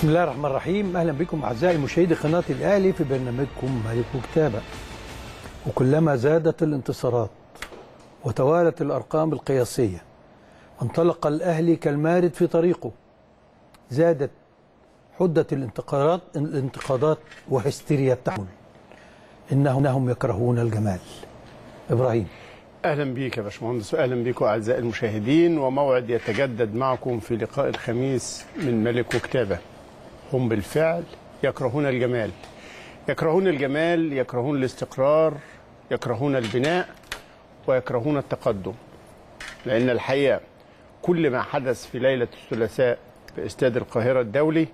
بسم الله الرحمن الرحيم اهلا بكم اعزائي مشاهدي قناه الاهلي في برنامجكم ملك وكتابه وكلما زادت الانتصارات وتوالت الارقام القياسيه انطلق الاهلي كالمارد في طريقه زادت حده الانتقادات الانتقادات وهستيريا التحمل انهم يكرهون الجمال ابراهيم اهلا بيك يا باشمهندس واهلا بكم اعزائي المشاهدين وموعد يتجدد معكم في لقاء الخميس من ملك وكتابه هم بالفعل يكرهون الجمال يكرهون الجمال يكرهون الاستقرار يكرهون البناء ويكرهون التقدم لان الحقيقه كل ما حدث في ليله الثلاثاء في استاد القاهره الدولي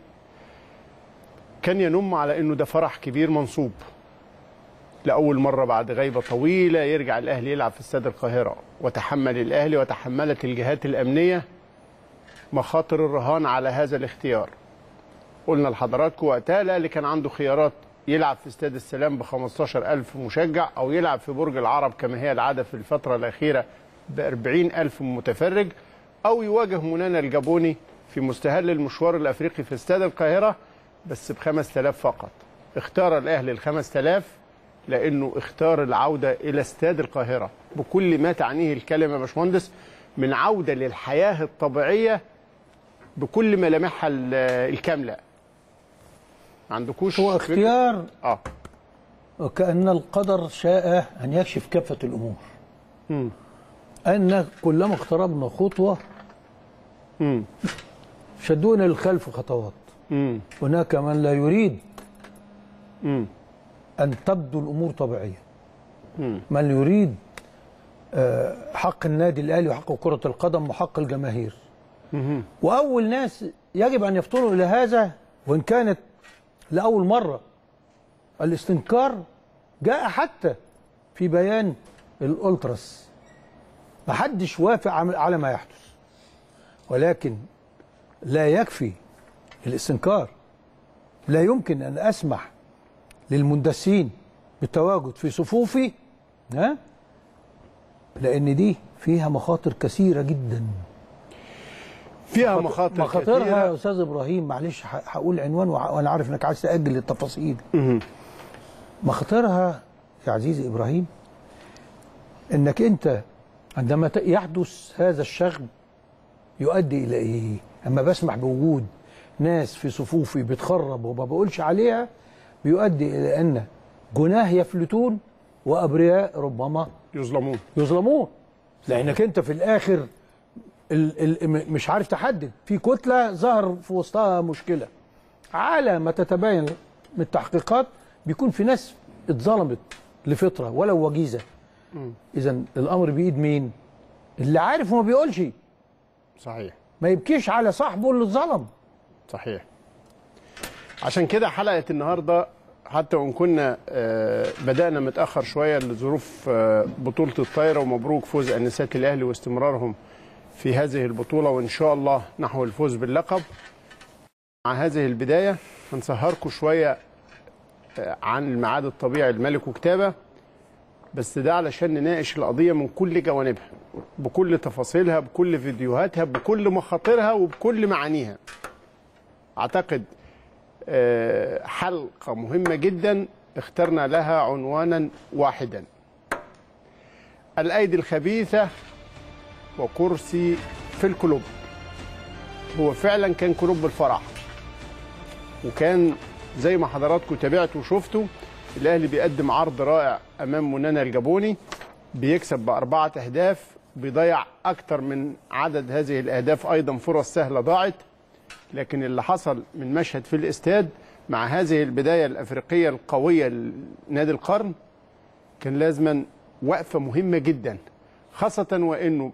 كان ينم على انه ده فرح كبير منصوب لأول مرة بعد غيبة طويلة يرجع الأهلي يلعب في استاد القاهرة وتحمل الأهلي وتحملت الجهات الأمنية مخاطر الرهان على هذا الاختيار قلنا لحضراتكم وقتها الأهلي كان عنده خيارات يلعب في استاد السلام ب 15000 مشجع أو يلعب في برج العرب كما هي العادة في الفترة الأخيرة ب 40000 متفرج أو يواجه منانا الجابوني في مستهل المشوار الأفريقي في استاد القاهرة بس ب 5000 فقط اختار الأهلي ال 5000 لانه اختار العوده الى استاد القاهره بكل ما تعنيه الكلمه يا باشمهندس من عوده للحياه الطبيعيه بكل ملامحها الكامله ما عندكوش هو اختيار اه وكأن القدر شاء أن يكشف كافة الأمور مم. أن كلما اقتربنا خطوة مم. شدونا للخلف خطوات مم. هناك من لا يريد مم. أن تبدو الأمور طبيعية مم. من يريد آه، حق النادي الأهلي وحق كرة القدم وحق الجماهير مم. وأول ناس يجب أن يفطنوا إلى هذا وإن كانت لأول مرة الاستنكار جاء حتى في بيان الألتراس محدش وافق عم- على ما يحدث ولكن لا يكفي الاستنكار لا يمكن أن أسمح للمندسين بالتواجد في صفوفي ها لأن دي فيها مخاطر كثيرة جدا فيها مخاطر مخاطرها يا كثيرة. استاذ ابراهيم معلش ه- هقول عنوان وع- وانا عارف انك عايز تاجل التفاصيل مم. مخاطرها يا عزيزي ابراهيم انك انت عندما ت- يحدث هذا الشغب يؤدي الى ايه؟ اما بسمح بوجود ناس في صفوفي بتخرب وما بقولش عليها بيؤدي الى ان جناه يفلتون وابرياء ربما يظلمون يظلمون لانك انت في الاخر ال ال م- مش عارف تحدد في كتله ظهر في وسطها مشكله على ما تتبين من التحقيقات بيكون في ناس اتظلمت لفتره ولو وجيزه اذا الامر بايد مين اللي عارف وما بيقولش صحيح ما يبكيش على صاحبه اللي اتظلم صحيح عشان كده حلقه النهارده حتى وان كنا آه، بدانا متاخر شويه لظروف آه، بطوله الطايره ومبروك فوز انسات الاهلي واستمرارهم في هذه البطوله وان شاء الله نحو الفوز باللقب مع هذه البدايه هنسهركم شويه آه، عن الميعاد الطبيعي الملك وكتابه بس ده علشان نناقش القضيه من كل جوانبها بكل تفاصيلها بكل فيديوهاتها بكل مخاطرها وبكل معانيها اعتقد آه، حلقه مهمه جدا اخترنا لها عنوانا واحدا الايدي الخبيثه وكرسي في الكلوب هو فعلا كان كلوب الفرح وكان زي ما حضراتكم تابعتوا وشفتوا الاهلي بيقدم عرض رائع امام منانا الجابوني بيكسب باربعه اهداف بيضيع اكتر من عدد هذه الاهداف ايضا فرص سهله ضاعت لكن اللي حصل من مشهد في الاستاد مع هذه البدايه الافريقيه القويه لنادي القرن كان لازما وقفه مهمه جدا خاصه وانه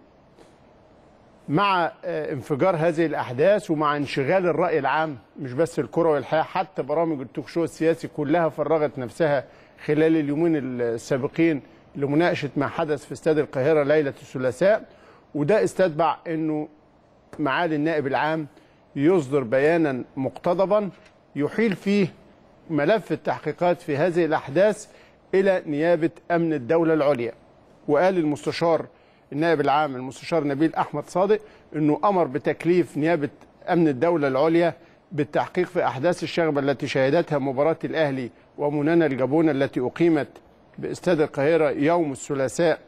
مع آه، انفجار هذه الاحداث ومع انشغال الراي العام مش بس الكره والحياه حتى برامج التوك شو السياسي كلها فرغت نفسها خلال اليومين السابقين لمناقشه ما حدث في استاد القاهره ليله الثلاثاء وده استتبع انه معالي النائب العام يصدر بيانا مقتضبا يحيل فيه ملف التحقيقات في هذه الاحداث الى نيابه امن الدوله العليا وقال المستشار النائب العام المستشار نبيل احمد صادق انه امر بتكليف نيابه امن الدوله العليا بالتحقيق في أحداث الشغبة التي شهدتها مباراة الأهلي ومنانا الجابون التي أقيمت باستاد القاهرة يوم الثلاثاء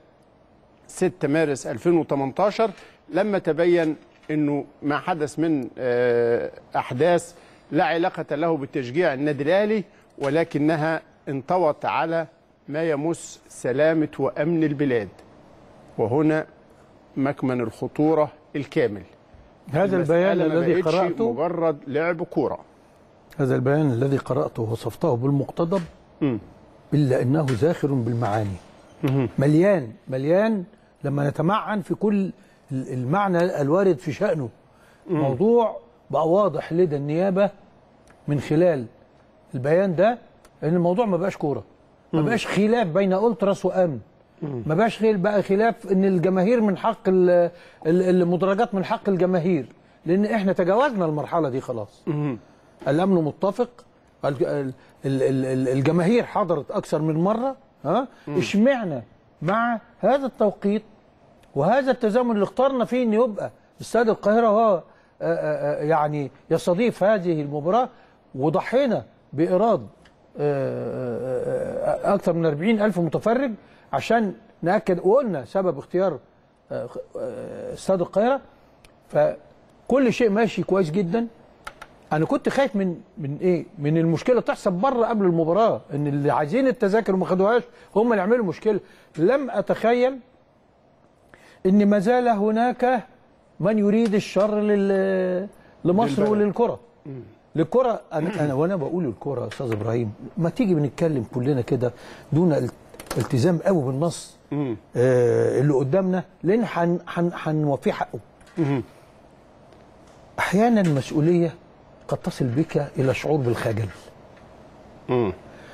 6 مارس 2018 لما تبين أنه ما حدث من آه، أحداث لا علاقة له بتشجيع النادي الأهلي ولكنها انطوت على ما يمس سلامة وأمن البلاد وهنا مكمن الخطورة الكامل هذا البيان المسألة ما الذي بقتش قرأته مجرد لعب كورة هذا البيان الذي قرأته وصفته بالمقتضب مم. إلا أنه زاخر بالمعاني مهم. مليان مليان لما نتمعن في كل ال- المعنى الوارد في شأنه موضوع بقى واضح لدى النيابة من خلال البيان ده ان الموضوع ما بقاش كوره ما بقاش خلاف بين التراس وامن ما بقاش خيل بقى خلاف ان الجماهير من حق ال- ال- المدرجات من حق الجماهير لان احنا تجاوزنا المرحله دي خلاص مهم. الامن متفق ال- ال- ال- ال- الجماهير حضرت اكثر من مره ها اشمعنا مع هذا التوقيت وهذا التزامن اللي اخترنا فيه ان يبقى استاد القاهره هو آه، آه، آه، يعني يستضيف هذه المباراه وضحينا بايراد آه، آه، آه، اكثر من 40 الف متفرج عشان ناكد وقلنا سبب اختيار آه، آه، استاد القاهره فكل شيء ماشي كويس جدا انا كنت خايف من من ايه من المشكله تحصل بره قبل المباراه ان اللي عايزين التذاكر وما خدوهاش هم اللي يعملوا مشكله لم اتخيل ان ما زال هناك من يريد الشر لل لمصر للبلد. وللكره للكره انا انا وانا بقول الكره يا استاذ ابراهيم ما تيجي بنتكلم كلنا كده دون ال- التزام قوي بالنص مم. آه اللي قدامنا لان هن- هن- هنوفيه حقه مهم. احيانا المسؤوليه قد تصل بك الى شعور بالخجل مم.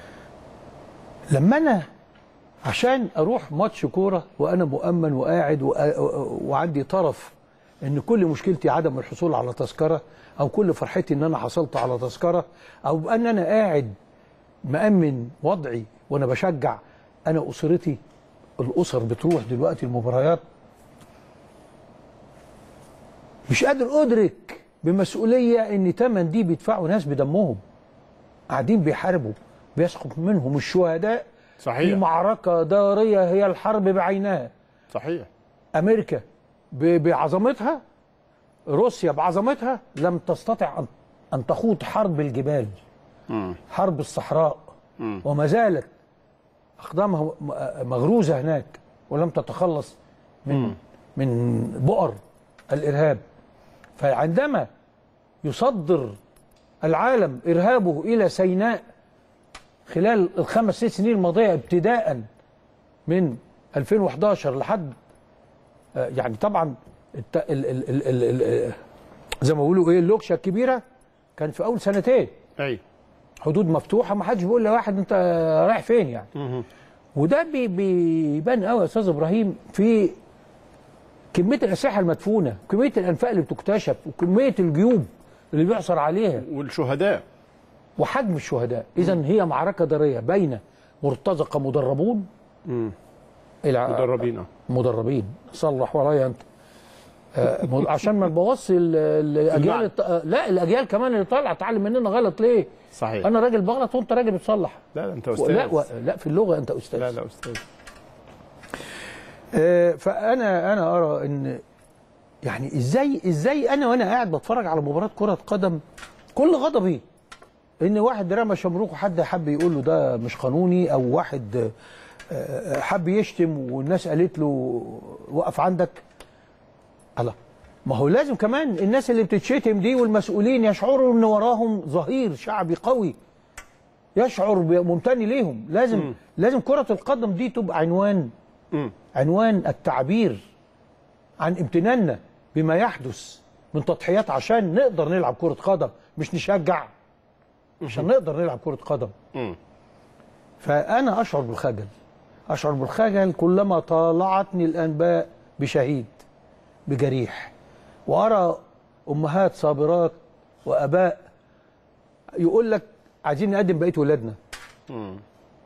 لما انا عشان اروح ماتش كوره وانا مؤمن وقاعد وأ- وعندي طرف ان كل مشكلتي عدم الحصول على تذكره او كل فرحتي ان انا حصلت على تذكره او ان انا قاعد مأمن وضعي وانا بشجع انا اسرتي الاسر بتروح دلوقتي المباريات مش قادر ادرك بمسؤوليه ان تمن دي بيدفعوا ناس بدمهم قاعدين بيحاربوا بيسقط منهم الشهداء في صحيح معركه داريه هي الحرب بعينها صحيح امريكا ب- بعظمتها روسيا بعظمتها لم تستطع ان ان تخوض حرب الجبال مم. حرب الصحراء مم. وما زالت اقدامها م- مغروزه هناك ولم تتخلص من من بؤر الارهاب فعندما يصدر العالم ارهابه الى سيناء خلال الخمس ست سنين الماضيه ابتداء من 2011 لحد آه، يعني طبعا الت... ال... ال... ال... ال... ال... زي ما بيقولوا ايه اللوكشه الكبيره كان في اول سنتين ايوه حدود مفتوحه ما حدش بيقول لواحد انت رايح فين يعني مهم. وده بي- بيبان قوي يا استاذ ابراهيم في كميه الاسلحه المدفونه كميه الانفاق اللي بتكتشف وكميه الجيوب اللي بيعثر عليها والشهداء وحجم الشهداء اذا هي معركه داريه بين مرتزقه مدربون مم. الى مدربين آه. مدربين صلح ورايا انت آه، م- عشان ما نبوظش ال- الاجيال المعنى. الط- آه، لا الاجيال كمان اللي طالعه تعلم مننا غلط ليه صحيح انا راجل بغلط وانت راجل بتصلح لا لا انت و- استاذ لا و... لا في اللغه انت استاذ لا لا استاذ آه، فانا انا ارى ان يعني ازاي ازاي انا وانا قاعد بتفرج على مباراه كره قدم كل غضبي ان واحد رمى شمروخ وحد حب يقول له ده مش قانوني او واحد آه، حب يشتم والناس قالت له وقف عندك الله ما هو لازم كمان الناس اللي بتتشتم دي والمسؤولين يشعروا ان وراهم ظهير شعبي قوي يشعر ممتن ليهم لازم مم. لازم كره القدم دي تبقى عنوان مم. عنوان التعبير عن امتناننا بما يحدث من تضحيات عشان نقدر نلعب كرة قدم مش نشجع عشان نقدر نلعب كرة قدم مم. فأنا أشعر بالخجل أشعر بالخجل كلما طالعتني الأنباء بشهيد بجريح وأرى أمهات صابرات وأباء يقول لك عايزين نقدم بقية ولادنا مم.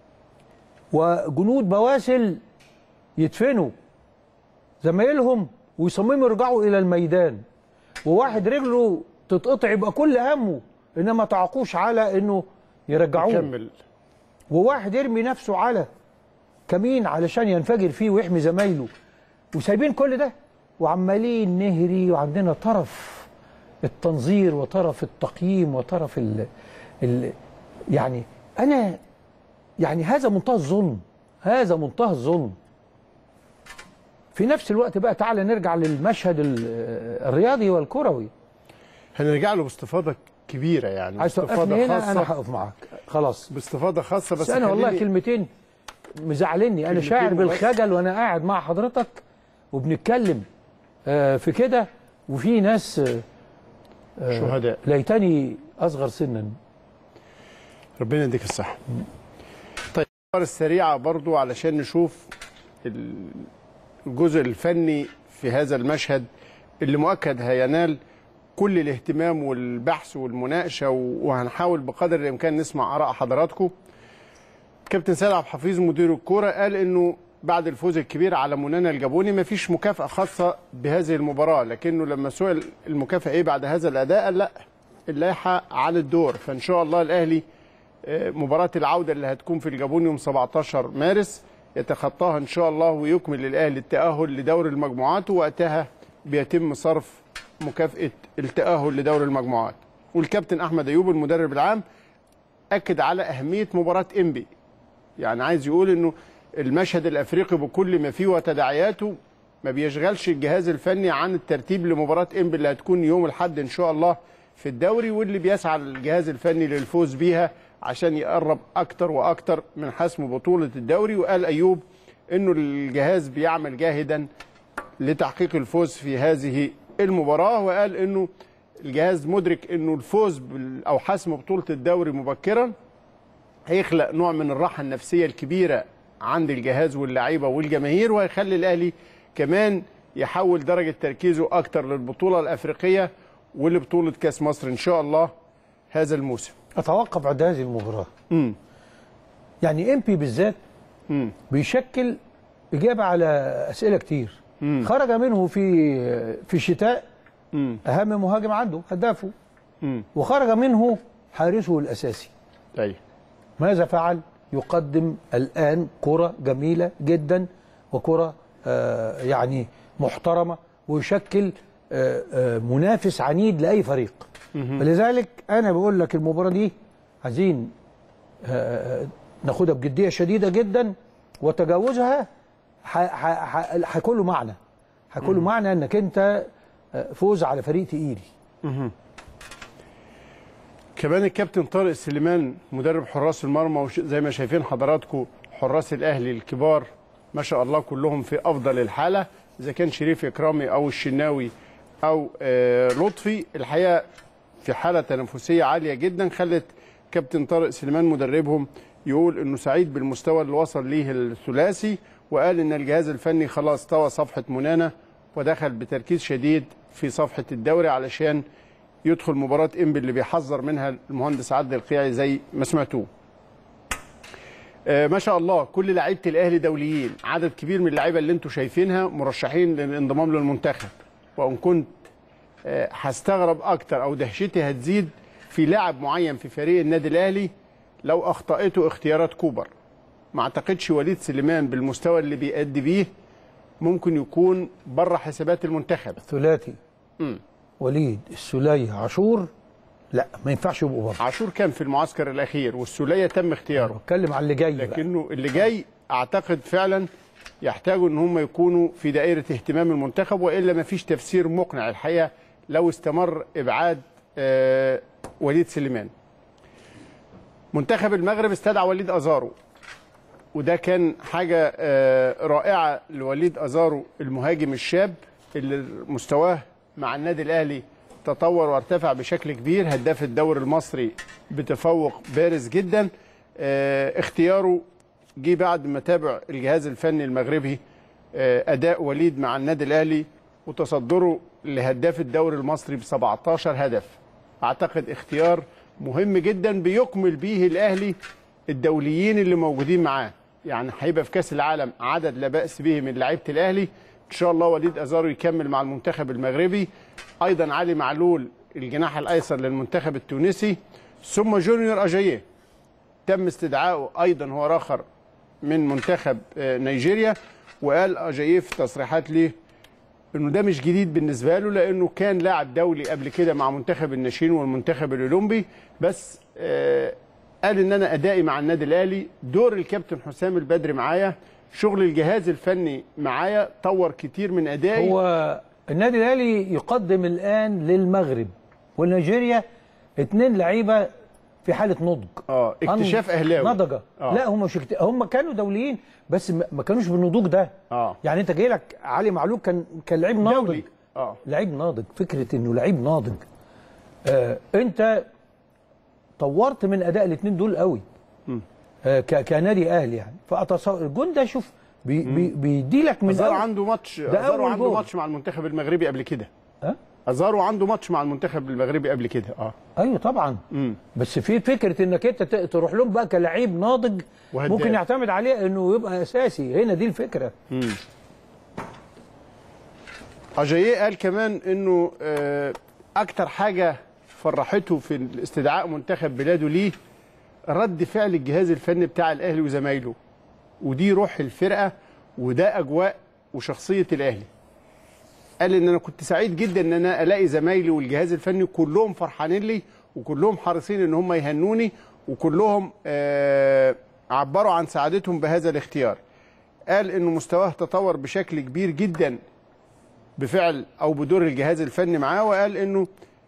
وجنود بواسل يدفنوا زمايلهم ويصمموا يرجعوا الى الميدان وواحد رجله تتقطع يبقى كل همه انما تعقوش على انه يرجعوه كمل وواحد يرمي نفسه على كمين علشان ينفجر فيه ويحمي زمايله وسايبين كل ده وعمالين نهري وعندنا طرف التنظير وطرف التقييم وطرف ال ال يعني انا يعني هذا منتهى الظلم هذا منتهى الظلم في نفس الوقت بقى تعالى نرجع للمشهد ال- الرياضي والكروي هنرجع له باستفاضه كبيره يعني عايز توقفني هنا انا هقف معاك خلاص باستفاضه خاصه بس بس انا والله خليني- كلمتين مزعلني انا كلمتين شاعر وبس. بالخجل وانا قاعد مع حضرتك وبنتكلم آه، في كده وفي ناس آه، شهداء ليتني اصغر سنا ربنا يديك الصحة. طيب الأخبار السريعة برضو علشان نشوف الجزء الفني في هذا المشهد اللي مؤكد هينال كل الاهتمام والبحث والمناقشة وهنحاول بقدر الإمكان نسمع آراء حضراتكم. كابتن سيد عبد الحفيظ مدير الكورة قال إنه بعد الفوز الكبير على منانا الجابوني مفيش مكافأة خاصة بهذه المباراة لكنه لما سئل المكافأة إيه بعد هذا الأداء قال لا اللائحة عن الدور فإن شاء الله الأهلي مباراة العودة اللي هتكون في الجابون يوم 17 مارس يتخطاها إن شاء الله ويكمل الأهلي التأهل لدور المجموعات ووقتها بيتم صرف مكافأة التأهل لدور المجموعات والكابتن أحمد أيوب المدرب العام أكد على أهمية مباراة إنبي يعني عايز يقول إنه المشهد الأفريقي بكل ما فيه وتداعياته ما بيشغلش الجهاز الفني عن الترتيب لمباراة إنبي اللي هتكون يوم الأحد إن شاء الله في الدوري واللي بيسعى الجهاز الفني للفوز بيها عشان يقرب أكتر وأكتر من حسم بطولة الدوري وقال أيوب إنه الجهاز بيعمل جاهدا لتحقيق الفوز في هذه المباراة وقال إنه الجهاز مدرك إنه الفوز بال- أو حسم بطولة الدوري مبكرا هيخلق نوع من الراحة النفسية الكبيرة عند الجهاز واللعيبة والجماهير وهيخلي الأهلي كمان يحول درجة تركيزه أكتر للبطولة الأفريقية ولبطولة كأس مصر إن شاء الله هذا الموسم اتوقف عند هذه المباراه مم. يعني امبي بالذات مم. بيشكل اجابه على اسئله كتير خرج منه في في الشتاء مم. اهم مهاجم عنده هدافه مم. وخرج منه حارسه الاساسي طيب ماذا فعل يقدم الان كره جميله جدا وكره آه، يعني محترمه ويشكل آه، آه، منافس عنيد لاي فريق فلذلك انا بقول لك المباراه دي عايزين آه، آه، ناخدها بجديه شديده جدا وتجاوزها ح- ح- ح- هيكون له معنى هيكون له معنى انك انت آه، فوز على فريق تقيل كمان الكابتن طارق سليمان مدرب حراس المرمى وش- زي ما شايفين حضراتكم حراس الاهلي الكبار ما شاء الله كلهم في افضل الحاله اذا كان شريف اكرامي او الشناوي او آه، لطفي الحقيقه في حاله تنافسيه عاليه جدا خلت كابتن طارق سليمان مدربهم يقول انه سعيد بالمستوى اللي وصل ليه الثلاثي وقال ان الجهاز الفني خلاص طوى صفحه منانا ودخل بتركيز شديد في صفحه الدوري علشان يدخل مباراة انبي اللي بيحذر منها المهندس عادل القيعي زي ما سمعتوه. آه ما شاء الله كل لعيبة الأهلي دوليين، عدد كبير من اللعيبة اللي انتم شايفينها مرشحين للانضمام للمنتخب. وإن كنت آه هستغرب أكتر أو دهشتي هتزيد في لاعب معين في فريق النادي الأهلي لو أخطأته اختيارات كوبر. ما أعتقدش وليد سليمان بالمستوى اللي بيأدي بيه ممكن يكون بره حسابات المنتخب. ثلاثي مم. وليد السلية عاشور لا ما ينفعش يبقوا بره عاشور كان في المعسكر الاخير والسوليه تم اختياره بتكلم على اللي جاي بقى. لكنه اللي جاي اعتقد فعلا يحتاجوا ان هم يكونوا في دائره اهتمام المنتخب والا ما فيش تفسير مقنع الحقيقه لو استمر ابعاد آه، وليد سليمان منتخب المغرب استدعى وليد ازارو وده كان حاجه آه، رائعه لوليد ازارو المهاجم الشاب اللي مستواه مع النادي الاهلي تطور وارتفع بشكل كبير هداف الدوري المصري بتفوق بارز جدا آه، اختياره جه بعد ما تابع الجهاز الفني المغربي آه، اداء وليد مع النادي الاهلي وتصدره لهداف الدوري المصري ب 17 هدف اعتقد اختيار مهم جدا بيكمل بيه الاهلي الدوليين اللي موجودين معاه يعني هيبقى في كاس العالم عدد لا باس به من لعيبه الاهلي ان شاء الله وليد ازارو يكمل مع المنتخب المغربي ايضا علي معلول الجناح الايسر للمنتخب التونسي ثم جونيور اجاييه تم استدعائه ايضا هو راخر من منتخب آه، نيجيريا وقال اجاييه في تصريحات ليه انه ده مش جديد بالنسبه له لانه كان لاعب دولي قبل كده مع منتخب الناشئين والمنتخب الاولمبي بس آه، قال ان انا ادائي مع النادي الاهلي دور الكابتن حسام البدري معايا شغل الجهاز الفني معايا طور كتير من ادائي هو النادي الاهلي يقدم الان للمغرب ونيجيريا اتنين لعيبه في حاله نضج اه اكتشاف اهلاوي نضجه آه. لا هم مش اكت... هم كانوا دوليين بس ما ما كانوش بالنضوج ده اه يعني انت جاي لك علي معلول كان كان لعيب ناضج دولي اه لعيب ناضج فكره انه لعيب ناضج آه انت طورت من اداء الاثنين دول قوي آه ك- كنادي اهلي يعني فاتصور الجون ده شوف بي بي بيدي لك من ازارو أول- عنده ماتش ده ازارو أول عنده جول. ماتش مع المنتخب المغربي قبل كده ها؟ ازارو عنده ماتش مع المنتخب المغربي قبل كده اه ايوه طبعا امم بس في فكره انك انت ت- تروح لهم بقى كلاعب ناضج وهداف. ممكن يعتمد عليه انه يبقى اساسي هنا دي الفكره اجاييه قال كمان انه آه، اكتر حاجه فرحته في استدعاء منتخب بلاده ليه رد فعل الجهاز الفني بتاع الاهلي وزمايله ودي روح الفرقه وده اجواء وشخصيه الاهلي قال ان انا كنت سعيد جدا ان انا الاقي زمايلي والجهاز الفني كلهم فرحانين لي وكلهم حريصين ان هم يهنوني وكلهم آه، عبروا عن سعادتهم بهذا الاختيار قال انه مستواه تطور بشكل كبير جدا بفعل او بدور الجهاز الفني معاه وقال انه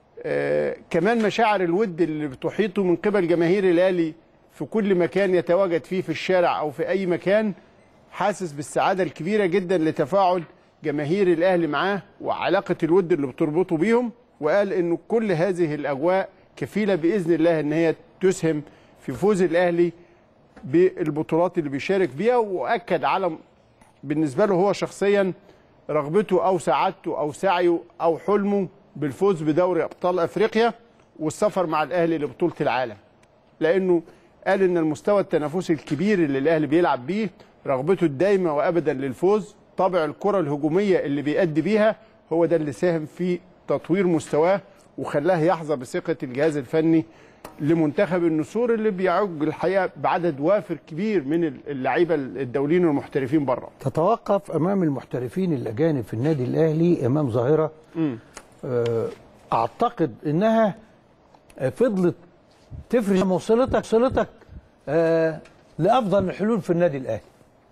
آه كمان مشاعر الود اللي بتحيطه من قبل جماهير الاهلي في كل مكان يتواجد فيه في الشارع او في اي مكان حاسس بالسعاده الكبيره جدا لتفاعل جماهير الاهلي معاه وعلاقه الود اللي بتربطه بيهم وقال انه كل هذه الاجواء كفيله باذن الله ان هي تسهم في فوز الاهلي بالبطولات اللي بيشارك بيها واكد على بالنسبه له هو شخصيا رغبته او سعادته او سعيه او حلمه بالفوز بدوري ابطال افريقيا والسفر مع الاهلي لبطوله العالم لانه قال ان المستوى التنافسي الكبير اللي الاهلي بيلعب بيه رغبته الدايمه وابدا للفوز طابع الكره الهجوميه اللي بيأدي بيها هو ده اللي ساهم في تطوير مستواه وخلاه يحظى بثقه الجهاز الفني لمنتخب النسور اللي بيعج الحقيقه بعدد وافر كبير من اللعيبه الدوليين والمحترفين بره تتوقف امام المحترفين الاجانب في النادي الاهلي امام ظاهره آه، اعتقد انها آه، فضلت تفرش وصلتك وصلتك آه، لافضل الحلول في النادي الاهلي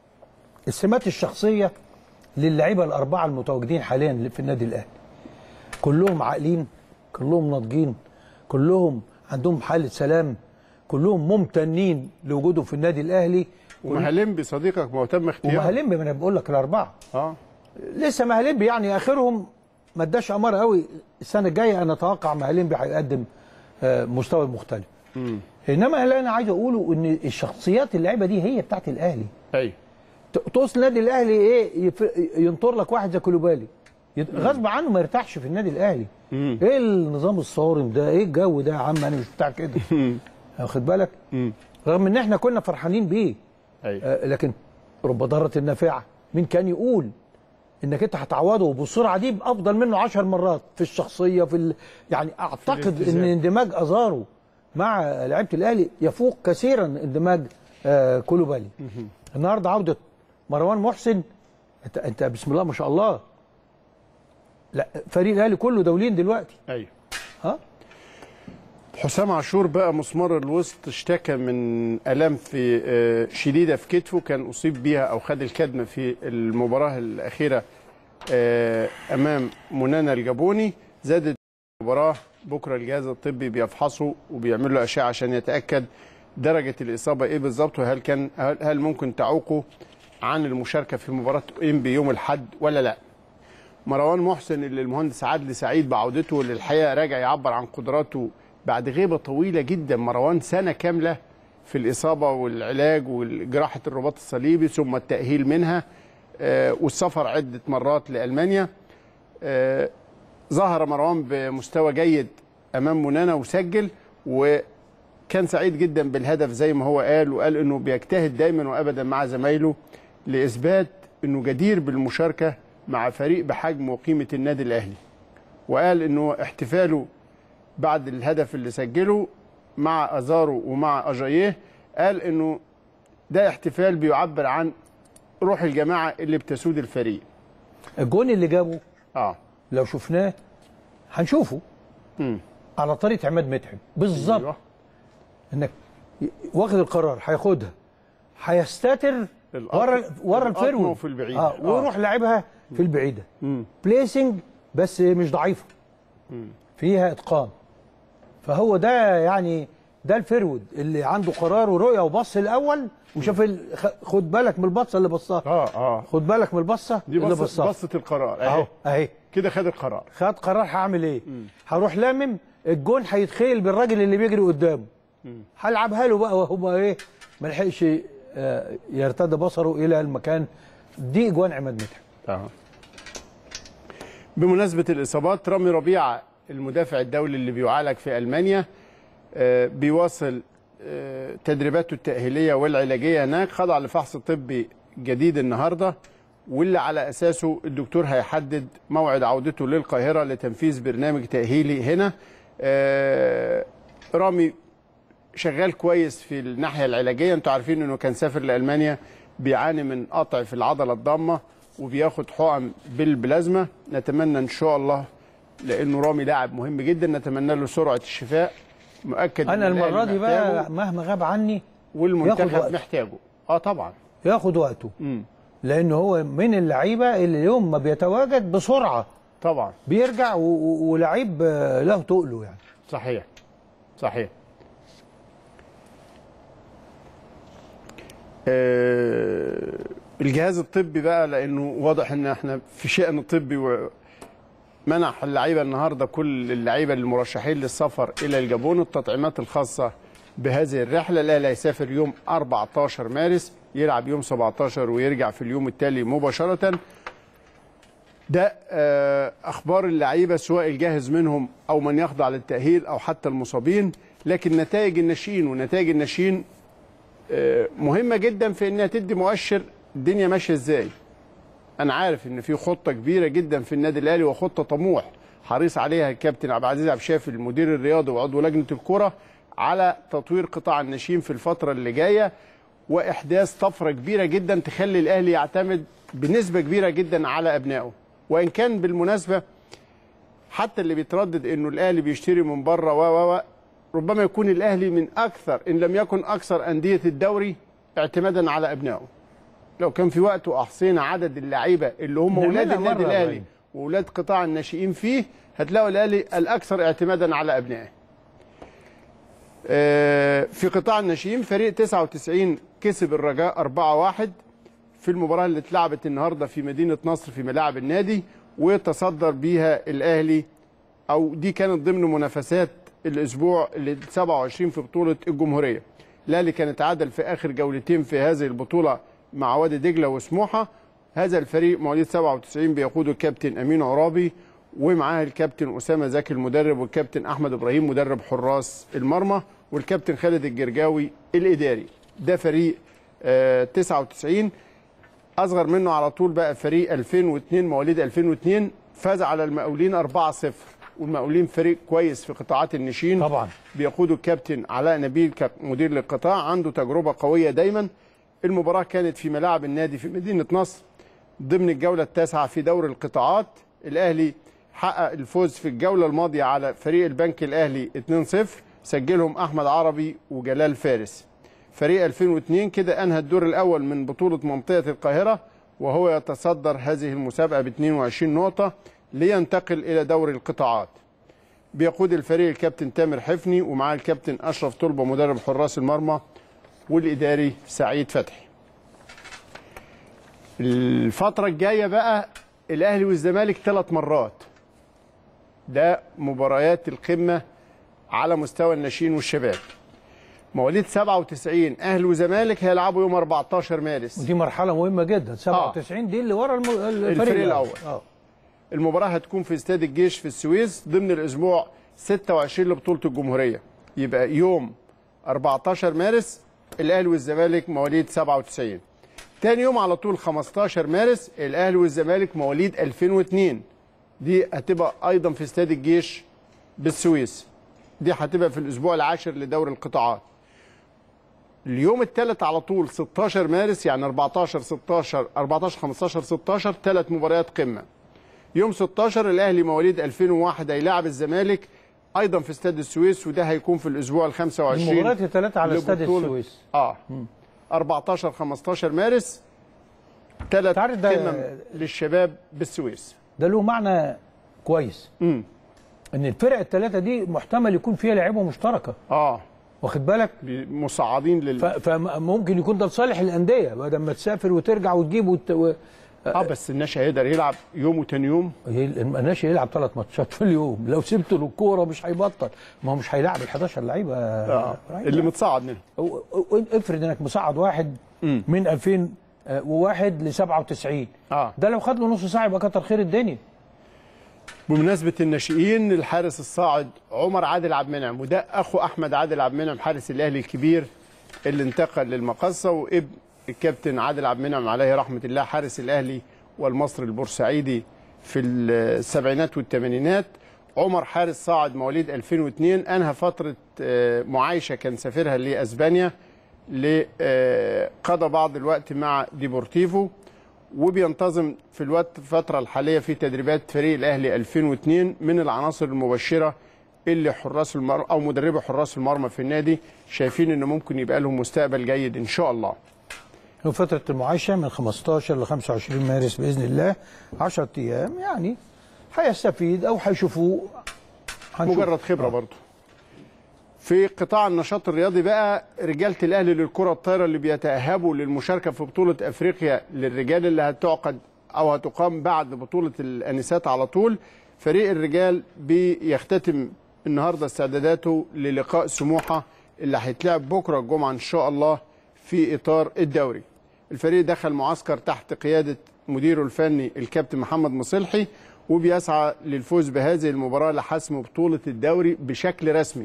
السمات الشخصيه للعيبه الاربعه المتواجدين حاليا في النادي الاهلي كلهم عاقلين كلهم ناضجين كلهم عندهم حاله سلام كلهم ممتنين لوجودهم في النادي الاهلي ومهلمبي صديقك ما هو تم اختياره ومهلمبي ما انا بقول لك الاربعه اه لسه مهلمبي يعني اخرهم ما اداش اماره قوي السنه الجايه انا اتوقع مهلمبي هيقدم آه، مستوى مختلف انما اللي انا عايز اقوله ان الشخصيات اللعيبه دي هي بتاعت الاهلي ايوه ت- توصل النادي الاهلي ايه يف- ينطر لك واحد زي كولوبالي يت- غصب عنه ما يرتاحش في النادي الاهلي ايه النظام الصارم ده ايه الجو ده يا عم انا مش بتاع كده واخد بالك رغم ان احنا كنا فرحانين بيه ايوه آه، لكن رب ضارة النافعة مين كان يقول انك انت هتعوضه بالسرعه دي بافضل منه عشر مرات في الشخصيه في ال... يعني اعتقد ان الالتزام. اندماج ازارو مع لعيبه الاهلي يفوق كثيرا اندماج آه كولوبالي النهارده عوده مروان محسن انت انت بسم الله ما شاء الله لا فريق الاهلي كله دولين دلوقتي ايوه ها حسام عاشور بقى مسمار الوسط اشتكى من الام في آه، شديده في كتفه كان اصيب بيها او خد الكدمه في المباراه الاخيره آه، امام منانا الجابوني زادت المباراه بكره الجهاز الطبي بيفحصه وبيعمل له اشعه عشان يتاكد درجه الاصابه ايه بالظبط وهل كان هل هل ممكن تعوقه عن المشاركه في مباراه انبي يوم الاحد ولا لا مروان محسن اللي المهندس عدلي سعيد بعودته للحقيقه راجع يعبر عن قدراته بعد غيبه طويله جدا مروان سنه كامله في الاصابه والعلاج وجراحه الرباط الصليبي ثم التاهيل منها آه، والسفر عده مرات لالمانيا آه، ظهر مروان بمستوى جيد امام منانا وسجل وكان سعيد جدا بالهدف زي ما هو قال وقال انه بيجتهد دايما وابدا مع زمايله لاثبات انه جدير بالمشاركه مع فريق بحجم وقيمه النادي الاهلي وقال انه احتفاله بعد الهدف اللي سجله مع ازارو ومع اجاييه قال انه ده احتفال بيعبر عن روح الجماعه اللي بتسود الفريق الجون اللي جابه اه لو شفناه هنشوفه امم على طريقه عماد متعب بالظبط أيوة. انك واخد القرار هياخدها هيستتر الأط- ورا ورا الأطمة الفرو وفي البعيدة. اه آه. ويروح لعبها في البعيده مم. بليسنج بس مش ضعيفه فيها اتقان فهو ده يعني ده الفرود اللي عنده قرار ورؤيه وبص الاول وشاف ال- خ- خد بالك من البصه اللي بصها اه اه خد بالك من البصه دي اللي بصة, بصها بصة القرار اهو اهي اهي كده خد القرار خد قرار هعمل ايه هروح لامم الجون هيتخيل بالراجل اللي بيجري قدامه هلعبها له بقى وهو ايه ما لحقش آه، يرتد بصره الى المكان دي اجوان عماد متعب اه بمناسبة الإصابات رامي ربيعة المدافع الدولي اللي بيعالج في ألمانيا آه، بيواصل آه، تدريباته التأهيلية والعلاجية هناك خضع لفحص طبي جديد النهاردة واللي على أساسه الدكتور هيحدد موعد عودته للقاهرة لتنفيذ برنامج تأهيلي هنا آه، رامي شغال كويس في الناحيه العلاجيه انتوا عارفين انه كان سافر لالمانيا بيعاني من قطع في العضله الضامه وبياخد حقن بالبلازما نتمنى ان شاء الله لانه رامي لاعب مهم جدا نتمنى له سرعه الشفاء مؤكد انا إن الأهلي المره دي بقى محتاجه مهما غاب عني ياخد والمنتخب وقت. محتاجه اه طبعا ياخد وقته امم لان هو من اللعيبه اللي يوم ما بيتواجد بسرعه طبعا بيرجع و- و- ولعيب آه، له تقله يعني صحيح صحيح آه، الجهاز الطبي بقى لانه واضح ان احنا في شأن طبي ومنح اللعيبه النهارده كل اللعيبه المرشحين للسفر الى الجابون التطعيمات الخاصه بهذه الرحله الاهلي هيسافر يوم 14 مارس يلعب يوم 17 ويرجع في اليوم التالي مباشره ده آه، اخبار اللعيبه سواء الجاهز منهم او من يخضع للتاهيل او حتى المصابين لكن نتائج الناشئين ونتائج الناشئين آه، مهمه جدا في انها تدي مؤشر الدنيا ماشيه ازاي انا عارف ان في خطه كبيره جدا في النادي الاهلي وخطه طموح حريص عليها الكابتن عبد العزيز عبد الشافي المدير الرياضي وعضو لجنه الكره على تطوير قطاع الناشئين في الفتره اللي جايه واحداث طفره كبيره جدا تخلي الاهلي يعتمد بنسبه كبيره جدا على ابنائه وان كان بالمناسبه حتى اللي بيتردد انه الاهلي بيشتري من بره و و و ربما يكون الاهلي من اكثر ان لم يكن اكثر انديه الدوري اعتمادا على ابنائه لو كان في وقت واحصينا عدد اللعيبه اللي هم نعملها اولاد النادي مرة الاهلي قريب. واولاد قطاع الناشئين فيه هتلاقوا الاهلي الاكثر اعتمادا على ابنائه آه، في قطاع الناشئين فريق 99 كسب الرجاء 4-1 في المباراة اللي اتلعبت النهارده في مدينة نصر في ملاعب النادي وتصدر بيها الأهلي أو دي كانت ضمن منافسات الأسبوع اللي 27 في بطولة الجمهورية. الأهلي كان اتعادل في آخر جولتين في هذه البطولة مع وادي دجلة وسموحة. هذا الفريق مواليد 97 بيقوده الكابتن أمين عرابي ومعاه الكابتن أسامة زكي المدرب والكابتن أحمد إبراهيم مدرب حراس المرمى والكابتن خالد الجرجاوي الإداري. ده فريق آه 99 اصغر منه على طول بقى فريق 2002 مواليد 2002 فاز على المقاولين 4-0 والمقاولين فريق كويس في قطاعات النشين طبعا بيقوده الكابتن علاء نبيل كمدير للقطاع عنده تجربه قويه دايما المباراه كانت في ملاعب النادي في مدينه نصر ضمن الجوله التاسعه في دور القطاعات الاهلي حقق الفوز في الجوله الماضيه على فريق البنك الاهلي 2-0 سجلهم احمد عربي وجلال فارس فريق 2002 كده انهى الدور الاول من بطوله منطقه القاهره وهو يتصدر هذه المسابقه ب 22 نقطه لينتقل الى دور القطاعات بيقود الفريق الكابتن تامر حفني ومعاه الكابتن اشرف طلبه مدرب حراس المرمى والاداري سعيد فتحي الفتره الجايه بقى الاهلي والزمالك ثلاث مرات ده مباريات القمه على مستوى الناشئين والشباب مواليد 97 اهلي وزمالك هيلعبوا يوم 14 مارس ودي مرحله مهمه جدا 97 دي اللي ورا الم... الفريق, الفريق الأول. اه المباراة هتكون في استاد الجيش في السويس ضمن الأسبوع 26 لبطولة الجمهورية يبقى يوم 14 مارس الأهلي والزمالك مواليد 97 تاني يوم على طول 15 مارس الأهلي والزمالك مواليد 2002 دي هتبقى أيضا في استاد الجيش بالسويس دي هتبقى في الاسبوع العاشر لدوري القطاعات اليوم الثالث على طول 16 مارس يعني 14 16 14 15 16 ثلاث مباريات قمه يوم 16 الاهلي مواليد 2001 هيلاعب الزمالك ايضا في استاد السويس وده هيكون في الاسبوع ال 25 المباريات الثلاثه على استاد لبطولة- السويس اه 14 15 مارس ثلاث تعرف ده- قمم للشباب بالسويس ده له معنى كويس امم ان الفرق الثلاثه دي محتمل يكون فيها لعيبه مشتركه اه واخد بالك مصعدين لل ف- فممكن يكون ده لصالح الانديه بدل ما تسافر وترجع وتجيب وت... و... اه بس الناشئ هيقدر يلعب يوم وتاني يوم هي الناشئ يلعب ثلاث ماتشات في اليوم لو سبته للكوره مش هيبطل ما هو مش هيلاعب ال 11 لعيبه اه إبراهيم. اللي متصعد منهم و- و- افرض انك مصعد واحد مم. من 2001 ل 97 اه ده لو خد له نص ساعه يبقى كتر خير الدنيا بمناسبة الناشئين الحارس الصاعد عمر عادل عبد المنعم وده أخو أحمد عادل عبد المنعم حارس الأهلي الكبير اللي انتقل للمقصة وابن الكابتن عادل عبد المنعم عليه رحمة الله حارس الأهلي والمصري البورسعيدي في السبعينات والثمانينات عمر حارس صاعد مواليد 2002 أنهى فترة آه، معايشة كان سافرها لأسبانيا ل- آه، قضى بعض الوقت مع ديبورتيفو وبينتظم في الوقت الفترة الحالية في تدريبات فريق الأهلي 2002 من العناصر المبشرة اللي حراس المرمى أو مدربي حراس المرمى في النادي شايفين إنه ممكن يبقى لهم مستقبل جيد إن شاء الله. هو فتره المعايشه من 15 ل 25 مارس باذن الله 10 ايام يعني هيستفيد او هيشوفوه هنشوف. مجرد خبرة برضه. في قطاع النشاط الرياضي بقى رجالة الأهلي للكرة الطايرة اللي بيتأهبوا للمشاركة في بطولة أفريقيا للرجال اللي هتعقد أو هتقام بعد بطولة الأنسات على طول فريق الرجال بيختتم النهاردة استعداداته للقاء سموحة اللي هيتلعب بكرة الجمعة إن شاء الله في إطار الدوري الفريق دخل معسكر تحت قيادة مديره الفني الكابتن محمد مصلحي وبيسعى للفوز بهذه المباراة لحسم بطولة الدوري بشكل رسمي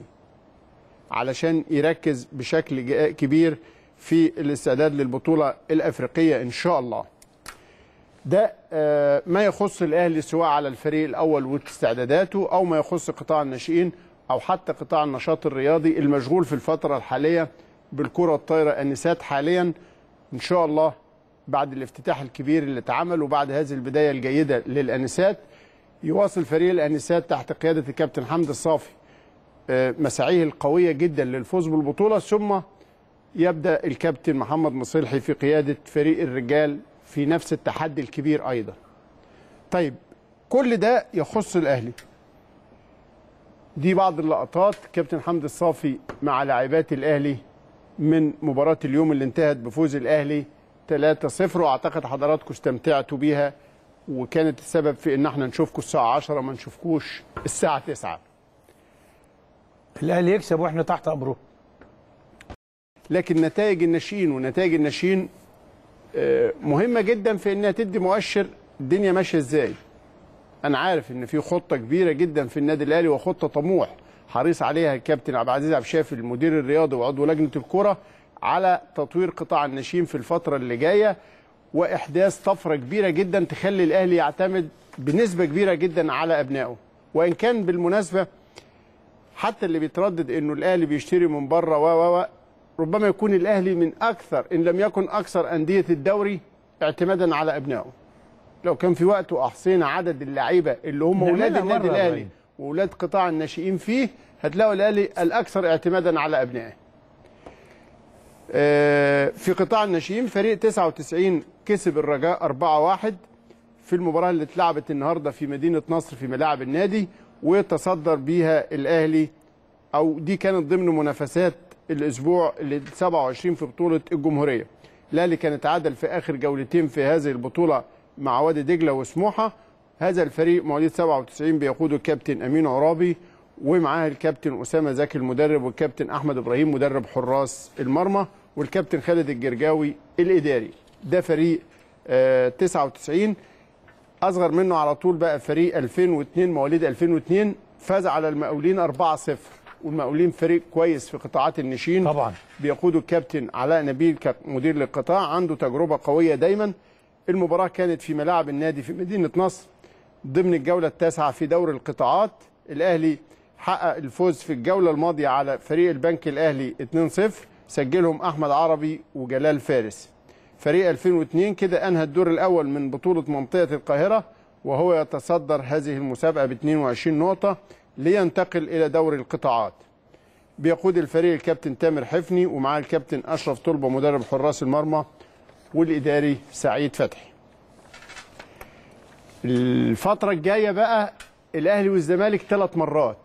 علشان يركز بشكل ج- كبير في الاستعداد للبطولة الأفريقية إن شاء الله ده آه، ما يخص الأهلي سواء على الفريق الأول واستعداداته أو ما يخص قطاع الناشئين أو حتى قطاع النشاط الرياضي المشغول في الفترة الحالية بالكرة الطايرة النسات حاليا إن شاء الله بعد الافتتاح الكبير اللي اتعمل وبعد هذه البداية الجيدة للأنسات يواصل فريق الأنسات تحت قيادة الكابتن حمد الصافي آه، مساعيه القوية جدا للفوز بالبطولة ثم يبدأ الكابتن محمد مصلحي في قيادة فريق الرجال في نفس التحدي الكبير أيضا طيب كل ده يخص الأهلي دي بعض اللقطات كابتن حمد الصافي مع لاعبات الأهلي من مباراة اليوم اللي انتهت بفوز الأهلي 3-0 واعتقد حضراتكم استمتعتوا بيها وكانت السبب في ان احنا نشوفكم الساعة 10 ما نشوفكوش الساعة 9 الاهلي يكسب واحنا تحت امره لكن نتائج الناشئين ونتائج الناشئين آه، مهمه جدا في انها تدي مؤشر الدنيا ماشيه ازاي. انا عارف ان في خطه كبيره جدا في النادي الاهلي وخطه طموح حريص عليها الكابتن عبد العزيز عبد الشافي المدير الرياضي وعضو لجنه الكره على تطوير قطاع الناشئين في الفتره اللي جايه واحداث طفره كبيره جدا تخلي الاهلي يعتمد بنسبه كبيره جدا على ابنائه وان كان بالمناسبه حتى اللي بيتردد انه الاهلي بيشتري من بره و و و ربما يكون الاهلي من اكثر ان لم يكن اكثر انديه الدوري اعتمادا على ابنائه لو كان في وقت واحصينا عدد اللعيبه اللي هم نعملها اولاد النادي مرة الاهلي إبراهيم. واولاد قطاع الناشئين فيه هتلاقوا الاهلي الاكثر اعتمادا على ابنائه آه، في قطاع الناشئين فريق 99 كسب الرجاء 4-1 في المباراة اللي اتلعبت النهارده في مدينة نصر في ملاعب النادي وتصدر بيها الأهلي أو دي كانت ضمن منافسات الأسبوع ال 27 في بطولة الجمهورية. الأهلي كان اتعادل في آخر جولتين في هذه البطولة مع وادي دجلة وسموحة. هذا الفريق مواليد 97 بيقوده الكابتن أمين عرابي ومعاه الكابتن أسامة زكي المدرب والكابتن أحمد إبراهيم مدرب حراس المرمى والكابتن خالد الجرجاوي الإداري. ده فريق آه 99 اصغر منه على طول بقى فريق 2002 مواليد 2002 فاز على المقاولين 4-0 والمقاولين فريق كويس في قطاعات النشين طبعا بيقوده الكابتن علاء نبيل كمدير للقطاع عنده تجربه قويه دايما المباراه كانت في ملاعب النادي في مدينه نصر ضمن الجوله التاسعه في دور القطاعات الاهلي حقق الفوز في الجوله الماضيه على فريق البنك الاهلي 2-0 سجلهم احمد عربي وجلال فارس فريق 2002 كده انهى الدور الاول من بطوله منطقه القاهره وهو يتصدر هذه المسابقه ب 22 نقطه لينتقل الى دوري القطاعات بيقود الفريق الكابتن تامر حفني ومعاه الكابتن اشرف طلبه مدرب حراس المرمى والاداري سعيد فتحي الفتره الجايه بقى الاهلي والزمالك ثلاث مرات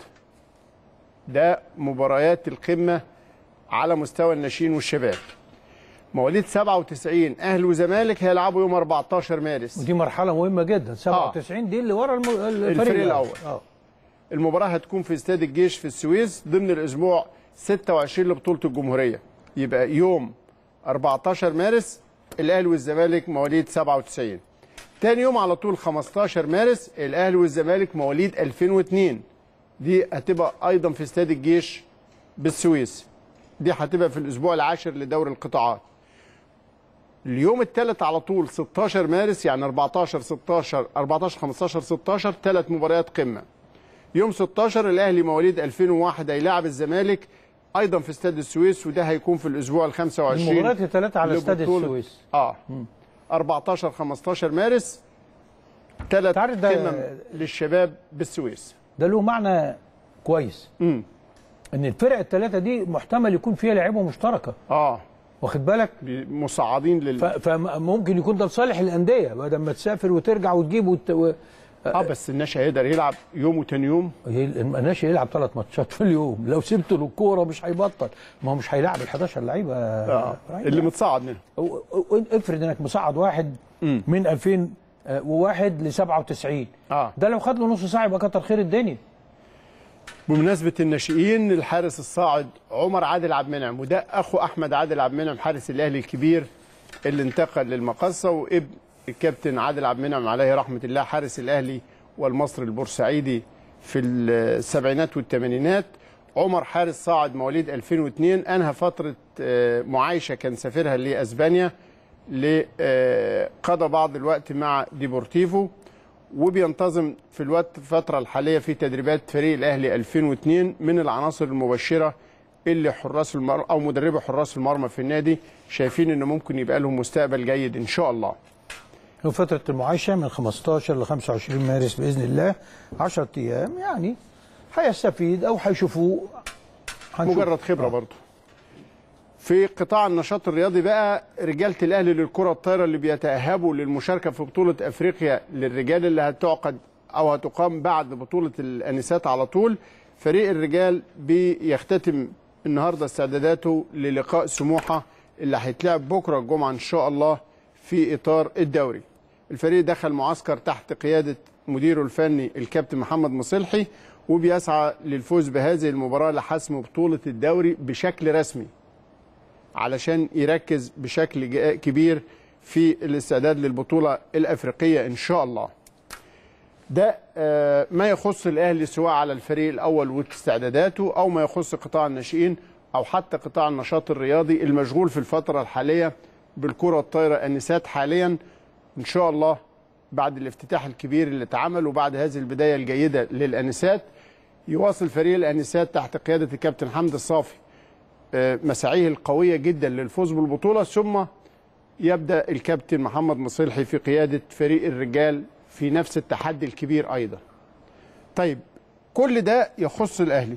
ده مباريات القمه على مستوى الناشئين والشباب مواليد 97 اهلي وزمالك هيلعبوا يوم 14 مارس ودي مرحله مهمه جدا 97 دي اللي ورا الم... الفريق, الفريق الأول. اه المباراة هتكون في استاد الجيش في السويس ضمن الأسبوع 26 لبطولة الجمهورية يبقى يوم 14 مارس الأهلي والزمالك مواليد 97 تاني يوم على طول 15 مارس الأهلي والزمالك مواليد 2002 دي هتبقى أيضا في استاد الجيش بالسويس دي هتبقى في الأسبوع العاشر لدور القطاعات اليوم الثالث على طول 16 مارس يعني 14 16 14 15 16 ثلاث مباريات قمه يوم 16 الاهلي مواليد 2001 هيلاعب الزمالك ايضا في استاد السويس وده هيكون في الاسبوع ال 25 المباريات الثلاثه على استاد لبطولة- السويس اه 14 15 مارس ثلاث تعرف ده- قمم للشباب بالسويس ده له معنى كويس امم ان الفرق الثلاثه دي محتمل يكون فيها لعيبه مشتركه اه واخد بالك مصعدين لل ف- فممكن يكون ده لصالح الانديه بدل ما تسافر وترجع وتجيب وت... و... اه بس الناشئ هيقدر يلعب يوم وتاني يوم هي الناشئ يلعب ثلاث ماتشات في اليوم لو سبت له الكوره مش هيبطل ما هو مش هيلاعب ال 11 لعيبه اه إبراهيم. اللي متصعد منهم و- و- افرض انك مصعد واحد مم. من 2001 ل 97 اه ده لو خد له نص ساعه يبقى كتر خير الدنيا بمناسبة الناشئين الحارس الصاعد عمر عادل عبد المنعم وده أخو أحمد عادل عبد المنعم حارس الأهلي الكبير اللي انتقل للمقصة وابن الكابتن عادل عبد المنعم عليه رحمة الله حارس الأهلي والمصري البورسعيدي في السبعينات والثمانينات عمر حارس صاعد مواليد 2002 أنهى فترة آه، معايشة كان سافرها لأسبانيا ل- آه، قضى بعض الوقت مع ديبورتيفو وبينتظم في الوقت الفترة الحالية في تدريبات فريق الأهلي 2002 من العناصر المبشرة اللي حراس المرمى أو مدربي حراس المرمى في النادي شايفين إنه ممكن يبقى لهم مستقبل جيد إن شاء الله. هو فتره المعايشه من 15 ل 25 مارس باذن الله 10 ايام يعني هيستفيد او هيشوفوه هنشوف. مجرد خبرة برضه. في قطاع النشاط الرياضي بقى رجالة الأهلي للكرة الطايرة اللي بيتأهبوا للمشاركة في بطولة أفريقيا للرجال اللي هتعقد أو هتقام بعد بطولة الأنسات على طول فريق الرجال بيختتم النهاردة استعداداته للقاء سموحة اللي هيتلعب بكرة الجمعة إن شاء الله في إطار الدوري الفريق دخل معسكر تحت قيادة مديره الفني الكابتن محمد مصلحي وبيسعى للفوز بهذه المباراة لحسم بطولة الدوري بشكل رسمي علشان يركز بشكل ج- كبير في الاستعداد للبطولة الأفريقية إن شاء الله ده آه، ما يخص الأهلي سواء على الفريق الأول واستعداداته أو ما يخص قطاع الناشئين أو حتى قطاع النشاط الرياضي المشغول في الفترة الحالية بالكرة الطايرة النسات حاليا إن شاء الله بعد الافتتاح الكبير اللي اتعمل وبعد هذه البداية الجيدة للأنسات يواصل فريق الأنسات تحت قيادة الكابتن حمد الصافي آه، مساعيه القوية جدا للفوز بالبطولة ثم يبدأ الكابتن محمد مصلحي في قيادة فريق الرجال في نفس التحدي الكبير أيضا طيب كل ده يخص الأهلي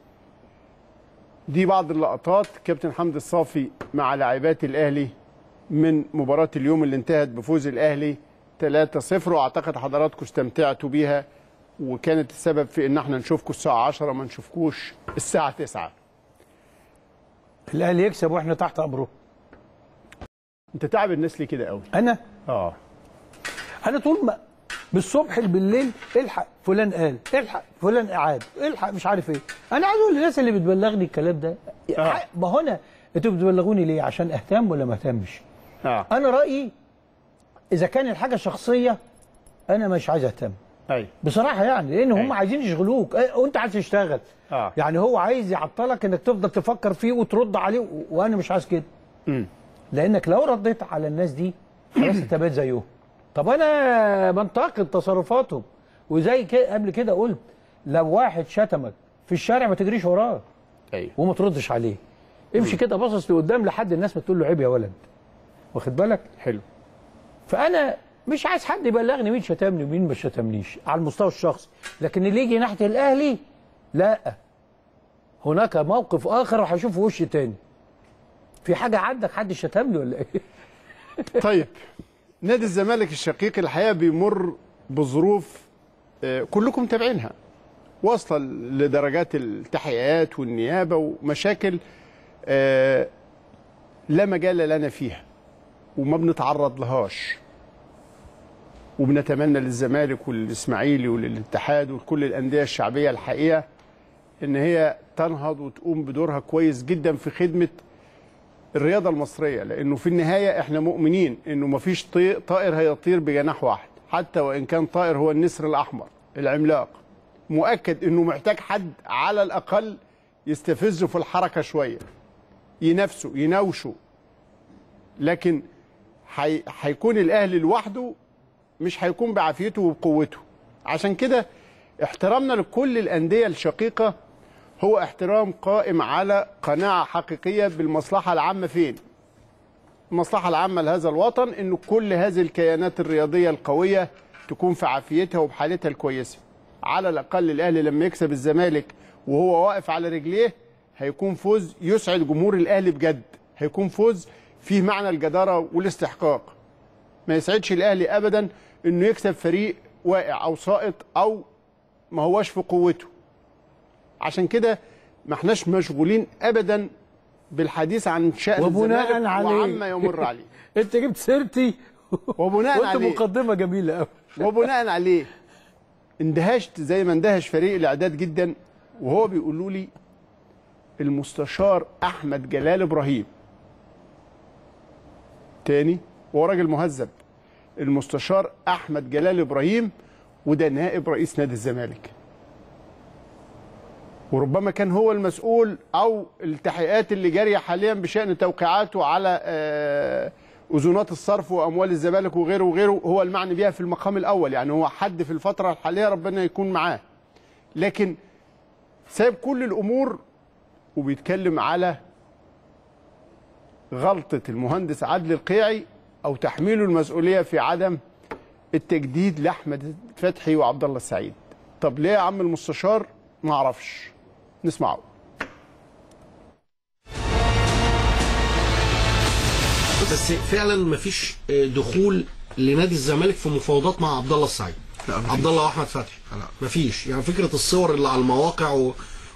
دي بعض اللقطات كابتن حمد الصافي مع لاعبات الأهلي من مباراة اليوم اللي انتهت بفوز الأهلي 3-0 واعتقد حضراتكم استمتعتوا بيها وكانت السبب في ان احنا نشوفكم الساعة 10 ما نشوفكوش الساعة 9 الاهلي يكسب واحنا تحت امره انت تعب الناس ليه كده قوي انا اه انا طول ما بالصبح بالليل الحق فلان قال الحق فلان اعاد الحق مش عارف ايه انا عايز اقول للناس اللي بتبلغني الكلام ده آه. ما هو انا انتوا بتبلغوني ليه عشان اهتم ولا ما اهتمش اه انا رايي اذا كان الحاجه شخصيه انا مش عايز اهتم ايوه بصراحه يعني لان هم أيوة. عايزين يشغلوك أه، وانت عايز تشتغل آه. يعني هو عايز يعطلك انك تفضل تفكر فيه وترد عليه و- وانا مش عايز كده امم لانك لو رديت على الناس دي خلاص انت بقيت زيهم طب انا بنتقد تصرفاتهم وزي كده قبل كده قلت لو واحد شتمك في الشارع ما تجريش وراه ايوه وما تردش عليه امشي كده باصص لقدام لحد الناس ما تقول له عيب يا ولد واخد بالك حلو فانا مش عايز حد يبلغني مين شتمني ومين ما شتمنيش على المستوى الشخصي لكن اللي يجي ناحيه الاهلي لا هناك موقف اخر هشوفه وش تاني في حاجه عندك حد شتمني ولا ايه طيب نادي الزمالك الشقيق الحقيقه بيمر بظروف آه، كلكم متابعينها واصله لدرجات التحقيقات والنيابه ومشاكل آه، لا مجال لنا فيها وما بنتعرض لهاش وبنتمنى للزمالك وللاسماعيلي وللاتحاد ولكل الانديه الشعبيه الحقيقه ان هي تنهض وتقوم بدورها كويس جدا في خدمه الرياضه المصريه لانه في النهايه احنا مؤمنين انه مفيش طي- طائر هيطير بجناح واحد حتى وان كان طائر هو النسر الاحمر العملاق مؤكد انه محتاج حد على الاقل يستفزه في الحركه شويه ينافسه يناوشه لكن حي... هيكون الاهلي لوحده مش هيكون بعافيته وبقوته عشان كده احترامنا لكل الانديه الشقيقه هو احترام قائم على قناعه حقيقيه بالمصلحه العامه فين المصلحه العامه لهذا الوطن ان كل هذه الكيانات الرياضيه القويه تكون في عافيتها وبحالتها الكويسه على الاقل الاهلي لما يكسب الزمالك وهو واقف على رجليه هيكون فوز يسعد جمهور الاهلي بجد هيكون فوز فيه معنى الجداره والاستحقاق ما يسعدش الاهلي ابدا انه يكسب فريق واقع او ساقط او ما هواش في قوته عشان كده ما احناش مشغولين ابدا بالحديث عن شأن وبناء الزمالك عليه. وعما يمر عليه انت جبت سيرتي وبناء وانت عليه مقدمه جميله قوي وبناء عليه اندهشت زي ما اندهش فريق الاعداد جدا وهو بيقولوا لي المستشار احمد جلال ابراهيم تاني وهو راجل مهذب المستشار احمد جلال ابراهيم وده نائب رئيس نادي الزمالك وربما كان هو المسؤول او التحقيقات اللي جاريه حاليا بشان توقيعاته على آه، اذونات الصرف واموال الزمالك وغيره وغيره هو المعني بيها في المقام الاول يعني هو حد في الفتره الحاليه ربنا يكون معاه لكن سايب كل الامور وبيتكلم على غلطه المهندس عادل القيعي او تحميله المسؤوليه في عدم التجديد لاحمد فتحي وعبد الله السعيد طب ليه يا عم المستشار ما اعرفش نسمعه بس فعلا مفيش دخول لنادي الزمالك في مفاوضات مع عبد الله السعيد لا، مفيش. عبد الله واحمد فتحي لا. مفيش يعني فكره الصور اللي على المواقع و...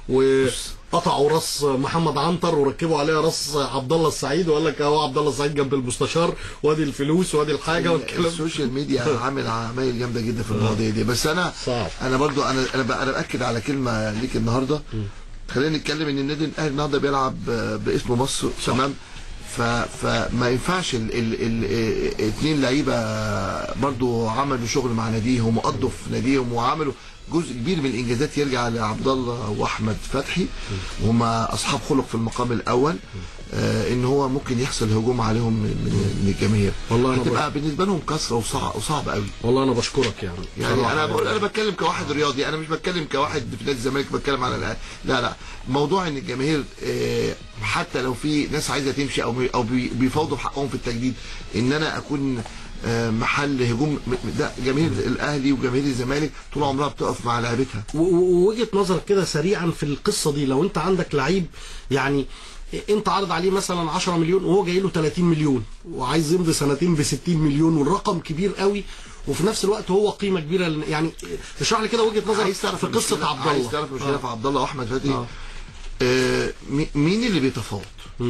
وقطعوا راس محمد عنتر وركبوا عليها راس عبد الله السعيد وقال لك اهو عبد الله السعيد جنب المستشار وادي الفلوس وادي الحاجه والكلام السوشيال ميديا عامل عمايل جامده جدا في المواضيع دي بس انا صعب. انا برضو انا انا ب- انا باكد على كلمه ليك النهارده خلينا نتكلم ان النادي الاهلي النهارده بيلعب آه، باسم مصر تمام ف فما ينفعش ال ال ال اتنين لعيبه برضو عملوا شغل مع ناديهم وقضوا في ناديهم وعملوا جزء كبير من الانجازات يرجع لعبد الله واحمد فتحي وهما اصحاب خلق في المقام الاول آه ان هو ممكن يحصل هجوم عليهم من, من من الجماهير والله أنا هتبقى بالنسبه لهم كسره وصعب وصعب قوي والله انا بشكرك يعني يعني بصراحة انا بقول انا بتكلم كواحد رياضي انا مش بتكلم كواحد في نادي الزمالك بتكلم على الأهلي. لا لا موضوع ان الجماهير آه، حتى لو في ناس عايزه تمشي او او بي- بيفاوضوا بحقهم في التجديد ان انا اكون آه، محل هجوم م- ده جماهير الاهلي وجماهير الزمالك طول عمرها بتقف مع لعيبتها و- و- ووجهه نظرك كده سريعا في القصه دي لو انت عندك لعيب يعني انت عارض عليه مثلا 10 مليون وهو جاي له 30 مليون وعايز يمضي سنتين ب 60 مليون والرقم كبير قوي وفي نفس الوقت هو قيمه كبيره لن- يعني اشرح لي كده وجهه نظرك عايز تعرف في قصه المشكلة- عبد عايز الله تعرف المشكله في عبد الله واحمد فتحي آه. آه، مي- مين اللي بيتفاوض؟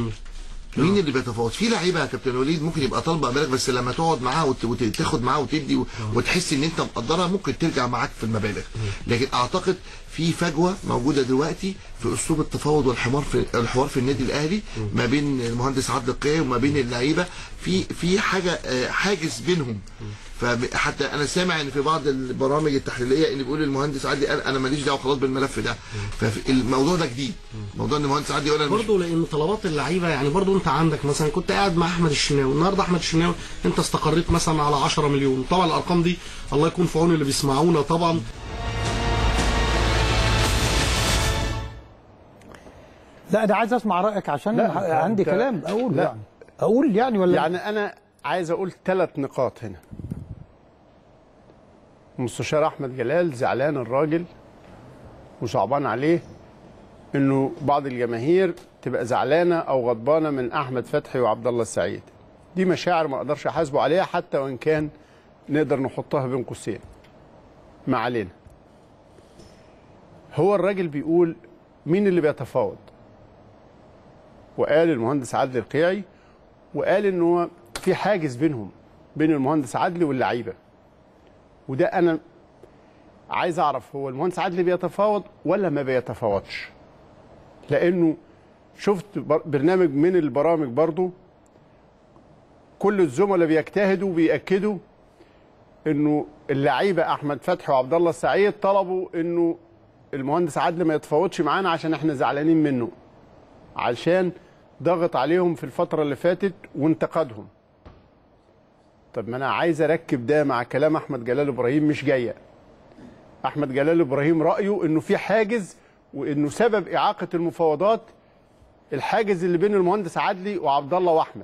مين اللي بيتفاوض؟ في لعيبه يا كابتن وليد ممكن يبقى طالبه بالك بس لما تقعد معاه وت- وتاخد معاه وتدي و- وتحس ان انت مقدرها ممكن ترجع معاك في المبالغ لكن اعتقد في فجوه موجوده دلوقتي في اسلوب التفاوض والحوار في الحوار في النادي الاهلي ما بين المهندس عبد القيم وما بين اللعيبه في في حاجه آه، حاجز بينهم فحتى انا سامع ان في بعض البرامج التحليليه اللي بيقول المهندس عادي قال انا ماليش دعوه خلاص بالملف ده فالموضوع ده جديد موضوع ان المهندس عادي يقول انا مش برضه لان طلبات اللعيبه يعني برضه انت عندك مثلا كنت قاعد مع احمد الشناوي النهارده احمد الشناوي انت استقريت مثلا على 10 مليون طبعا الارقام دي الله يكون في عون اللي بيسمعونا طبعا لا ده عايز اسمع رايك عشان لا، ح- أنت- عندي أنت- كلام اقول لا. يعني اقول يعني ولا يعني انا عايز اقول ثلاث نقاط هنا المستشار احمد جلال زعلان الراجل وصعبان عليه انه بعض الجماهير تبقى زعلانه او غضبانه من احمد فتحي وعبد الله السعيد دي مشاعر ما اقدرش احاسبه عليها حتى وان كان نقدر نحطها بين قوسين ما علينا هو الراجل بيقول مين اللي بيتفاوض وقال المهندس عادل القيعي وقال ان هو في حاجز بينهم بين المهندس عدلي واللعيبه وده انا عايز اعرف هو المهندس عدلي بيتفاوض ولا ما بيتفاوضش لانه شفت بر- برنامج من البرامج برضو كل الزملاء بيجتهدوا وبيأكدوا انه اللعيبه احمد فتحي وعبد الله السعيد طلبوا انه المهندس عدلي ما يتفاوضش معانا عشان احنا زعلانين منه عشان ضغط عليهم في الفترة اللي فاتت وانتقدهم طب ما انا عايز اركب ده مع كلام احمد جلال ابراهيم مش جايه احمد جلال ابراهيم رايه انه في حاجز وانه سبب اعاقه المفاوضات الحاجز اللي بين المهندس عدلي وعبد الله واحمد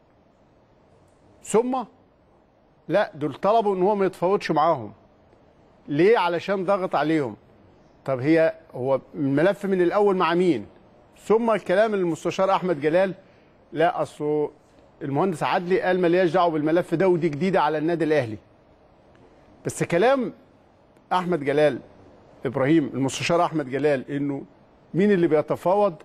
ثم لا دول طلبوا ان هو ما يتفاوضش معاهم ليه علشان ضغط عليهم طب هي هو الملف من الاول مع مين ثم الكلام المستشار احمد جلال لا اصله المهندس عدلي قال مالياش دعوه بالملف ده ودي جديده على النادي الاهلي بس كلام احمد جلال ابراهيم المستشار احمد جلال انه مين اللي بيتفاوض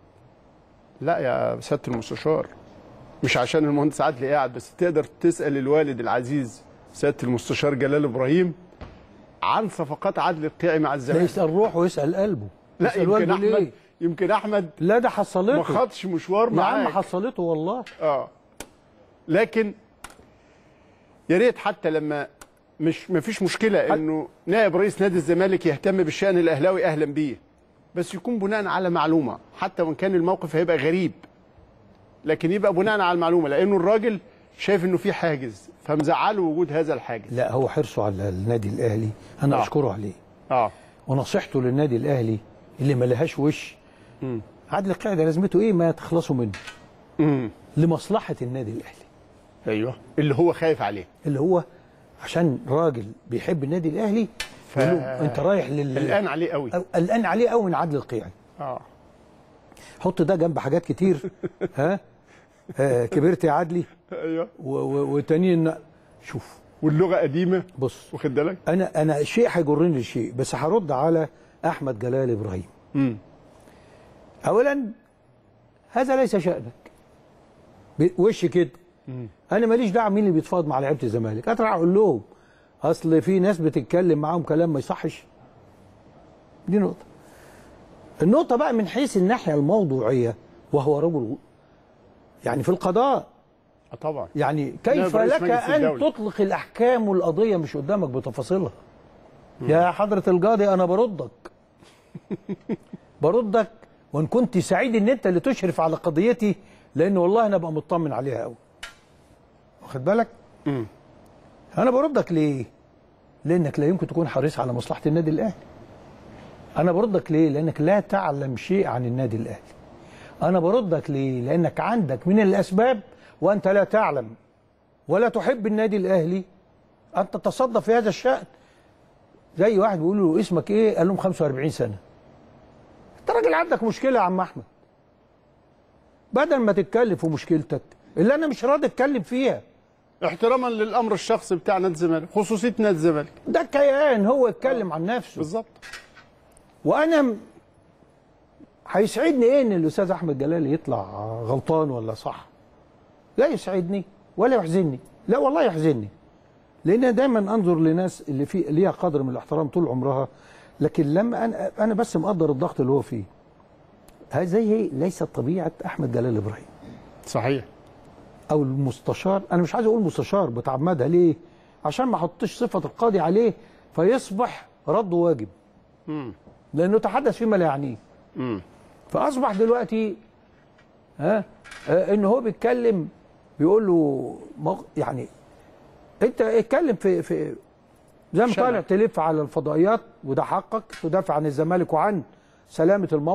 لا يا سياده المستشار مش عشان المهندس عدلي قاعد بس تقدر تسال الوالد العزيز سياده المستشار جلال ابراهيم عن صفقات عدلي القيعي مع لا الزمالك يسال روحه ويسال قلبه لا يسأل يمكن والده احمد ليه؟ يمكن احمد لا ده ما حصلته خدش مشوار يا عم معاك حصلته والله اه لكن يا ريت حتى لما مش ما فيش مشكله انه نائب رئيس نادي الزمالك يهتم بالشان الاهلاوي اهلا بيه بس يكون بناء على معلومه حتى وان كان الموقف هيبقى غريب لكن يبقى بناء على المعلومه لانه الراجل شايف انه في حاجز فمزعله وجود هذا الحاجز لا هو حرصه على النادي الاهلي انا آه. اشكره عليه اه ونصيحته للنادي الاهلي اللي ما لهاش وش عادل القاعده لازمته ايه ما تخلصوا منه امم لمصلحه النادي الاهلي ايوه اللي هو خايف عليه اللي هو عشان راجل بيحب النادي الاهلي ف- يقول له انت رايح لل الان عليه قوي أو- قلقان عليه قوي من عادل القيعي اه حط ده جنب حاجات كتير ها آه كبرت يا عدلي ايوه و- و- وتانيين شوف واللغه قديمه بص واخد بالك انا انا شيء هيجرني لشيء بس هرد على احمد جلال ابراهيم امم اولا هذا ليس شانك ب- وش كده انا ماليش دعوه مين اللي بيتفاوض مع لعيبه الزمالك اطلع اقول لهم اصل في ناس بتتكلم معاهم كلام ما يصحش دي نقطه النقطه بقى من حيث الناحيه الموضوعيه وهو رجل يعني في القضاء اه طبعا يعني كيف رئيس لك مجلس ان الدولة. تطلق الاحكام والقضيه مش قدامك بتفاصيلها يا حضره القاضي انا بردك بردك وان كنت سعيد ان انت اللي تشرف على قضيتي لان والله انا ابقى مطمن عليها قوي واخد بالك مم. انا بردك ليه لانك لا يمكن تكون حريص على مصلحه النادي الاهلي انا بردك ليه لانك لا تعلم شيء عن النادي الاهلي انا بردك ليه لانك عندك من الاسباب وانت لا تعلم ولا تحب النادي الاهلي ان تتصدى في هذا الشان زي واحد بيقول له اسمك ايه قال لهم 45 سنه انت راجل عندك مشكله يا عم احمد بدل ما تتكلم في مشكلتك اللي انا مش راضي اتكلم فيها احتراما للامر الشخصي بتاع نادي الزمالك خصوصيه نادي الزمالك ده كيان هو يتكلم عن نفسه بالظبط وانا م- هيسعدني ايه ان الاستاذ احمد جلال يطلع غلطان ولا صح لا يسعدني ولا يحزنني لا والله يحزنني لان أنا دايما انظر لناس اللي في ليها قدر من الاحترام طول عمرها لكن لما انا انا بس مقدر الضغط اللي هو فيه هذه هي ليست طبيعه احمد جلال ابراهيم صحيح او المستشار انا مش عايز اقول مستشار بتعمدها ليه عشان ما احطش صفه القاضي عليه فيصبح رد واجب امم لانه تحدث فيما لا يعنيه امم فاصبح دلوقتي ها آه، ان هو بيتكلم بيقول له موق... يعني انت اتكلم في في زي ما شنع. طالع تلف على الفضائيات وده حقك تدافع عن الزمالك وعن سلامه الموقف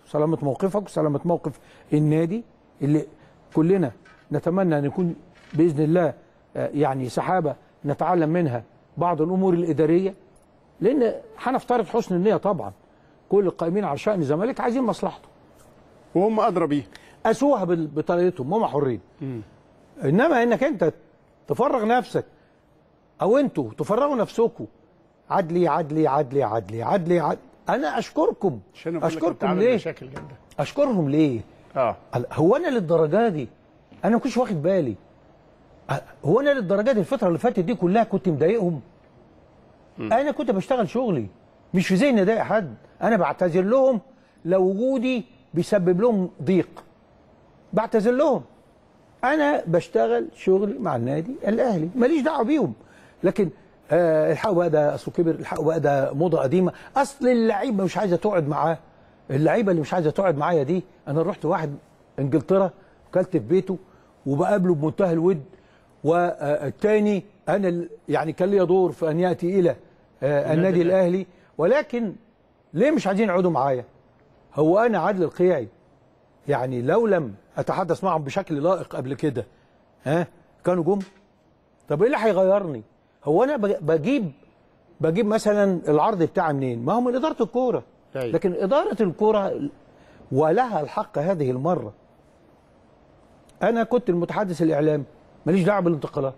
سلامه موقفك وسلامه موقف النادي اللي كلنا نتمنى ان يكون باذن الله آه، يعني سحابه نتعلم منها بعض الامور الاداريه لان هنفترض حسن النيه طبعا كل القائمين على شان الزمالك عايزين مصلحته وهم ادرى بيه اسوها بال- بطريقتهم هم حرين انما انك انت تفرغ نفسك او انتوا تفرغوا نفسكم عدلي عدلي عدلي عدلي عدلي عدلي انا اشكركم عشان أقول لك أنت اشكركم عامل ليه مشاكل جامده اشكرهم ليه اه قال- هو انا للدرجه دي انا ما كنتش واخد بالي أ- هو انا للدرجه دي الفتره اللي فاتت دي كلها كنت مضايقهم انا كنت بشتغل شغلي مش في ذهني اضايق حد انا بعتذر لهم لو وجودي بيسبب لهم ضيق بعتذر لهم انا بشتغل شغلي مع النادي الاهلي ماليش دعوه بيهم لكن آه الحقوا بقى ده اصله كبر الحقوا بقى ده موضه قديمه اصل اللعيبه مش عايزه تقعد معاه اللعيبه اللي مش عايزه تقعد معايا دي انا رحت واحد انجلترا وكلت في بيته وبقابله بمنتهى الود والتاني انا ال- يعني كان لي دور في ان ياتي الى آه النادي الاهلي ولكن ليه مش عايزين يقعدوا معايا هو انا عادل القيعي يعني لو لم اتحدث معهم بشكل لائق قبل كده ها كانوا جم طب ايه اللي هيغيرني هو انا بج- بجيب بجيب مثلا العرض بتاعي منين ما هو من اداره الكوره أيوة. لكن اداره الكوره ولها الحق هذه المره انا كنت المتحدث الاعلامي ماليش دعوه بالانتقالات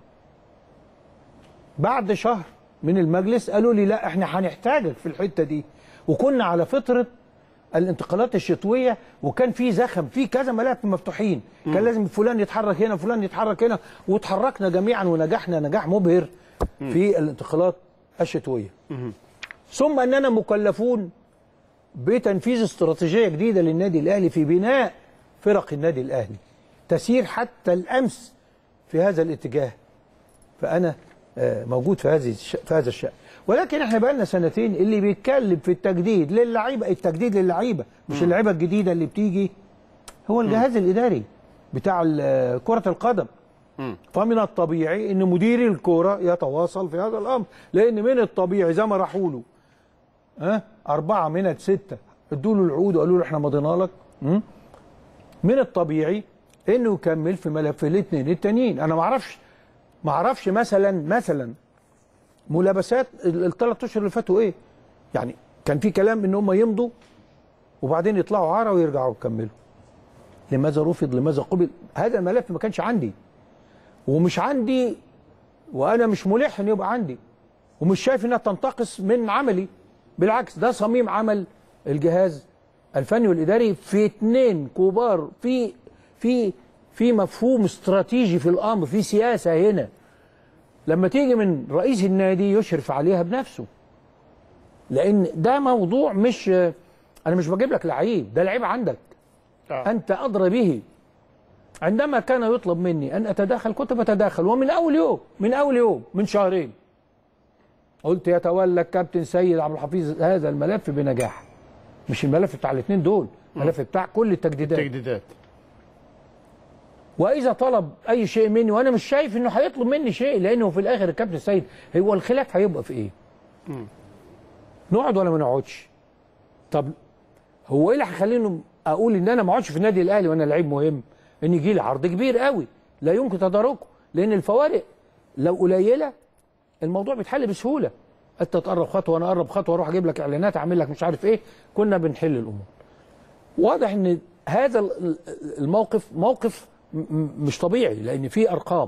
بعد شهر من المجلس قالوا لي لا احنا هنحتاجك في الحته دي وكنا على فتره الانتقالات الشتويه وكان في زخم في كذا ملف مفتوحين كان لازم فلان يتحرك هنا فلان يتحرك هنا وتحركنا جميعا ونجحنا نجاح مبهر في الانتقالات الشتويه ثم اننا مكلفون بتنفيذ استراتيجيه جديده للنادي الاهلي في بناء فرق النادي الاهلي تسير حتى الامس في هذا الاتجاه فانا آه، موجود في هذه الش- في هذا الشأن ولكن احنا بقى لنا سنتين اللي بيتكلم في التجديد للعيبه التجديد للعيبه مش اللعيبه الجديده اللي بتيجي هو الجهاز الاداري بتاع ال- كره القدم فمن الطبيعي ان مدير الكوره يتواصل في هذا الامر لان من الطبيعي زي ما راحوا له ها أربعة من الستة ادوا له العقود وقالوا له احنا مضينا لك م? من الطبيعي انه يكمل في ملف الاثنين التانيين انا ما اعرفش ما اعرفش مثلا مثلا ملابسات الثلاث اشهر اللي فاتوا ايه يعني كان في كلام ان هم يمضوا وبعدين يطلعوا عاره ويرجعوا يكملوا لماذا رفض لماذا قبل هذا الملف ما كانش عندي ومش عندي وانا مش ملح ان يبقى عندي ومش شايف انها تنتقص من عملي بالعكس ده صميم عمل الجهاز الفني والاداري في اتنين كبار في في في مفهوم استراتيجي في الامر في سياسه هنا لما تيجي من رئيس النادي يشرف عليها بنفسه لان ده موضوع مش انا مش بجيب لك لعيب ده لعيب عندك آه. انت ادرى به عندما كان يطلب مني ان اتداخل كنت بتداخل ومن اول يوم من اول يوم من شهرين قلت يتولى الكابتن سيد عبد الحفيظ هذا الملف بنجاح مش الملف بتاع الاثنين دول الملف بتاع كل التجديدات تجديدات واذا طلب اي شيء مني وانا مش شايف انه هيطلب مني شيء لانه في الاخر الكابتن سيد هو الخلاف هيبقى في ايه نقعد ولا ما نقعدش طب هو ايه اللي هيخليني اقول ان انا ما اقعدش في النادي الاهلي وانا لعيب مهم ان يجي لي عرض كبير قوي لا يمكن تداركه لان الفوارق لو قليله الموضوع بيتحل بسهوله انت تقرب خطوه وانا اقرب خطوه اروح اجيب لك اعلانات اعمل لك مش عارف ايه كنا بنحل الامور واضح ان هذا ال- ال- الموقف موقف م- م- مش طبيعي لان فيه ارقام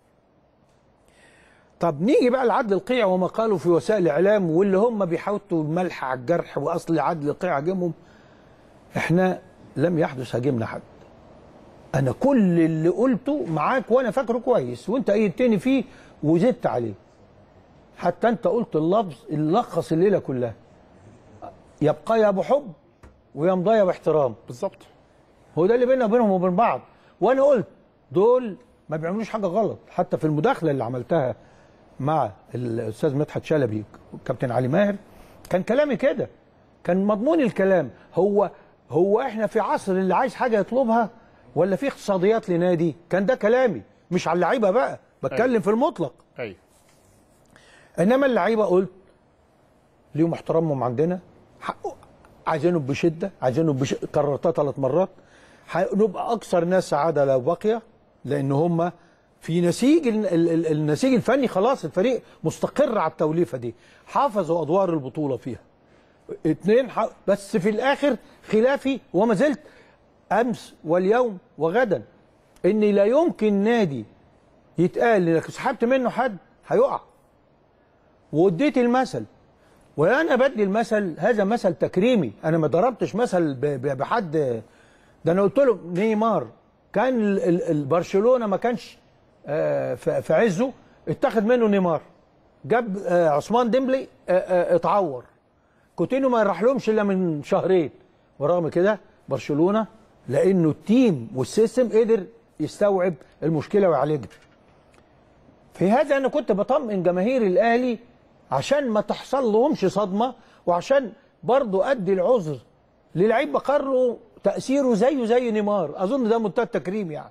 طب نيجي بقى لعدل القيع وما قالوا في وسائل الاعلام واللي هم بيحطوا الملح على الجرح واصل عدل القيع هاجمهم احنا لم يحدث هاجمنا حد انا كل اللي قلته معاك وانا فاكره كويس وانت ايدتني فيه وزدت عليه حتى انت قلت اللفظ اللي لخص الليله كلها يبقى يا بحب ويمضي يا باحترام بالظبط هو ده اللي بيننا وبينهم وبين بعض وانا قلت دول ما بيعملوش حاجه غلط حتى في المداخله اللي عملتها مع الاستاذ مدحت شلبي والكابتن علي ماهر كان كلامي كده كان مضمون الكلام هو هو احنا في عصر اللي عايز حاجه يطلبها ولا في اقتصاديات لنادي كان ده كلامي مش على اللعيبه بقى بتكلم في المطلق ايوه انما اللعيبه قلت ليهم احترامهم عندنا حق عايزينه بشده عايزينه بش... كررتها ثلاث مرات هنبقى اكثر ناس سعاده لو بقي لان هم في نسيج ال... ال... ال- النسيج الفني خلاص الفريق مستقر على التوليفه دي حافظوا ادوار البطوله فيها اتنين ح... بس في الاخر خلافي وما زلت امس واليوم وغدا ان لا يمكن نادي يتقال انك سحبت منه حد هيقع واديت المثل وانا بدي المثل هذا مثل تكريمي انا ما ضربتش مثل ب- ب- بحد ده انا قلت له نيمار كان ال- ال- ال- برشلونه ما كانش آه، في في عزه اتخذ منه نيمار جاب آه، عثمان ديمبلي آه، آه، اتعور كوتينو ما راحلهمش الا من شهرين ورغم كده برشلونه لانه التيم والسيستم قدر يستوعب المشكله ويعالجها في هذا انا كنت بطمئن جماهير الاهلي عشان ما تحصل لهمش صدمه وعشان برضو ادي العذر للعيب بقرره تاثيره زيه زي نيمار اظن ده منتهى التكريم يعني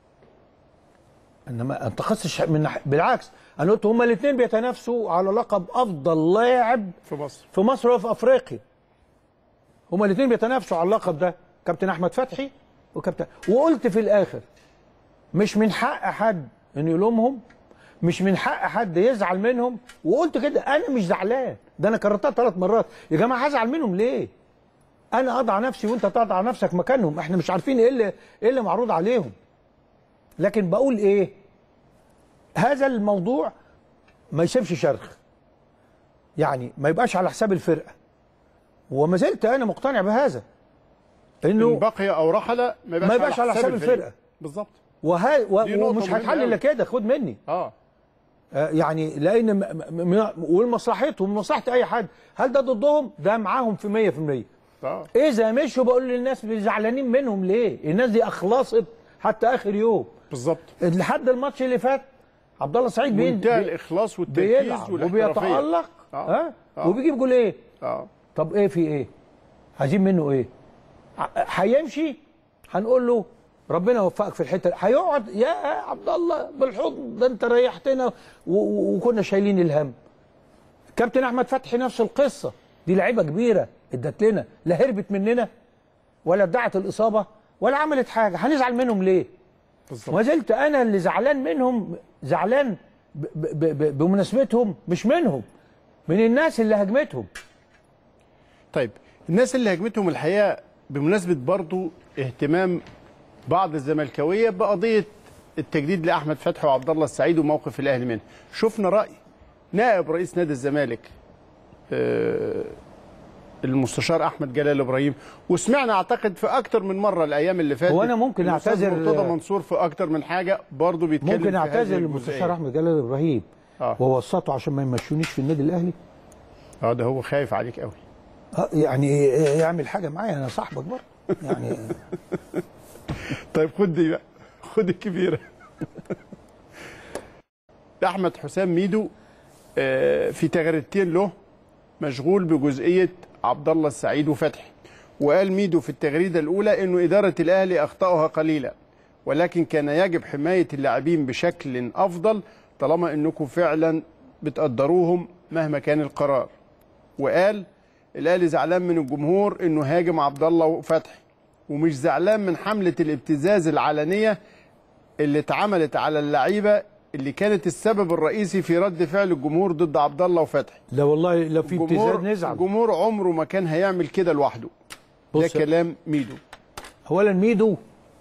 انما انت خصش من ناحية- بالعكس انا قلت هما الاثنين بيتنافسوا على لقب افضل لاعب في مصر في مصر وفي افريقيا هما الاثنين بيتنافسوا على اللقب ده كابتن احمد فتحي وكابتن وقلت في الاخر مش من حق حد انه يلومهم مش من حق حد يزعل منهم وقلت كده انا مش زعلان ده انا كررتها ثلاث مرات يا جماعه هزعل منهم ليه انا اضع نفسي وانت تضع نفسك مكانهم احنا مش عارفين ايه اللي ايه اللي معروض عليهم لكن بقول ايه هذا الموضوع ما يسيبش شرخ يعني ما يبقاش على حساب الفرقه وما زلت انا مقتنع بهذا ان انه بقي او رحل ما يبقاش, ما يبقاش على حساب الفريق. الفرقة. بالظبط وها و... دي نقطة ومش مهمة هتحل أوي. الا كده خد مني اه آه، يعني لان م... م... م... ولمصلحتهم ومصلحه اي حد هل ده ضدهم ده معاهم في 100% اه اذا مشوا بقول للناس زعلانين منهم ليه الناس دي اخلصت حتى اخر يوم بالظبط لحد الماتش اللي فات عبد الله سعيد بي... منتهى بي... الاخلاص والتركيز بيلعب والاحترافيه وبيتالق آه. ها آه. وبيجيب جول ايه اه طب ايه في ايه عايزين منه ايه ع- هيمشي هنقول له ربنا يوفقك في الحته دي. هيقعد يا عبد الله بالحضن ده انت ريحتنا و- و- وكنا شايلين الهم كابتن احمد فتحي نفس القصه دي لعيبه كبيره ادت لنا لا هربت مننا ولا ادعت الاصابه ولا عملت حاجه هنزعل منهم ليه بالظبط ما زلت انا اللي زعلان منهم زعلان ب ب ب بمناسبتهم مش منهم من الناس اللي هجمتهم طيب الناس اللي هجمتهم الحقيقه بمناسبه برضو اهتمام بعض الزملكاويه بقضيه التجديد لاحمد فتحي وعبد الله السعيد وموقف الاهلي منه شفنا راي نائب رئيس نادي الزمالك آه، المستشار احمد جلال ابراهيم وسمعنا اعتقد في اكتر من مره الايام اللي فاتت هو أنا ممكن الأستاذ أعتذر- مرتضى منصور في اكتر من حاجه برضه بيتكلم ممكن في هذه اعتذر الجزئية. للمستشار احمد جلال ابراهيم آه. ووسطه عشان ما يمشونيش في النادي الاهلي اه ده هو خايف عليك قوي آه، يعني يعمل حاجه معايا انا صاحبك برضه يعني طيب خد دي بقى خد الكبيره احمد حسام ميدو آه، في تغريدتين له مشغول بجزئيه عبد الله السعيد وفتحي وقال ميدو في التغريده الاولى انه اداره الاهلي اخطاها قليله ولكن كان يجب حمايه اللاعبين بشكل افضل طالما انكم فعلا بتقدروهم مهما كان القرار وقال الاهلي زعلان من الجمهور انه هاجم عبد الله وفتحي ومش زعلان من حمله الابتزاز العلنيه اللي اتعملت على اللعيبه اللي كانت السبب الرئيسي في رد فعل الجمهور ضد عبد الله وفتحي لا والله لو في ابتزاز نزعل الجمهور عمره ما كان هيعمل كده لوحده ده بص- كلام ميدو اولا ميدو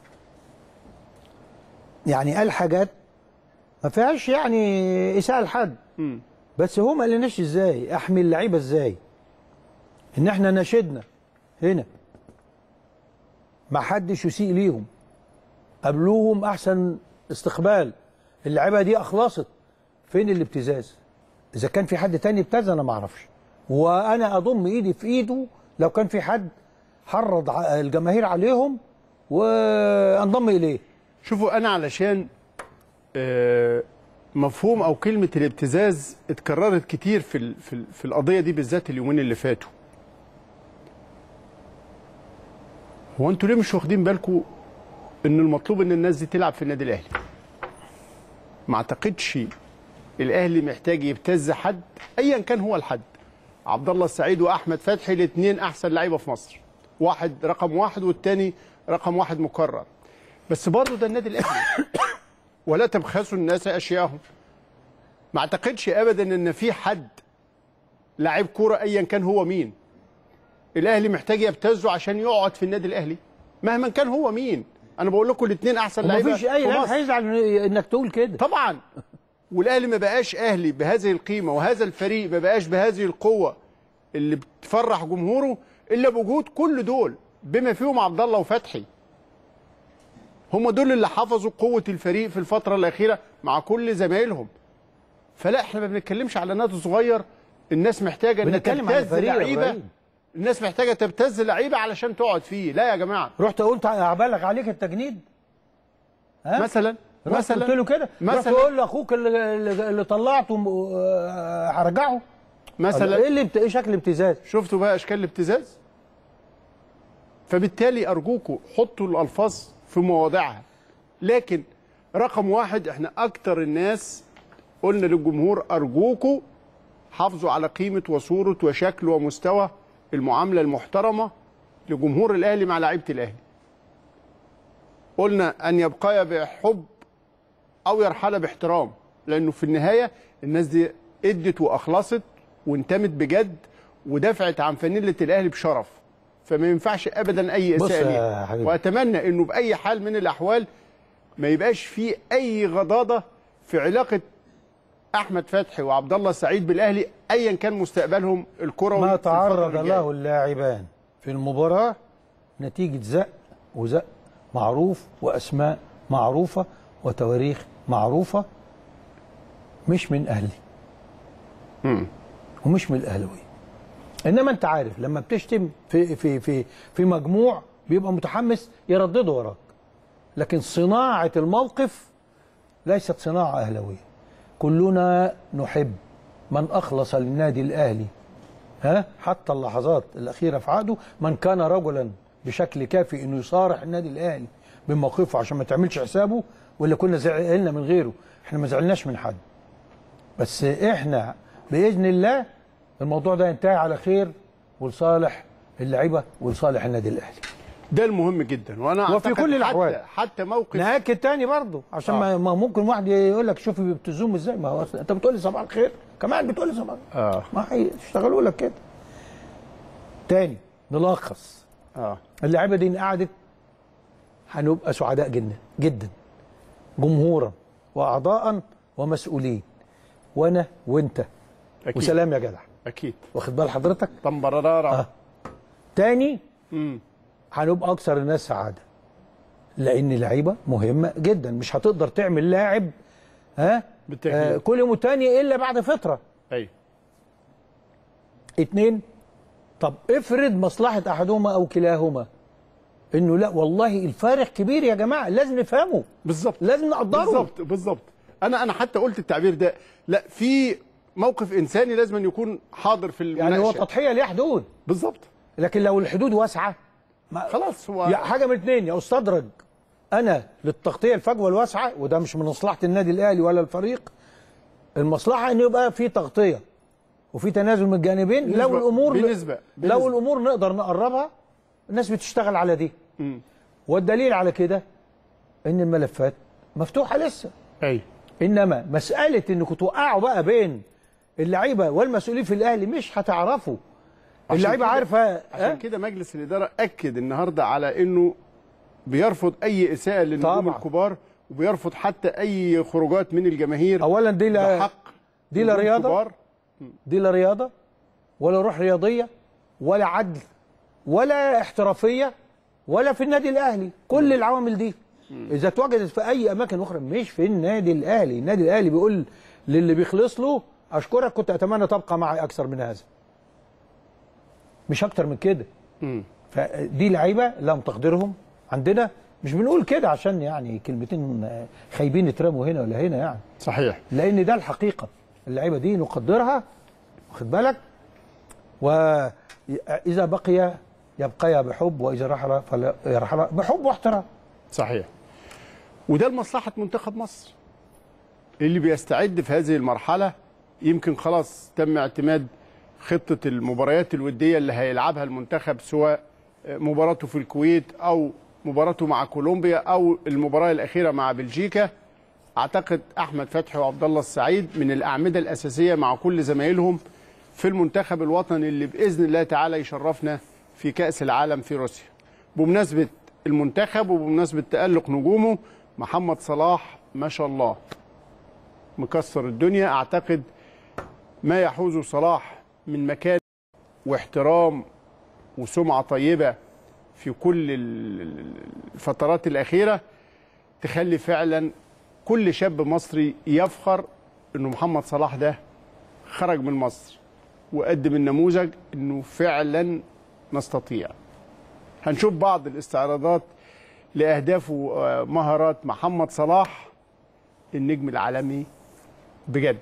يعني قال حاجات ما فيهاش يعني اساءه لحد مم. بس هو ما قالناش ازاي احمي اللعيبه ازاي ان احنا نشدنا هنا ما حدش يسيء ليهم قابلوهم احسن استقبال اللعيبه دي اخلصت فين الابتزاز اذا كان في حد تاني ابتز انا ما اعرفش وانا اضم ايدي في ايده لو كان في حد حرض ع- الجماهير عليهم وانضم اليه شوفوا انا علشان آه، مفهوم او كلمه الابتزاز اتكررت كتير في ال- في ال- في القضيه دي بالذات اليومين اللي فاتوا هو انتوا ليه مش واخدين بالكم ان المطلوب ان الناس دي تلعب في النادي الاهلي ما اعتقدش الاهلي محتاج يبتز حد ايا كان هو الحد عبد الله السعيد واحمد فتحي الاثنين احسن لعيبه في مصر واحد رقم واحد والتاني رقم واحد مكرر بس برضه ده النادي الاهلي ولا تبخسوا الناس اشياءهم ما اعتقدش ابدا ان في حد لاعب كوره ايا كان هو مين الاهلي محتاج يبتزه عشان يقعد في النادي الاهلي مهما كان هو مين انا بقول لكم الاثنين احسن لعيبه ومفيش اي في لاعب مصر. هيزعل انك تقول كده طبعا والاهلي ما بقاش اهلي بهذه القيمه وهذا الفريق ما بقاش بهذه القوه اللي بتفرح جمهوره الا بوجود كل دول بما فيهم عبد الله وفتحي هم دول اللي حفظوا قوه الفريق في الفتره الاخيره مع كل زمايلهم فلا احنا ما بنتكلمش على نادي صغير الناس محتاجه ان بنتكلم على تبتز الفريق يا لعيبه إبراهيم. الناس محتاجه تبتز لعيبه علشان تقعد فيه لا يا جماعه رحت قلت هبلغ عليك التجنيد ها مثلا رحت مثلا قلت له كده رحت مثلا تقول لاخوك اللي, اللي اللي طلعته آه، هرجعه مثلا ايه اللي بت... ايه شكل ابتزاز شفتوا بقى اشكال الابتزاز فبالتالي ارجوكم حطوا الالفاظ في مواضعها لكن رقم واحد احنا اكتر الناس قلنا للجمهور ارجوكم حافظوا على قيمه وصوره وشكل ومستوى المعامله المحترمه لجمهور الاهلي مع لعيبه الاهلي قلنا ان يبقى بحب او يرحل باحترام لانه في النهايه الناس دي ادت واخلصت وانتمت بجد ودفعت عن فانيله الاهلي بشرف فما ينفعش ابدا اي بص اساءه يا ليه. حبيبي. واتمنى انه باي حال من الاحوال ما يبقاش فيه اي غضاضه في علاقه احمد فتحي وعبد الله السعيد بالاهلي ايا كان مستقبلهم الكروي ما في الفترة تعرض الجاية. له اللاعبان في المباراة نتيجة زق وزق معروف وأسماء معروفة وتواريخ معروفة مش من أهلي ومش من الأهلاوي إنما أنت عارف لما بتشتم في في في في مجموع بيبقى متحمس يردده وراك لكن صناعة الموقف ليست صناعة أهلاوية كلنا نحب من أخلص للنادي الأهلي ها حتى اللحظات الأخيرة في عقده من كان رجلا بشكل كافي إنه يصارح النادي الأهلي بموقفه عشان ما تعملش حسابه ولا كنا زعلنا من غيره احنا ما زعلناش من حد بس احنا بإذن الله الموضوع ده ينتهي على خير ولصالح اللعيبة ولصالح النادي الأهلي ده المهم جدا وانا وفي أعتقد كل الأحوال. حتى, حتى موقف نأكد تاني برضه عشان ما ما ممكن واحد يقول لك شوف بتزوم ازاي ما هو أصلاً انت بتقول لي صباح الخير كمان بتقول لي صباح الخير اه ما هيشتغلوا لك كده تاني نلخص اه اللعيبه دي إن قعدت هنبقى سعداء جدا جدا جمهورا واعضاء ومسؤولين وانا وانت اكيد وسلام يا جدع اكيد واخد بال حضرتك طمبرارارا آه. تاني مم. هنبقى اكثر الناس سعاده لان لعيبه مهمه جدا مش هتقدر تعمل لاعب ها بالتأكيد. آه كل يوم والتاني الا بعد فتره ايوه اتنين طب افرض مصلحه احدهما او كلاهما انه لا والله الفارق كبير يا جماعه لازم نفهمه بالظبط لازم نقدره بالظبط بالظبط انا انا حتى قلت التعبير ده لا في موقف انساني لازم أن يكون حاضر في المناقشه يعني هو تضحيه ليه حدود بالظبط لكن لو الحدود واسعه ما خلاص هو يا حاجه من اتنين يا استدرج انا للتغطيه الفجوه الواسعه وده مش من مصلحه النادي الاهلي ولا الفريق المصلحه ان يبقى في تغطيه وفي تنازل من الجانبين بنسبة- لو الامور بنسبة- بنسبة. لو الامور نقدر نقربها الناس بتشتغل على دي والدليل على كده ان الملفات مفتوحه لسه ايوه انما مساله انكم توقعوا بقى بين اللعيبه والمسؤولين في الاهلي مش هتعرفوا اللعيبه كده- عارفه عشان أه؟ كده مجلس الاداره اكد النهارده على انه بيرفض اي اساءه للنجوم طبعا. الكبار وبيرفض حتى اي خروجات من الجماهير اولا دي لا بحق دي لا نجوم رياضة. كبار. دي لا رياضه ولا روح رياضيه ولا عدل ولا احترافيه ولا في النادي الاهلي كل العوامل دي اذا اتوجدت في اي اماكن اخرى مش في النادي الاهلي النادي الاهلي بيقول للي بيخلص له اشكرك كنت اتمنى تبقى معي اكثر من هذا مش اكتر من كده فدي لعيبه لم تقدرهم عندنا مش بنقول كده عشان يعني كلمتين آه، خايبين اترموا هنا ولا هنا يعني صحيح لان ده الحقيقه اللعيبه دي نقدرها واخد بالك واذا بقي يبقى بحب واذا رحل فلا يرحل بحب واحترام صحيح وده لمصلحه منتخب مصر اللي بيستعد في هذه المرحله يمكن خلاص تم اعتماد خطه المباريات الوديه اللي هيلعبها المنتخب سواء مباراته في الكويت او مباراته مع كولومبيا او المباراه الاخيره مع بلجيكا اعتقد احمد فتحي وعبد الله السعيد من الاعمده الاساسيه مع كل زمايلهم في المنتخب الوطني اللي باذن الله تعالى يشرفنا في كاس العالم في روسيا بمناسبه المنتخب وبمناسبه تالق نجومه محمد صلاح ما شاء الله مكسر الدنيا اعتقد ما يحوزه صلاح من مكان واحترام وسمعه طيبه في كل الفترات الاخيره تخلي فعلا كل شاب مصري يفخر انه محمد صلاح ده خرج من مصر وقدم النموذج انه فعلا نستطيع هنشوف بعض الاستعراضات لاهداف ومهارات محمد صلاح النجم العالمي بجد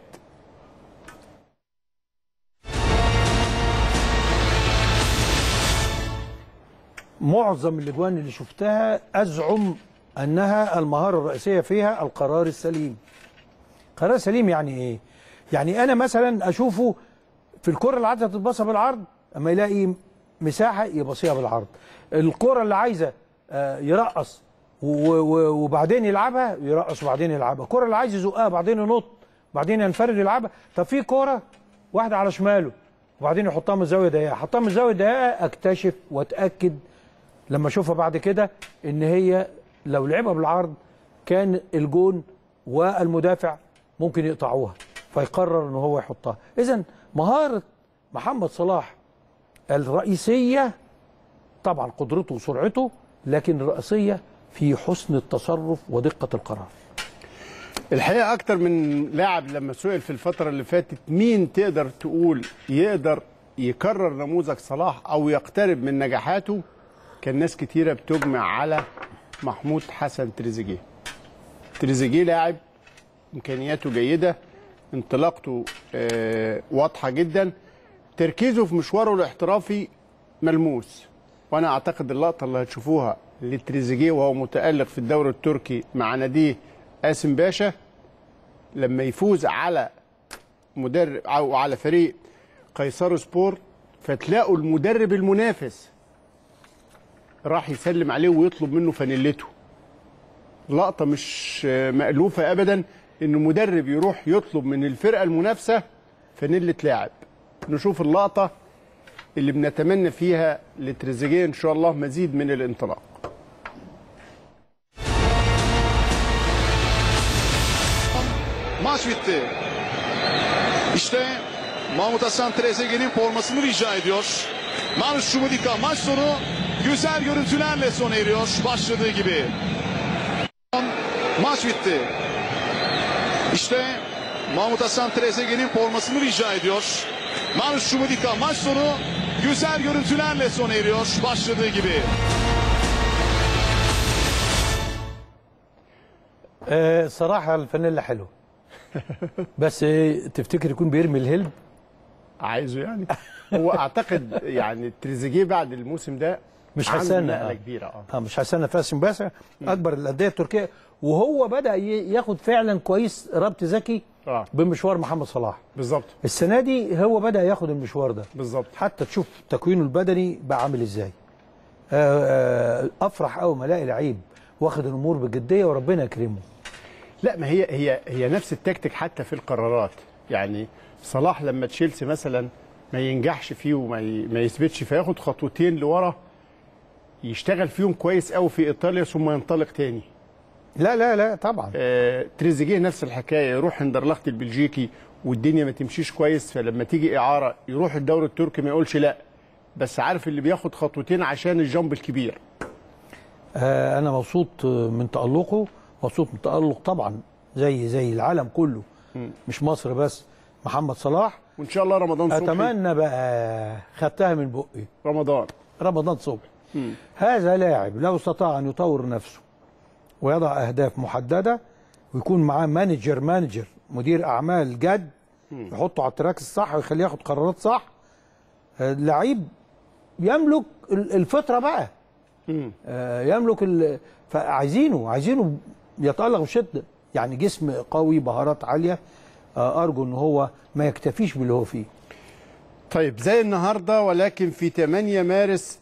معظم الاجوان اللي شفتها ازعم انها المهاره الرئيسيه فيها القرار السليم قرار سليم يعني ايه يعني انا مثلا اشوفه في الكره اللي عايزه تتبصى بالعرض اما يلاقي مساحه يبصيها بالعرض الكره اللي عايزه آه، يرقص و- و- وبعدين يلعبها يرقص وبعدين يلعبها الكره اللي عايز يزقها بعدين ينط بعدين ينفرد يلعبها طب في كره واحده على شماله وبعدين يحطها من زاويه ضيقه حطها من زاويه ضيقه اكتشف واتاكد لما اشوفها بعد كده ان هي لو لعبها بالعرض كان الجون والمدافع ممكن يقطعوها فيقرر ان هو يحطها اذا مهاره محمد صلاح الرئيسيه طبعا قدرته وسرعته لكن الرئيسيه في حسن التصرف ودقه القرار الحقيقه اكتر من لاعب لما سئل في الفتره اللي فاتت مين تقدر تقول يقدر يكرر نموذج صلاح او يقترب من نجاحاته كان ناس كتيره بتجمع على محمود حسن تريزيجيه تريزيجيه لاعب امكانياته جيده انطلاقته آه، واضحه جدا تركيزه في مشواره الاحترافي ملموس وانا اعتقد اللقطه اللي هتشوفوها لتريزيجيه وهو متالق في الدوري التركي مع ناديه قاسم باشا لما يفوز على مدرب او على فريق قيصر سبور فتلاقوا المدرب المنافس راح يسلم عليه ويطلب منه فانيلته لقطه مش مألوفه ابدا ان مدرب يروح يطلب من الفرقه المنافسه فانيله لاعب نشوف اللقطه اللي بنتمنى فيها لتريزيجيه ان شاء الله مزيد من الانطلاق Maç bitti. İşte Mahmut Hasan Trezeguet'in formasını rica ediyor. Marius Şumudika maç sonu güzel görüntülerle sona eriyor başladığı gibi. Maç bitti. İşte Mahmut Hasan Trezeguet'in formasını rica ediyor. Marius Şumudika maç sonu güzel görüntülerle sona eriyor başladığı gibi. آه صراحة الفانيلا حلو بس آه، تفتكر يكون بيرمي الهلب عايزه يعني هو اعتقد يعني تريزيجيه بعد الموسم ده مش عنده هستنى نقله آه. كبيره اه اه مش هستنى فاسم باسا اكبر الانديه التركيه وهو بدا ي- ياخد فعلا كويس ربط ذكي اه بمشوار محمد صلاح بالظبط السنه دي هو بدا ياخد المشوار ده بالظبط حتى تشوف تكوينه البدني بقى عامل ازاي آه، آه، افرح قوي ما الاقي لعيب واخد الامور بجديه وربنا يكرمه لا ما هي هي هي نفس التكتيك حتى في القرارات يعني صلاح لما تشيلسي مثلا ما ينجحش فيه وما ي- ما يثبتش فياخد خطوتين لورا يشتغل فيهم كويس قوي في ايطاليا ثم ينطلق تاني لا لا لا طبعا آه تريزيجيه نفس الحكايه يروح اندرلخت البلجيكي والدنيا ما تمشيش كويس فلما تيجي اعاره يروح الدوري التركي ما يقولش لا بس عارف اللي بياخد خطوتين عشان الجامب الكبير آه، انا مبسوط آه، من تالقه مبسوط من تالق طبعا زي زي العالم كله مش مصر بس محمد صلاح وان شاء الله رمضان صبحي اتمنى بقى خدتها من بقي رمضان رمضان صبحي هذا لاعب لو استطاع ان يطور نفسه ويضع اهداف محدده ويكون معاه مانجر مانجر مدير اعمال جد يحطه على التراك الصح ويخليه ياخد قرارات صح آه، لعيب يملك ال- الفطره بقى آه، يملك ال- فعايزينه عايزينه يتالق بشده يعني جسم قوي مهارات عاليه آه، ارجو ان هو ما يكتفيش باللي هو فيه طيب زي النهارده ولكن في 8 مارس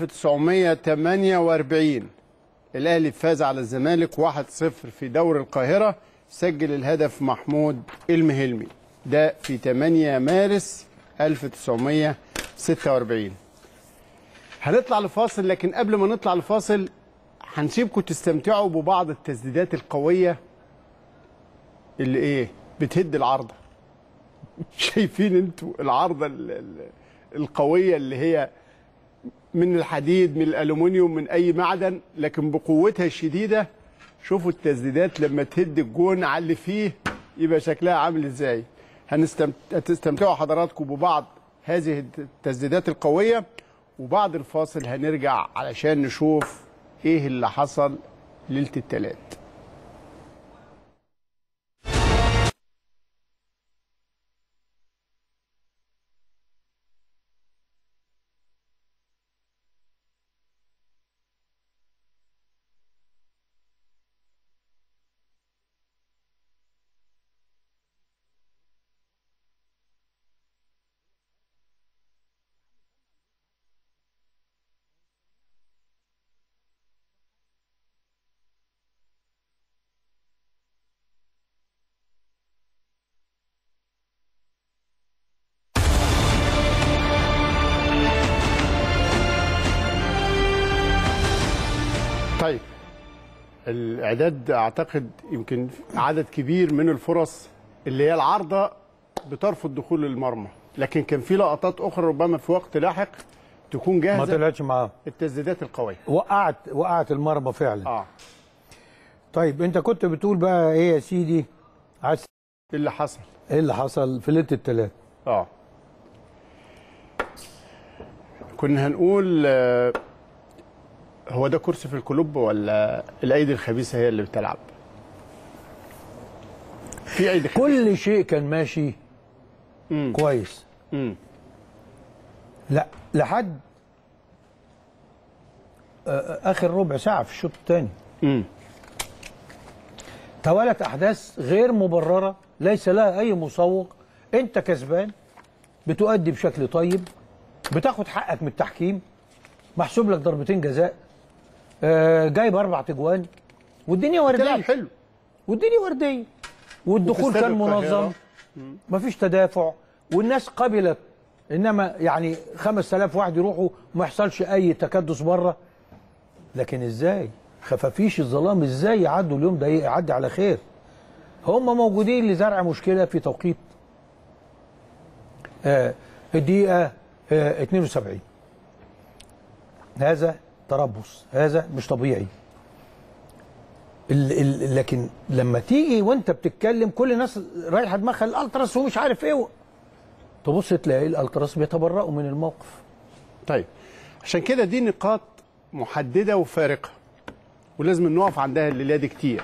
1948 الاهلي فاز على الزمالك 1-0 في دوري القاهره سجل الهدف محمود المهلمي ده في 8 مارس 1946 هنطلع لفاصل لكن قبل ما نطلع لفاصل هنسيبكم تستمتعوا ببعض التسديدات القويه اللي ايه بتهد العارضه شايفين انتوا العارضه ال- ال- القويه اللي هي من الحديد من الالومنيوم من اي معدن لكن بقوتها الشديده شوفوا التسديدات لما تهد الجون على اللي فيه يبقى شكلها عامل ازاي هنستمت... هتستمتعوا حضراتكم ببعض هذه التسديدات القويه وبعد الفاصل هنرجع علشان نشوف ايه اللي حصل ليله الثلاث طيب الاعداد اعتقد يمكن عدد كبير من الفرص اللي هي العارضه بترفض دخول المرمى لكن كان في لقطات اخرى ربما في وقت لاحق تكون ما جاهزه طلعتش معاه التسديدات القويه وقعت وقعت المرمى فعلا اه طيب انت كنت بتقول بقى ايه يا سيدي عايز إيه اللي حصل ايه اللي حصل في ليله الثلاث اه كنا هنقول آه، هو ده كرسي في الكلوب ولا الايدي الخبيثه هي اللي بتلعب في ايدي خبيثه كل شيء كان ماشي مم. كويس مم. لا لحد آه، اخر ربع ساعه في الشوط الثاني مم. توالت احداث غير مبرره ليس لها اي مسوق انت كسبان بتؤدي بشكل طيب بتاخد حقك من التحكيم محسوب لك ضربتين جزاء آه، جايب اربع تجوان والدنيا تلعب ورديه حلو والدنيا ورديه والدخول وفي استاد كان القاهرة. منظم مفيش تدافع والناس قبلت انما يعني 5000 واحد يروحوا ما يحصلش اي تكدس بره لكن ازاي خفافيش الظلام ازاي يعدوا اليوم ده يعدي على خير هم موجودين لزرع مشكله في توقيت آه الدقيقه آه 72 هذا تربص هذا مش طبيعي ال ال لكن لما تيجي وانت بتتكلم كل الناس رايحه دماغها الالتراس ومش عارف ايه تبص تلاقي الالتراس بيتبرأوا من الموقف طيب عشان كده دي نقاط محدده وفارقه ولازم نقف عندها الليله دي كتير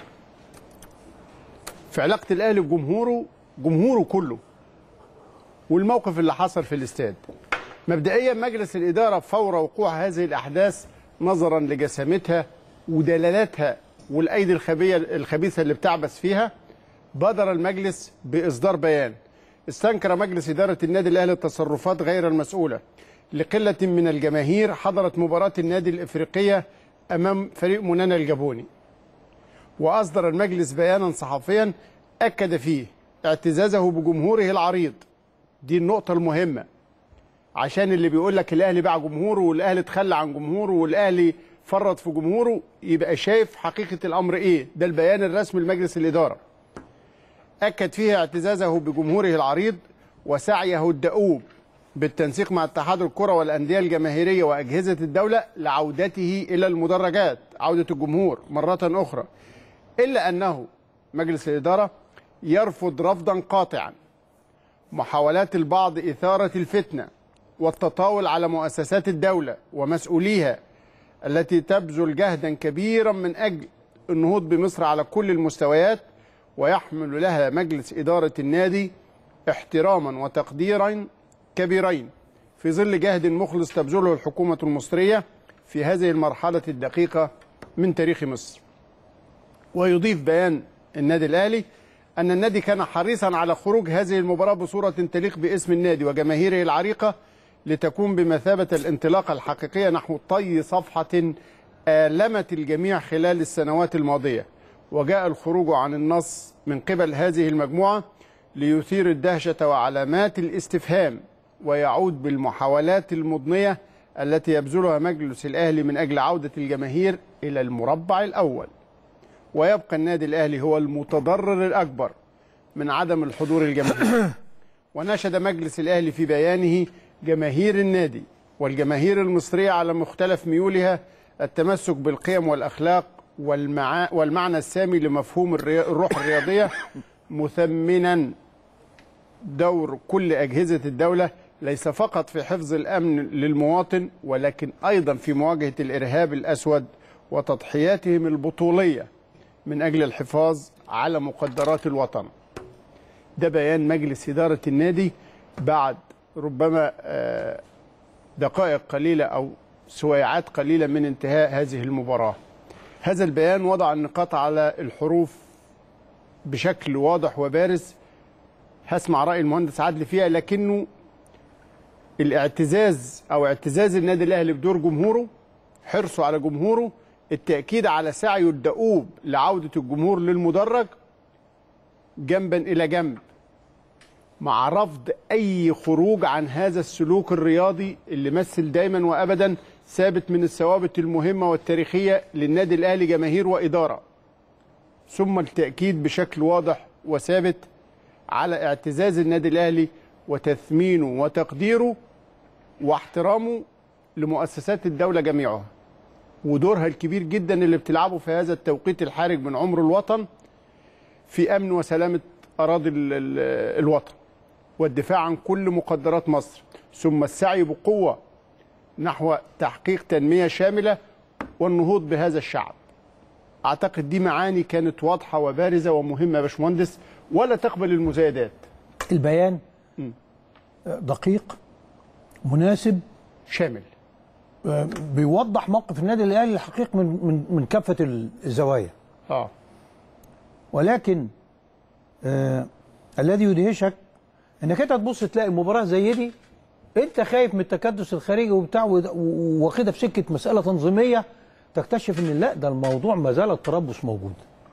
في علاقه الاهلي بجمهوره جمهوره كله والموقف اللي حصل في الاستاد مبدئيا مجلس الاداره فور وقوع هذه الاحداث نظرا لجسامتها ودلالاتها والايدي الخبيه الخبيثه اللي بتعبث فيها بادر المجلس باصدار بيان استنكر مجلس اداره النادي الاهلي التصرفات غير المسؤوله لقله من الجماهير حضرت مباراه النادي الافريقيه امام فريق منانا الجابوني واصدر المجلس بيانا صحفيا اكد فيه اعتزازه بجمهوره العريض دي النقطه المهمه عشان اللي بيقول لك الاهلي باع جمهوره والاهلي تخلى عن جمهوره والاهلي فرط في جمهوره يبقى شايف حقيقه الامر ايه ده البيان الرسمي لمجلس الاداره اكد فيه اعتزازه بجمهوره العريض وسعيه الدؤوب بالتنسيق مع اتحاد الكره والانديه الجماهيريه واجهزه الدوله لعودته الى المدرجات عوده الجمهور مره اخرى الا انه مجلس الاداره يرفض رفضا قاطعا محاولات البعض اثاره الفتنه والتطاول على مؤسسات الدوله ومسؤوليها التي تبذل جهدا كبيرا من اجل النهوض بمصر على كل المستويات ويحمل لها مجلس اداره النادي احتراما وتقديرا كبيرين في ظل جهد مخلص تبذله الحكومه المصريه في هذه المرحله الدقيقه من تاريخ مصر. ويضيف بيان النادي الاهلي أن النادي كان حريصا على خروج هذه المباراة بصورة تليق باسم النادي وجماهيره العريقة لتكون بمثابة الانطلاقة الحقيقية نحو طي صفحة آلمت الجميع خلال السنوات الماضية وجاء الخروج عن النص من قبل هذه المجموعة ليثير الدهشة وعلامات الاستفهام ويعود بالمحاولات المضنية التي يبذلها مجلس الأهلي من أجل عودة الجماهير إلى المربع الأول ويبقى النادي الأهلي هو المتضرر الأكبر من عدم الحضور الجماهيري ونشد مجلس الأهلي في بيانه جماهير النادي والجماهير المصرية على مختلف ميولها التمسك بالقيم والأخلاق والمع... والمعنى السامي لمفهوم الري... الروح الرياضية مثمنا دور كل أجهزة الدولة ليس فقط في حفظ الأمن للمواطن ولكن أيضا في مواجهة الإرهاب الأسود وتضحياتهم البطولية من أجل الحفاظ على مقدرات الوطن ده بيان مجلس إدارة النادي بعد ربما آه، دقائق قليلة أو سويعات قليلة من انتهاء هذه المباراة هذا البيان وضع النقاط على الحروف بشكل واضح وبارز هسمع رأي المهندس عدلي فيها لكنه الاعتزاز أو اعتزاز النادي الأهلي بدور جمهوره حرصه على جمهوره التأكيد على سعيه الدؤوب لعودة الجمهور للمدرج جنبا إلى جنب مع رفض أي خروج عن هذا السلوك الرياضي اللي مثل دايما وأبدا ثابت من الثوابت المهمة والتاريخية للنادي الأهلي جماهير وإدارة ثم التأكيد بشكل واضح وثابت على اعتزاز النادي الأهلي وتثمينه وتقديره واحترامه لمؤسسات الدولة جميعها ودورها الكبير جدا اللي بتلعبه في هذا التوقيت الحرج من عمر الوطن في أمن وسلامة أراضي ال- ال- الوطن والدفاع عن كل مقدرات مصر ثم السعي بقوة نحو تحقيق تنمية شاملة والنهوض بهذا الشعب أعتقد دي معاني كانت واضحة وبارزة ومهمة يا باشمهندس ولا تقبل المزايدات البيان دقيق مناسب شامل آه، بيوضح موقف النادي الاهلي الحقيقي من من من كافه الزوايا اه ولكن آه الذي يدهشك انك انت تبص تلاقي مباراه زي دي انت خايف من التكدس الخارجي وبتاع وده- و- واخدها في سكه مساله تنظيميه تكتشف ان لا ده الموضوع ما زال التربص موجود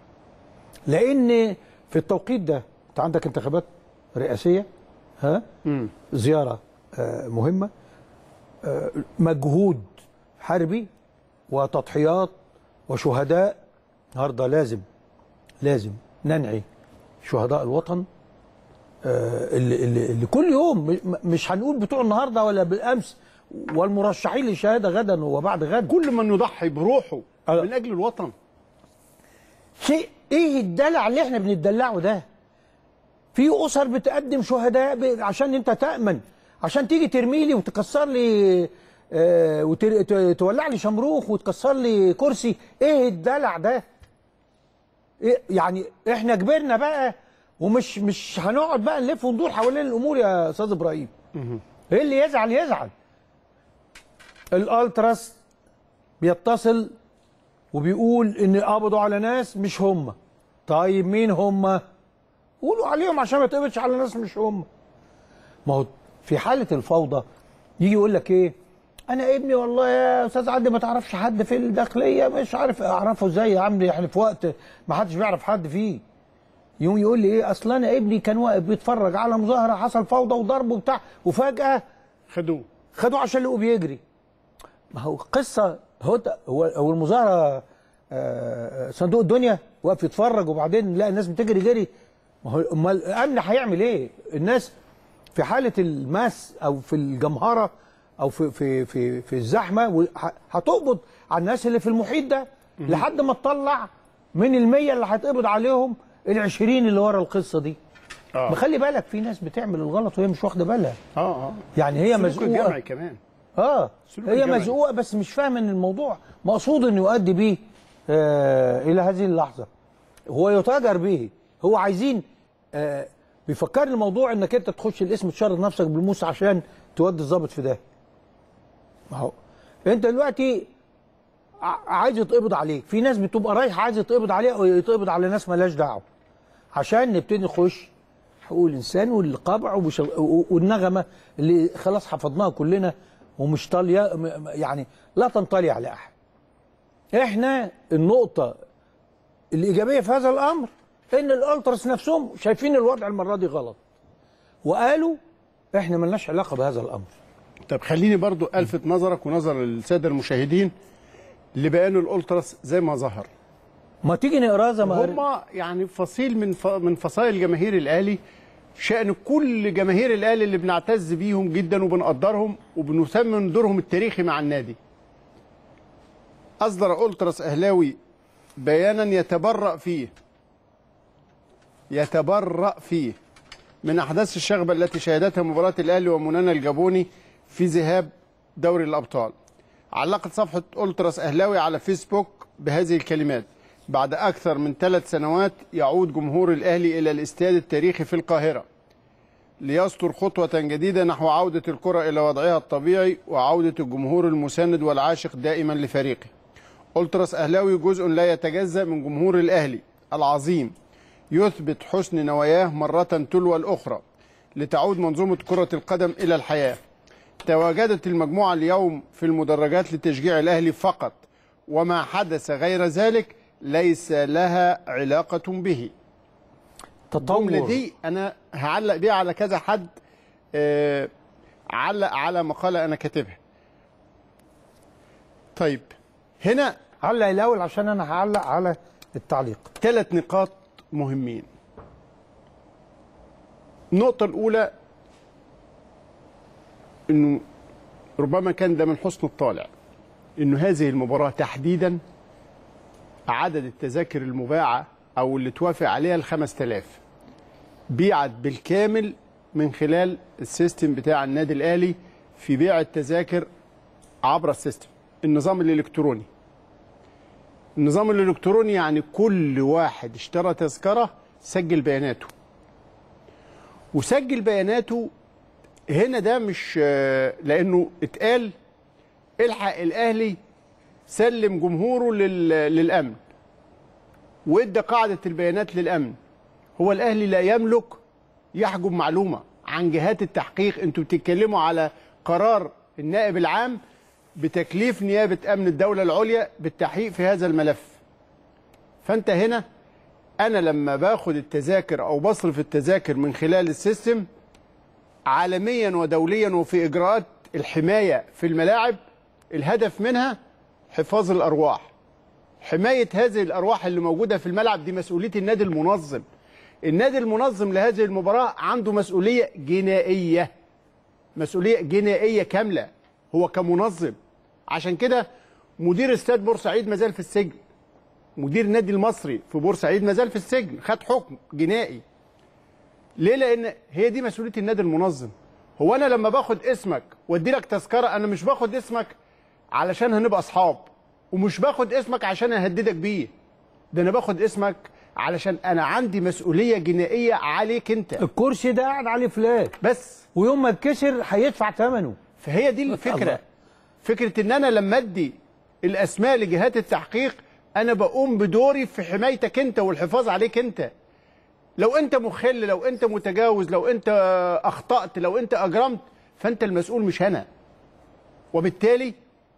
لان في التوقيت ده انت عندك انتخابات رئاسيه ها زياره آه مهمه آه مجهود حربي وتضحيات وشهداء النهارده لازم لازم ننعي شهداء الوطن آه، اللي, اللي, اللي كل يوم م- مش هنقول بتوع النهارده ولا بالامس والمرشحين للشهاده غدا وبعد غد كل من يضحي بروحه آه. من أجل الوطن شيء ايه الدلع اللي احنا بنتدلعه ده في اسر بتقدم شهداء ب- عشان انت تامن عشان تيجي ترمي لي وتكسر لي آه وتولع لي شمروخ وتكسر لي كرسي ايه الدلع ده إيه يعني احنا كبرنا بقى ومش مش هنقعد بقى نلف وندور حوالين الامور يا استاذ ابراهيم ايه اللي يزعل يزعل الالتراس بيتصل وبيقول ان قبضوا على ناس مش هم طيب مين هم قولوا عليهم عشان ما تقبضش على ناس مش هم ما هو في حاله الفوضى يجي يقول لك ايه انا ابني والله يا استاذ عدي ما تعرفش حد في الداخليه مش عارف اعرفه ازاي يا عم يعني في وقت ما حدش بيعرف حد فيه يقوم يقول لي ايه اصل انا ابني كان واقف بيتفرج على مظاهره حصل فوضى وضرب وبتاع وفجاه خدوه خدوه عشان لقوه بيجري ما هو قصه هو أنت- هو هو المظاهره آه، صندوق الدنيا واقف يتفرج وبعدين لا الناس بتجري جري ما هو امال الامن هيعمل ايه؟ الناس في حاله الماس او في الجمهره او في في في في الزحمه و- ه- هتقبض على الناس اللي في المحيط ده لحد ما تطلع من المية اللي هيتقبض عليهم ال20 اللي ورا القصه دي آه. ما خلي بالك في ناس بتعمل الغلط وهي مش واخده بالها اه اه يعني هي سلوك مزقوقه الجمعي كمان اه سلوك هي الجمعي. مزقوقه بس مش فاهمه ان الموضوع مقصود انه يؤدي بيه آه الى هذه اللحظه هو يتاجر به هو عايزين آه بيفكرني الموضوع انك انت تخش الاسم تشرط نفسك بالموس عشان تودي الضابط في ده ما هو انت دلوقتي ع- عايز يتقبض عليك في ناس بتبقى رايحه عايز يتقبض عليها او يتقبض على ناس مالهاش دعوه عشان نبتدي نخش حقوق الانسان والقبع ومش- و- والنغمه اللي خلاص حفظناها كلنا ومش طاليه م- م- يعني لا تنطلي على احد. احنا النقطه الايجابيه في هذا الامر ان الالتراس نفسهم شايفين الوضع المره دي غلط. وقالوا احنا ملناش علاقه بهذا الامر. طب خليني برضو الفت نظرك ونظر الساده المشاهدين لبيان الالتراس زي ما ظهر ما تيجي نقرا زي ما هم يعني فصيل من ف... من فصائل جماهير الاهلي شأن كل جماهير الاهلي اللي بنعتز بيهم جدا وبنقدرهم وبنثمن دورهم التاريخي مع النادي. اصدر التراس اهلاوي بيانا يتبرأ فيه يتبرأ فيه من احداث الشغبه التي شهدتها مباراه الاهلي ومنانا الجابوني في ذهاب دوري الابطال. علقت صفحه التراس اهلاوي على فيسبوك بهذه الكلمات: بعد اكثر من ثلاث سنوات يعود جمهور الاهلي الى الاستاد التاريخي في القاهره ليسطر خطوه جديده نحو عوده الكره الى وضعها الطبيعي وعوده الجمهور المساند والعاشق دائما لفريقه. التراس اهلاوي جزء لا يتجزا من جمهور الاهلي العظيم يثبت حسن نواياه مرة تلو الأخرى لتعود منظومة كرة القدم إلى الحياة تواجدت المجموعة اليوم في المدرجات لتشجيع الأهلي فقط وما حدث غير ذلك ليس لها علاقة به الجملة تطور دي أنا هعلق بيها على كذا حد آه، علق على مقالة أنا كاتبها طيب هنا علق الاول عشان انا هعلق على التعليق. ثلاث نقاط مهمين النقطة الأولى أنه ربما كان ده من حسن الطالع أنه هذه المباراة تحديدا عدد التذاكر المباعة أو اللي توافق عليها الخمس تلاف بيعت بالكامل من خلال السيستم بتاع النادي الأهلي في بيع التذاكر عبر السيستم النظام الإلكتروني النظام الالكتروني يعني كل واحد اشترى تذكره سجل بياناته وسجل بياناته هنا ده مش آه، لانه اتقال الحق الاهلي سلم جمهوره لل- للامن وادى قاعده البيانات للامن هو الاهلي لا يملك يحجب معلومه عن جهات التحقيق انتوا بتتكلموا على قرار النائب العام بتكليف نيابه امن الدوله العليا بالتحقيق في هذا الملف فانت هنا انا لما باخد التذاكر او بصرف التذاكر من خلال السيستم عالميا ودوليا وفي اجراءات الحمايه في الملاعب الهدف منها حفاظ الارواح حمايه هذه الارواح اللي موجوده في الملعب دي مسؤوليه النادي المنظم النادي المنظم لهذه المباراه عنده مسؤوليه جنائيه مسؤوليه جنائيه كامله هو كمنظم عشان كده مدير استاد بورسعيد مازال في السجن مدير النادي المصري في بورسعيد مازال في السجن خد حكم جنائي ليه لان هي دي مسؤوليه النادي المنظم هو انا لما باخد اسمك وادي لك تذكره انا مش باخد اسمك علشان هنبقى اصحاب ومش باخد اسمك عشان اهددك بيه ده انا باخد اسمك علشان انا عندي مسؤوليه جنائيه عليك انت الكرسي ده قاعد عليه فلان بس ويوم ما اتكسر هيدفع ثمنه. فهي دي الله. الفكره فكره ان انا لما ادي الاسماء لجهات التحقيق انا بقوم بدوري في حمايتك انت والحفاظ عليك انت لو انت مخل لو انت متجاوز لو انت اخطات لو انت اجرمت فانت المسؤول مش انا وبالتالي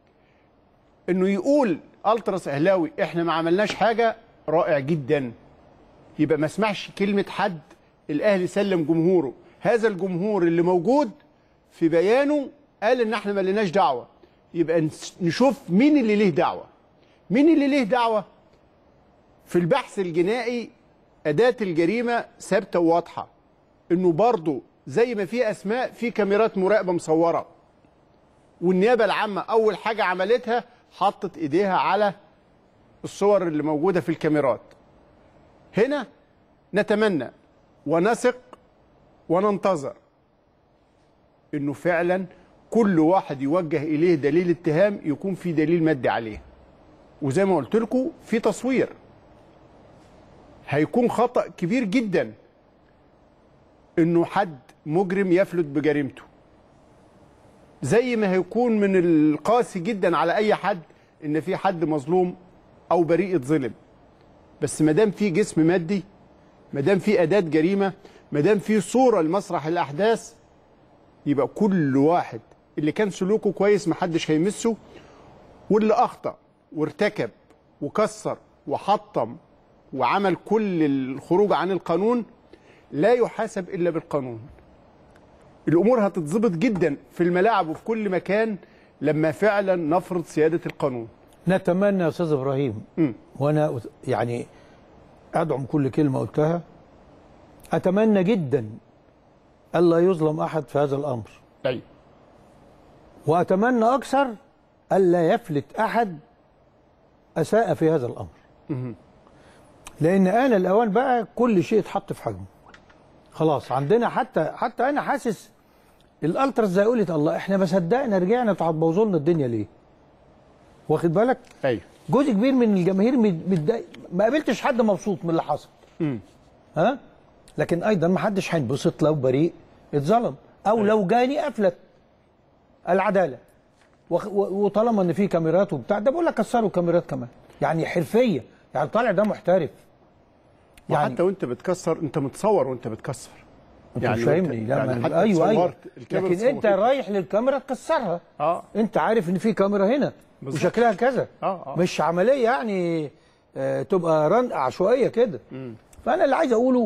انه يقول التراس اهلاوي احنا ما عملناش حاجه رائع جدا يبقى ما اسمعش كلمه حد الاهلي سلم جمهوره هذا الجمهور اللي موجود في بيانه قال ان احنا ما لناش دعوه يبقى نس- نشوف مين اللي ليه دعوه مين اللي ليه دعوه في البحث الجنائي اداه الجريمه ثابته وواضحه انه برضه زي ما في اسماء في كاميرات مراقبه مصوره والنيابه العامه اول حاجه عملتها حطت ايديها على الصور اللي موجوده في الكاميرات هنا نتمنى ونثق وننتظر انه فعلا كل واحد يوجه اليه دليل اتهام يكون في دليل مادي عليه وزي ما قلت لكم في تصوير هيكون خطأ كبير جدا انه حد مجرم يفلت بجريمته زي ما هيكون من القاسي جدا على اي حد ان في حد مظلوم او بريء اتظلم بس ما دام في جسم مادي ما دام في اداه جريمه ما دام في صوره لمسرح الاحداث يبقى كل واحد اللي كان سلوكه كويس محدش هيمسه واللي اخطا وارتكب وكسر وحطم وعمل كل الخروج عن القانون لا يحاسب الا بالقانون الامور هتتظبط جدا في الملاعب وفي كل مكان لما فعلا نفرض سياده القانون نتمنى يا استاذ ابراهيم مم. وانا أت- يعني ادعم كل كلمه قلتها اتمنى جدا الا يظلم احد في هذا الامر ايوه واتمنى اكثر الا يفلت احد اساء في هذا الامر لان آن الاوان بقى كل شيء اتحط في حجمه خلاص عندنا حتى حتى انا حاسس الالتراس زي قلت الله احنا ما صدقنا رجعنا انتوا هتبوظوا لنا الدنيا ليه واخد بالك ايوه جزء كبير من الجماهير مت- متضايق ما قابلتش حد مبسوط من اللي حصل مم. ها لكن ايضا ما حدش هينبسط لو بريء اتظلم او لو جاني افلت العداله وخ- و- وطالما ان في كاميرات وبتاع ده بقول لك كسروا كاميرات كمان يعني حرفيه يعني طالع ده محترف يعني وحتى وانت بتكسر انت متصور وانت بتكسر انت يعني مش فاهمني وانت- لا يعني يعني حتى ايوه ايوه اتصورت، الكاميرا لكن انت اتصورت. رايح للكاميرا تكسرها اه انت عارف ان في كاميرا هنا بالظبط. وشكلها كذا آه، آه. مش عمليه يعني آه تبقى رن عشوائيه كده فانا اللي عايز اقوله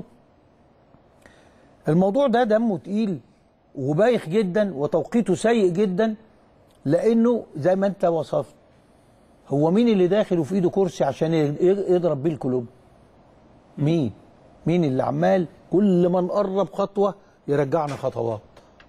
الموضوع ده دمه تقيل وبايخ جدا وتوقيته سيء جدا لانه زي ما انت وصفت هو مين اللي داخل وفي ايده كرسي عشان ي- يضرب بيه القلوب مين مين اللي عمال كل ما نقرب خطوه يرجعنا خطوات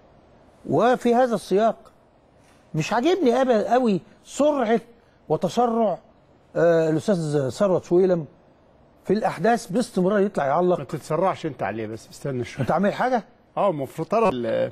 وفي هذا السياق مش عاجبني ابدا قوي سرعه وتسرع آه الاستاذ ثروت سويلم في الاحداث باستمرار يطلع ما يعلق تتسرعش انت عليه بس استنى شويه انت عامل حاجه اه المفروض ترى ال-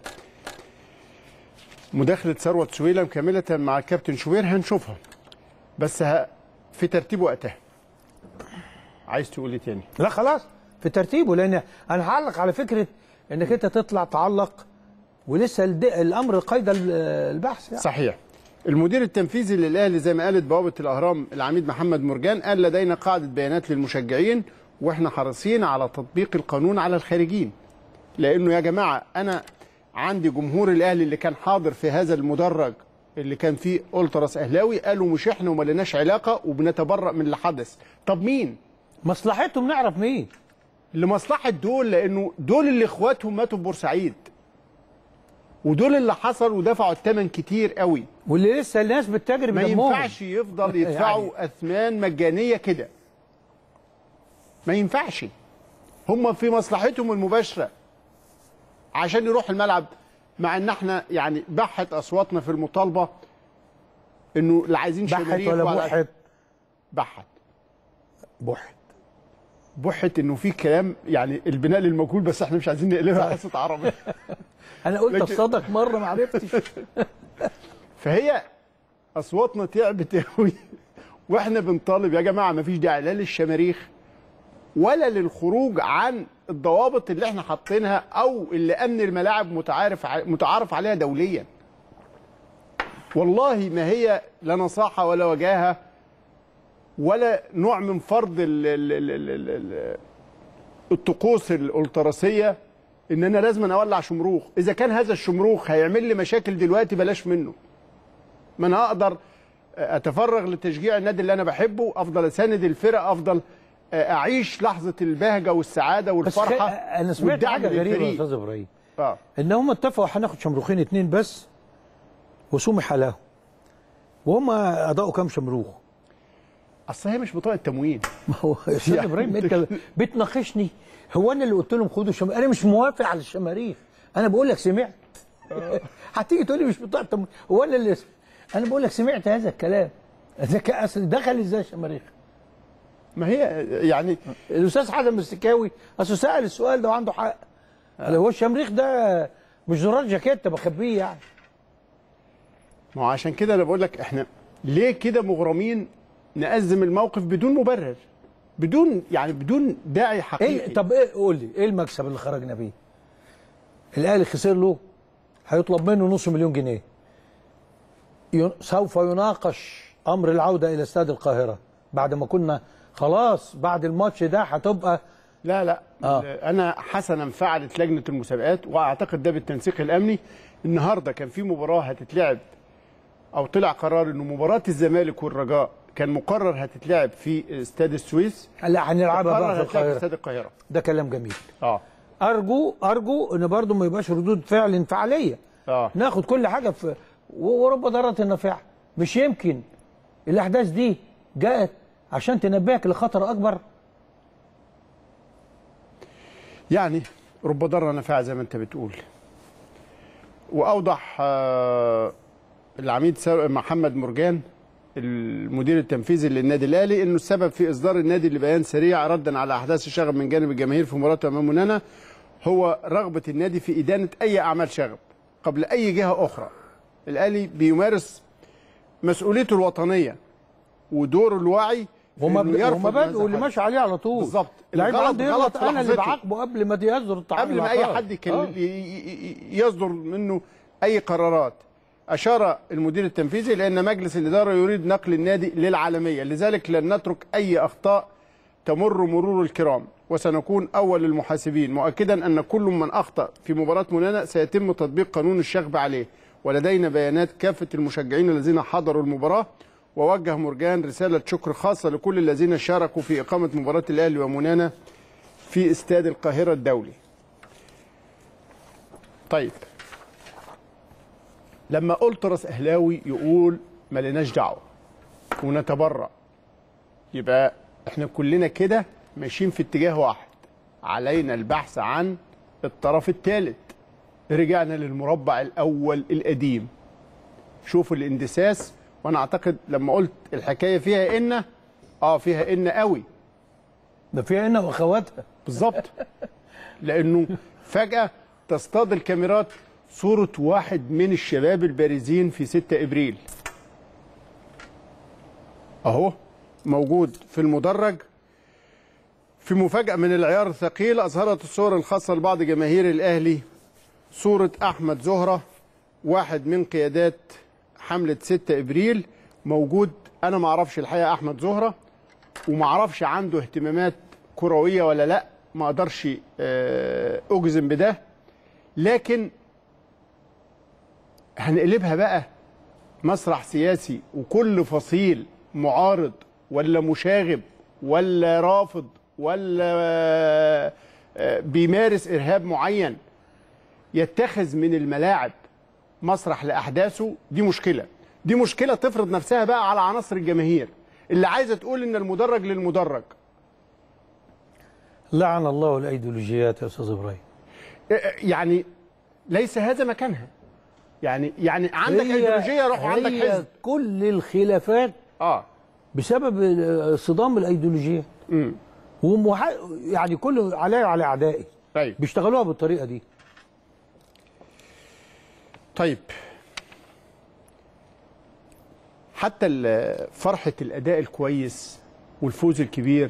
مداخله ثروت سويلم كامله مع الكابتن شوبير هنشوفها بس ه... في ترتيب وقتها عايز تقول ايه تاني لا خلاص في ترتيبه لان انا هعلق على فكره انك انت تطلع تعلق ولسه الد- الامر قيد ال- البحث يعني. صحيح المدير التنفيذي للاهلي زي ما قالت بوابه الاهرام العميد محمد مرجان قال لدينا قاعده بيانات للمشجعين واحنا حريصين على تطبيق القانون على الخارجين لانه يا جماعه انا عندي جمهور الاهلي اللي كان حاضر في هذا المدرج اللي كان فيه التراس اهلاوي قالوا مش احنا وما لناش علاقه وبنتبرأ من اللي حدث طب مين مصلحتهم نعرف مين لمصلحه دول لانه دول اللي اخواتهم ماتوا في بورسعيد ودول اللي حصل ودفعوا الثمن كتير قوي واللي لسه الناس بتتاجر ما بدمهم ينفعش يفضل يدفعوا يعني. اثمان مجانيه كده ما ينفعش هم في مصلحتهم المباشره عشان يروح الملعب مع ان احنا يعني بحت اصواتنا في المطالبه انه لا عايزين بحت شماريخ ولا ولا- بوحت بحت بوحت بحت انه في كلام يعني البناء للمجهول بس احنا مش عايزين نقلبها حصه عربي انا قلت لكن- اصطادك مره ما عرفتش فهي اصواتنا تعبت قوي واحنا بنطالب يا جماعه ما فيش داعي لا للشماريخ ولا للخروج عن الضوابط اللي احنا حاطينها او اللي امن الملاعب متعارف ع- متعارف عليها دوليا والله ما هي لا نصاحه ولا وجاهه ولا نوع من فرض ال ال ال ال ال ال الطقوس الالتراسيه ان انا لازم اولع شمروخ اذا كان هذا الشمروخ هيعمل لي مشاكل دلوقتي بلاش منه ما انا اقدر اتفرغ لتشجيع النادي اللي انا بحبه افضل اساند الفرق افضل اعيش لحظه البهجه والسعاده بس خ... والفرحه انا سمعت والدعم حاجه غريبه يا للفريق. استاذ ابراهيم اه ان هم اتفقوا هناخد شمروخين اتنين بس وسمح لهم وهم اداؤوا كام شمروخ اصل هي مش بطاقه تموين ما هو يا استاذ يعني ابراهيم انت- انت بتناقشني هو انا اللي قلت لهم خدوا شماريخ انا مش موافق على الشماريخ انا بقول لك سمعت هتيجي تقول لي مش بطاقه تموين هو انا اللي انا بقول لك سمعت هذا الكلام اذا كان اصل دخل ازاي الشماريخ ما هي يعني الاستاذ حسن السكاوي اصل سال السؤال ده وعنده حق قال هو الشمريخ ده مش زرار جاكيت بخبيه يعني ما هو عشان كده انا بقول لك احنا ليه كده مغرمين نأزم الموقف بدون مبرر بدون يعني بدون داعي حقيقي ايه طب ايه قول لي ايه المكسب اللي خرجنا بيه؟ الاهلي خسر له هيطلب منه نص مليون جنيه ين- سوف يناقش امر العوده الى استاد القاهره بعد ما كنا خلاص بعد الماتش ده هتبقى لا لا آه. انا حسنا فعلت لجنه المسابقات واعتقد ده بالتنسيق الامني النهارده كان في مباراه هتتلعب او طلع قرار انه مباراه الزمالك والرجاء كان مقرر هتتلعب في استاد السويس لا هنلعبها بقى قرر في هتتلعب في القاهره استاد القاهره ده كلام جميل اه ارجو ارجو ان برضو ما يبقاش ردود فعل انفعاليه اه ناخد كل حاجه في و- ورب ضاره نافعه مش يمكن الاحداث دي جاءت عشان تنبهك لخطر اكبر يعني رب ضاره نافعه زي ما انت بتقول واوضح آه، العميد سا- محمد مرجان المدير التنفيذي للنادي الاهلي انه السبب في اصدار النادي لبيان سريع ردا على احداث الشغب من جانب الجماهير في مباراه امام منانا هو رغبه النادي في ادانه اي اعمال شغب قبل اي جهه اخرى الاهلي بيمارس مسؤوليته الوطنيه ودوره الوعي في إنه ومبادئ يرفض ومبادئه هذا اللي الحدث. ماشي عليه على طول بالظبط. لعيب الغلط عنده غلط يغلط في انا اللي لحظته. بعاقبه قبل ما يصدر التعامل قبل ما اي حد كان آه. ي- ي- يصدر منه اي قرارات اشار المدير التنفيذي لان مجلس الاداره يريد نقل النادي للعالميه لذلك لن نترك اي اخطاء تمر مرور الكرام وسنكون اول المحاسبين مؤكدا ان كل من اخطا في مباراه منانا سيتم تطبيق قانون الشغب عليه ولدينا بيانات كافه المشجعين الذين حضروا المباراه ووجه مرجان رساله شكر خاصه لكل الذين شاركوا في اقامه مباراه الاهلي ومنانا في استاد القاهره الدولي طيب لما قلت راس اهلاوي يقول ما لناش دعوه ونتبرأ يبقى احنا كلنا كده ماشيين في اتجاه واحد علينا البحث عن الطرف الثالث رجعنا للمربع الاول القديم شوفوا الاندساس وانا اعتقد لما قلت الحكايه فيها ان اه فيها ان قوي ده فيها هنا واخواتها بالظبط لانه فجاه تصطاد الكاميرات صوره واحد من الشباب البارزين في 6 ابريل اهو موجود في المدرج في مفاجاه من العيار الثقيل اظهرت الصور الخاصه لبعض جماهير الاهلي صوره احمد زهره واحد من قيادات حمله 6 ابريل موجود انا ما اعرفش الحقيقه احمد زهره وما اعرفش عنده اهتمامات كرويه ولا لا ما اقدرش آه، اجزم بده لكن هنقلبها بقى مسرح سياسي وكل فصيل معارض ولا مشاغب ولا رافض ولا آه، آه، بيمارس ارهاب معين يتخذ من الملاعب مسرح لاحداثه دي مشكله دي مشكله تفرض نفسها بقى على عناصر الجماهير اللي عايزه تقول ان المدرج للمدرج لعن الله الايديولوجيات يا استاذ ابراهيم يعني ليس هذا مكانها يعني يعني عندك هي- ايديولوجيه روح عندك هي حزب كل الخلافات اه بسبب آه، صدام الايديولوجيه امم ومح... يعني كل علي وعلى اعدائي طيب بيشتغلوها بالطريقه دي طيب حتى ال- فرحه الاداء الكويس والفوز الكبير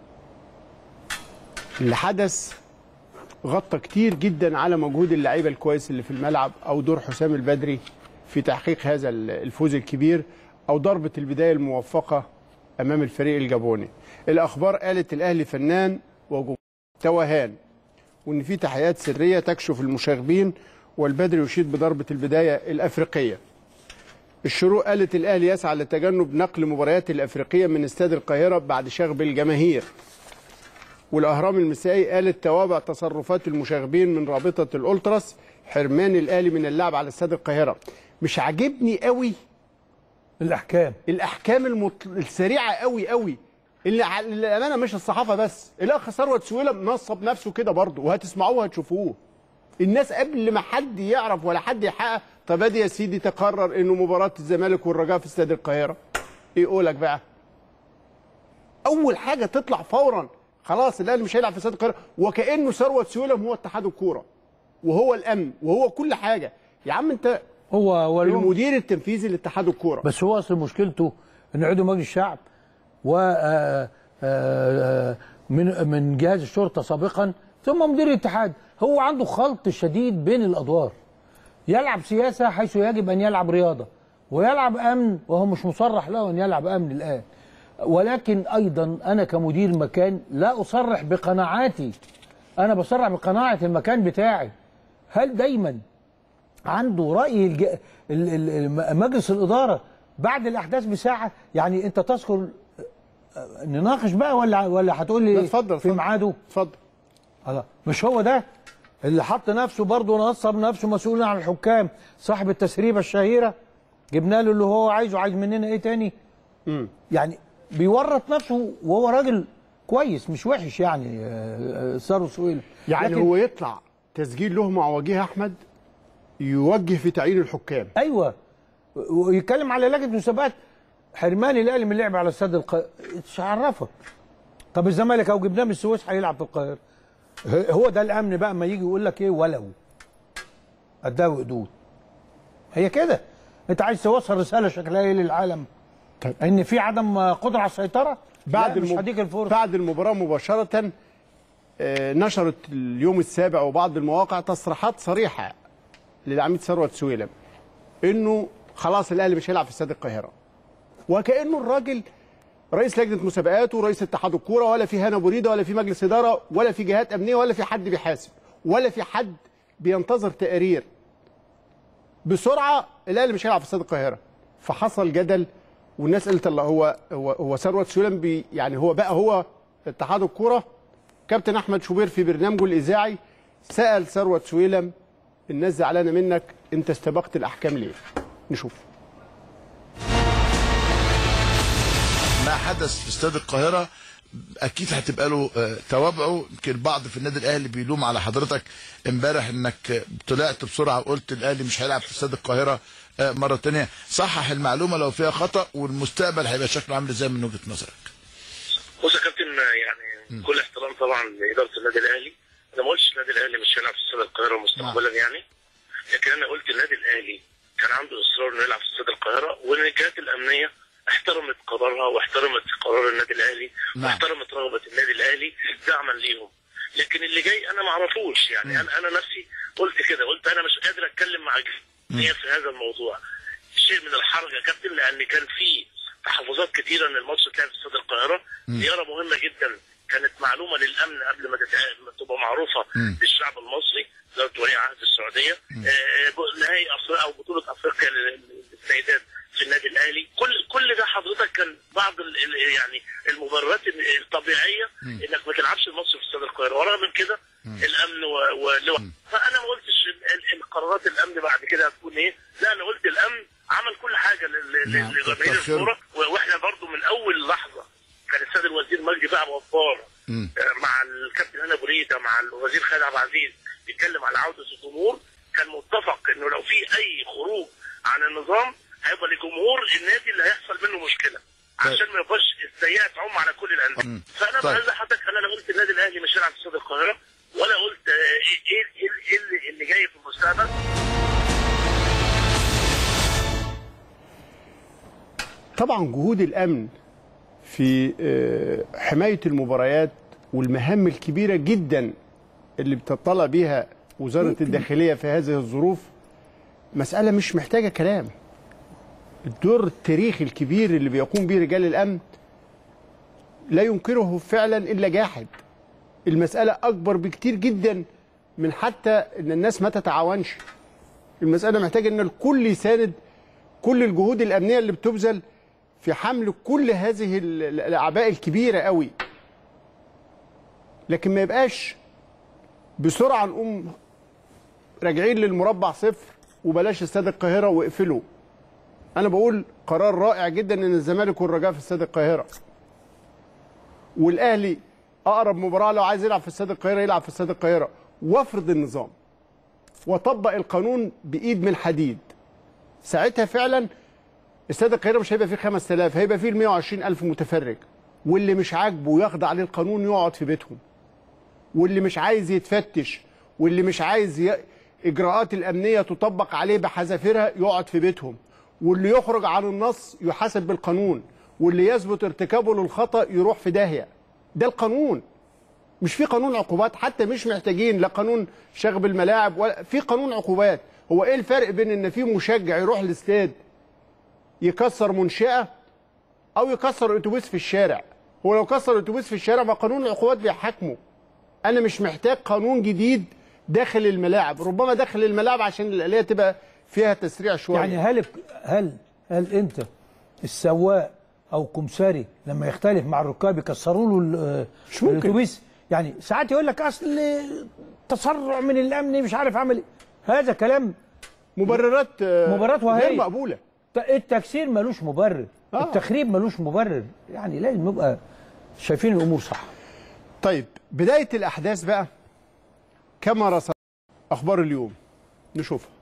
اللي حدث غطى كتير جدا على مجهود اللعيبه الكويس اللي في الملعب او دور حسام البدري في تحقيق هذا ال- الفوز الكبير او ضربه البدايه الموفقه امام الفريق الجابوني الاخبار قالت الاهلي فنان وجمهور توهان وان في تحقيقات سريه تكشف المشاغبين والبدري يشيد بضربه البدايه الافريقيه الشروق قالت الاهلي يسعى لتجنب نقل مباريات الافريقيه من استاد القاهره بعد شغب الجماهير والاهرام المسائي قالت توابع تصرفات المشاغبين من رابطه الالتراس حرمان الاهلي من اللعب على استاد القاهره مش عاجبني قوي الاحكام الاحكام المط... السريعه قوي قوي اللي ع- للامانه مش الصحافه بس الاخ ثروت سويلة منصب نفسه كده برضه وهتسمعوه وهتشوفوه الناس قبل ما حد يعرف ولا حد يحقق طب ادي يا سيدي تقرر انه مباراه الزمالك والرجاء في استاد القاهره ايه قولك بقى اول حاجه تطلع فورا خلاص الاهلي مش هيلعب في استاد القاهره وكانه ثروت سويلم هو اتحاد الكوره وهو الامن وهو كل حاجه يا عم انت هو هو اليوم- المدير التنفيذي لاتحاد الكوره بس هو اصل مشكلته ان عضو مجلس الشعب و آه، آه، من من جهاز الشرطه سابقا ثم مدير الاتحاد هو عنده خلط شديد بين الادوار يلعب سياسه حيث يجب ان يلعب رياضه ويلعب امن وهو مش مصرح له ان يلعب امن الان ولكن ايضا انا كمدير مكان لا اصرح بقناعاتي انا بصرح بقناعه المكان بتاعي هل دايما عنده راي الج... ال- ال- ال- مجلس الاداره بعد الاحداث بساعه يعني انت تذكر آه، نناقش بقى ولا ولا هتقول لا، لي اتفضل، في اتفضل. ميعاده اتفضل الله مش هو ده اللي حط نفسه برضه نصب نفسه مسؤول عن الحكام صاحب التسريبه الشهيره جبنا له اللي هو عايزه عايز مننا ايه تاني مم. يعني بيورط نفسه وهو راجل كويس مش وحش يعني آه، آه، سارو سويل يعني لكن- هو يطلع تسجيل له مع وجيه احمد يوجه في تعيين الحكام ايوه ويتكلم على لجنه مسابقات حرمان الاهلي من اللعب على استاد القاهره مش عرفك طب الزمالك او جبناه من السويس هيلعب في القاهره ه- هو ده الامن بقى اما يجي يقول لك ايه ولو اداه وقدود هي كده انت عايز توصل رساله شكلها ايه للعالم طيب. ان في عدم قدره على السيطره بعد لا مش المب- هديك الفرصه بعد المباراه مباشره آه، نشرت اليوم السابع وبعض المواقع تصريحات صريحه للعميد ثروت سويلم انه خلاص الاهلي مش هيلعب في استاد القاهره وكانه الراجل رئيس لجنه مسابقات ورئيس اتحاد الكوره ولا في هنا بريده ولا في مجلس اداره ولا في جهات امنيه ولا في حد بيحاسب ولا في حد بينتظر تقارير بسرعه الاهلي مش هيلعب في استاد القاهره فحصل جدل والناس قالت الله هو هو هو ثروت سويلم بي يعني هو بقى هو اتحاد الكوره كابتن احمد شوبير في برنامجه الاذاعي سال ثروت سويلم الناس زعلانه منك انت استبقت الاحكام ليه؟ نشوف ما حدث في استاد القاهره اكيد هتبقى له آه، توابعه يمكن البعض في النادي الاهلي بيلوم على حضرتك امبارح انك آه، طلعت بسرعه وقلت الاهلي مش هيلعب في استاد القاهره آه، مره تانية صحح المعلومه لو فيها خطا والمستقبل هيبقى شكله عامل ازاي من وجهه نظرك بص يا كابتن يعني كل احترام طبعا لاداره النادي الاهلي انا ما قلتش النادي الاهلي مش هيلعب في استاد القاهره مستقبلا يعني لكن انا قلت النادي الاهلي كان عنده اصرار انه يلعب في استاد القاهره وان الجهات الامنيه احترمت قرارها واحترمت قرار النادي الاهلي نعم. واحترمت رغبه النادي الاهلي دعما ليهم لكن اللي جاي انا ما اعرفوش يعني انا انا نفسي قلت كده قلت انا مش قادر اتكلم مع جهه في هذا الموضوع شيء من الحرج يا كابتن لان كان في تحفظات كثيره ان الماتش اتلعب في استاد القاهره زياره مهمه جدا كانت معلومه للامن قبل ما تتع- ما تبقى معروفه للشعب المصري وزاره ولي عهد السعوديه آه، ب- نهائي افريقيا او بطوله افريقيا لل- للسيدات في النادي الاهلي كل كل ده حضرتك كان بعض ال- ال- يعني المبررات ال- الطبيعيه انك ما تلعبش الماتش في استاد القاهره ورغم من كده الامن و- واللواء فانا ما قلتش ال- ال- القرارات الامن بعد كده هتكون ايه لا انا قلت الامن عمل كل حاجه لل- نعم، لل- لجماهير كتر خيره. الكوره و- واحنا برضو من اول لحظه كان السيد الوزير مجدي بقى غفار مم. آه، مع الكابتن هنا بريده مع الوزير خالد عبد العزيز بيتكلم على عوده الجمهور كان متفق انه لو في اي خروج عن النظام هيبقى لجمهور النادي اللي هيحصل منه مشكله عشان ما يبقاش السيئه تعم على كل الانديه فانا طيب. بقول لحضرتك انا لا قلت النادي الاهلي مش هيلعب في استاد القاهره ولا قلت آه، ايه ايه إيه- إيه اللي- اللي جاي في المستقبل طبعا جهود الامن في آه، حمايه المباريات والمهام الكبيره جدا اللي بتطلع بيها وزاره الداخليه في هذه الظروف مساله مش محتاجه كلام الدور التاريخي الكبير اللي بيقوم به رجال الامن لا ينكره فعلا الا جاحد المساله اكبر بكتير جدا من حتى ان الناس ما تتعاونش المساله محتاجه ان الكل يساند كل الجهود الامنيه اللي بتبذل في حمل كل هذه ال- ال- الاعباء الكبيره قوي لكن ما يبقاش بسرعه نقوم راجعين للمربع صفر وبلاش استاد القاهره واقفله انا بقول قرار رائع جدا ان الزمالك والرجاء في استاد القاهره والاهلي اقرب مباراه لو عايز يلعب في استاد القاهره يلعب في استاد القاهره وافرض النظام وطبق القانون بايد من حديد ساعتها فعلا استاد القاهره مش هيبقى فيه 5000 هيبقى فيه ال 120 الف متفرج واللي مش عاجبه يخضع للقانون يقعد في بيتهم واللي مش عايز يتفتش واللي مش عايز ي... اجراءات الامنيه تطبق عليه بحذافيرها يقعد في بيتهم واللي يخرج عن النص يحاسب بالقانون واللي يثبت ارتكابه للخطا يروح في داهيه ده القانون مش في قانون عقوبات حتى مش محتاجين لا قانون شغب الملاعب ولا في قانون عقوبات هو ايه الفرق بين ان في مشجع يروح الاستاد يكسر منشأة او يكسر الاتوبيس في الشارع هو لو كسر الاتوبيس في الشارع ما قانون العقوبات بيحاكمه انا مش محتاج قانون جديد داخل الملاعب ربما داخل الملاعب عشان الاليه تبقى فيها تسريع شويه يعني هل هل هل انت السواق او كمساري لما يختلف مع الركاب يكسروا له ال- مش ممكن. الاتوبيس يعني ساعات يقول لك اصل تسرع من الامن مش عارف عمل ايه هذا كلام مبررات آه، مبررات وهمية. غير مقبوله ت- التكسير ملوش مبرر آه. التخريب ملوش مبرر يعني لازم نبقى شايفين الامور صح طيب بدايه الاحداث بقى كما رصد اخبار اليوم نشوفها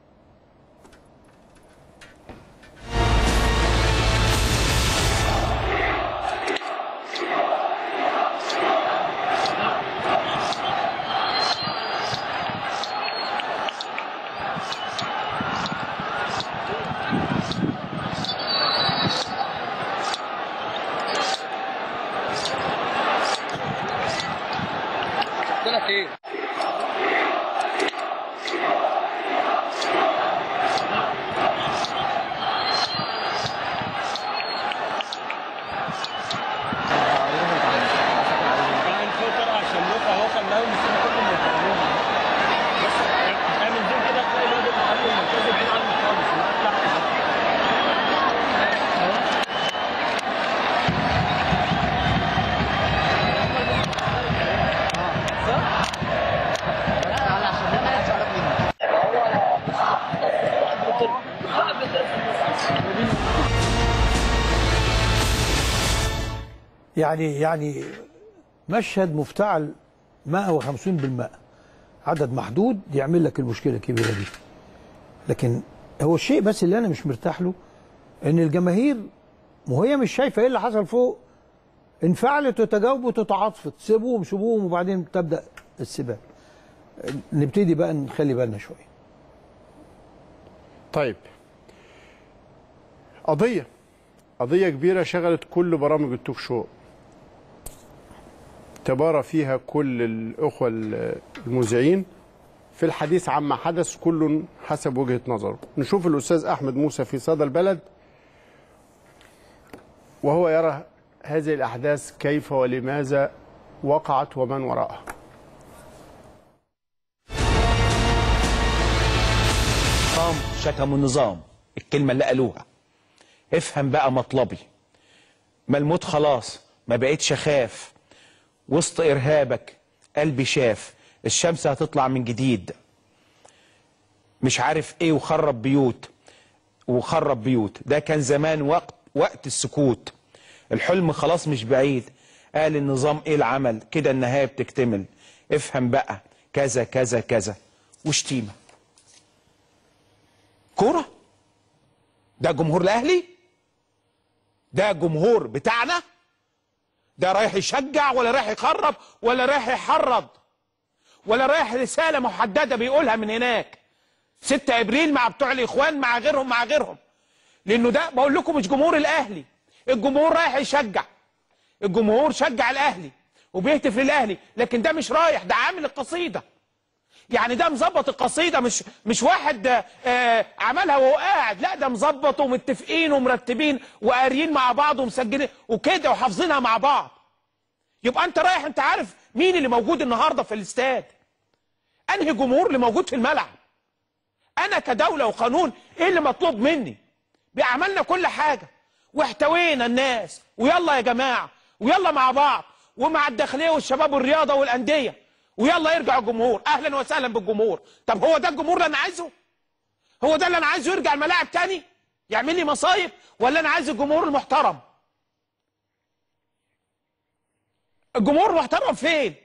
يعني يعني مشهد مفتعل 150 بالماء عدد محدود يعمل لك المشكله الكبيره دي لكن هو الشيء بس اللي انا مش مرتاح له ان الجماهير وهي مش شايفه ايه اللي حصل فوق انفعلت وتجاوبت وتعاطفت سيبوهم سيبوهم وبعدين تبدا السباق نبتدي بقى نخلي بالنا شويه طيب قضية قضية كبيرة شغلت كل برامج التوك شو تبارى فيها كل الأخوة المذيعين في الحديث عما حدث كل حسب وجهة نظره نشوف الأستاذ أحمد موسى في صدى البلد وهو يرى هذه الأحداث كيف ولماذا وقعت ومن وراءها النظام شتموا النظام الكلمة اللي قالوها افهم بقى مطلبي ما الموت خلاص ما بقيتش اخاف وسط ارهابك قلبي شاف الشمس هتطلع من جديد مش عارف ايه وخرب بيوت وخرب بيوت ده كان زمان وقت وقت السكوت الحلم خلاص مش بعيد قال النظام ايه العمل كده النهاية بتكتمل افهم بقى كذا كذا كذا وشتيمه كوره ده جمهور الاهلي ده جمهور بتاعنا ده رايح يشجع ولا رايح يخرب ولا رايح يحرض ولا رايح رساله محدده بيقولها من هناك 6 ابريل مع بتوع الاخوان مع غيرهم مع غيرهم لانه ده بقول لكم مش جمهور الاهلي الجمهور رايح يشجع الجمهور شجع الاهلي وبيهتف للاهلي لكن ده مش رايح ده عامل القصيده يعني ده مظبط القصيده مش مش واحد آه عملها وهو قاعد لا ده مظبط ومتفقين ومرتبين وقاريين مع بعض ومسجلين وكده وحافظينها مع بعض يبقى انت رايح انت عارف مين اللي موجود النهارده في الاستاد انهي جمهور اللي موجود في الملعب انا كدوله وقانون ايه اللي مطلوب مني بعملنا كل حاجه واحتوينا الناس ويلا يا جماعه ويلا مع بعض ومع الداخليه والشباب والرياضه والانديه ويلا يرجع الجمهور اهلا وسهلا بالجمهور طب هو ده الجمهور اللي انا عايزه هو ده اللي انا عايزه يرجع الملاعب تاني يعمل لي مصايب ولا انا عايز الجمهور المحترم الجمهور المحترم فين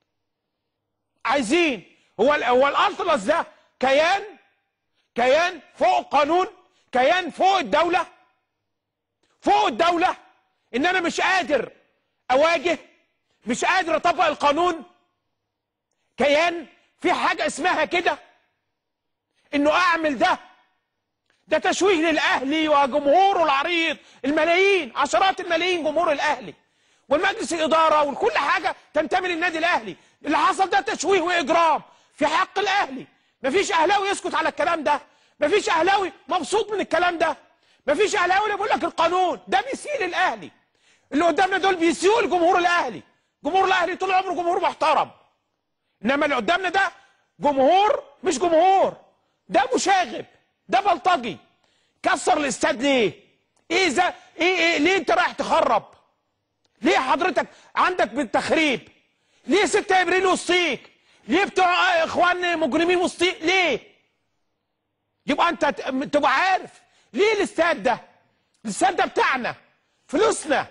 عايزين هو ال هو الالتراس ده كيان كيان فوق القانون كيان فوق الدوله فوق الدوله ان انا مش قادر اواجه مش قادر اطبق القانون كيان في حاجة اسمها كده انه اعمل ده ده تشويه للاهلي وجمهوره العريض الملايين عشرات الملايين جمهور الاهلي والمجلس الاداره وكل حاجه تنتمي للنادي الاهلي اللي حصل ده تشويه واجرام في حق الاهلي مفيش اهلاوي يسكت على الكلام ده مفيش اهلاوي مبسوط من الكلام ده مفيش اهلاوي اللي بيقول لك القانون ده بيسيء للاهلي اللي قدامنا دول بيسيئوا لجمهور الاهلي جمهور الاهلي طول عمره جمهور محترم انما اللي قدامنا ده جمهور مش جمهور ده مشاغب ده بلطجي كسر الاستاد ليه ايه ذا ايه ايه ليه انت رايح تخرب ليه حضرتك عندك بالتخريب ليه 6 ابريل وسطيك ليه بتوع اخوان مجرمين وسطيك ليه يبقى انت ت- تبقى عارف ليه الاستاد ده الاستاد ده بتاعنا فلوسنا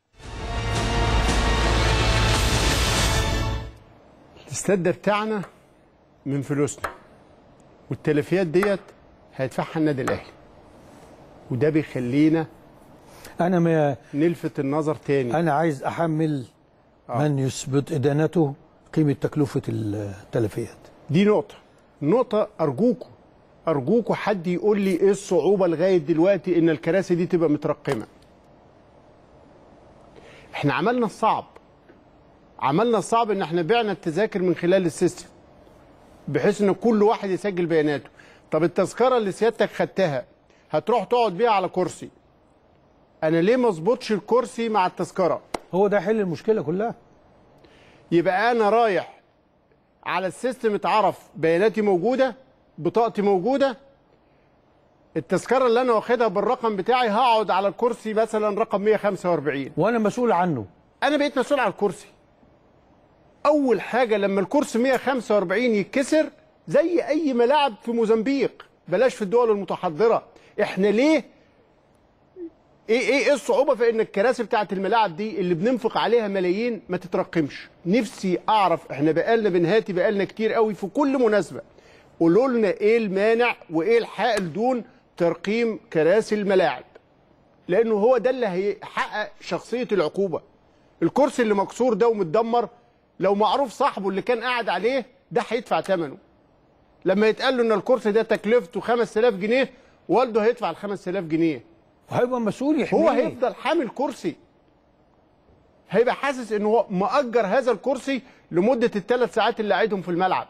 الاستاد ده بتاعنا من فلوسنا والتلفيات ديت هيدفعها النادي الاهلي وده بيخلينا انا ما نلفت النظر تاني انا عايز احمل من يثبت ادانته قيمه تكلفه التلفيات دي نقطة نقطة أرجوكوا أرجوكوا حد يقول لي إيه الصعوبة لغاية دلوقتي إن الكراسي دي تبقى مترقمة إحنا عملنا الصعب عملنا الصعب إن إحنا بعنا التذاكر من خلال السيستم بحيث إن كل واحد يسجل بياناته طب التذكرة اللي سيادتك خدتها هتروح تقعد بيها على كرسي أنا ليه ما اظبطش الكرسي مع التذكرة هو ده حل المشكله كلها يبقى انا رايح على السيستم اتعرف بياناتي موجوده بطاقتي موجوده التذكره اللي انا واخدها بالرقم بتاعي هقعد على الكرسي مثلا رقم 145 وانا مسؤول عنه انا بقيت مسؤول على الكرسي اول حاجه لما الكرسي 145 يتكسر زي اي ملاعب في موزمبيق بلاش في الدول المتحضره احنا ليه ايه ايه ايه الصعوبه في ان الكراسي بتاعت الملاعب دي اللي بننفق عليها ملايين ما تترقمش نفسي اعرف احنا بقالنا بنهاتي بقالنا كتير قوي في كل مناسبه قولوا لنا ايه المانع وايه الحائل دون ترقيم كراسي الملاعب لانه هو ده اللي هيحقق شخصيه العقوبه الكرسي اللي مكسور ده ومتدمر لو معروف صاحبه اللي كان قاعد عليه ده هيدفع ثمنه لما يتقال له ان الكرسي ده تكلفته 5000 جنيه والده هيدفع ال 5000 جنيه وهيبقى مسؤول يحميه هو هيفضل حامل كرسي هيبقى حاسس ان هو مأجر هذا الكرسي لمدة الثلاث ساعات اللي قاعدهم في الملعب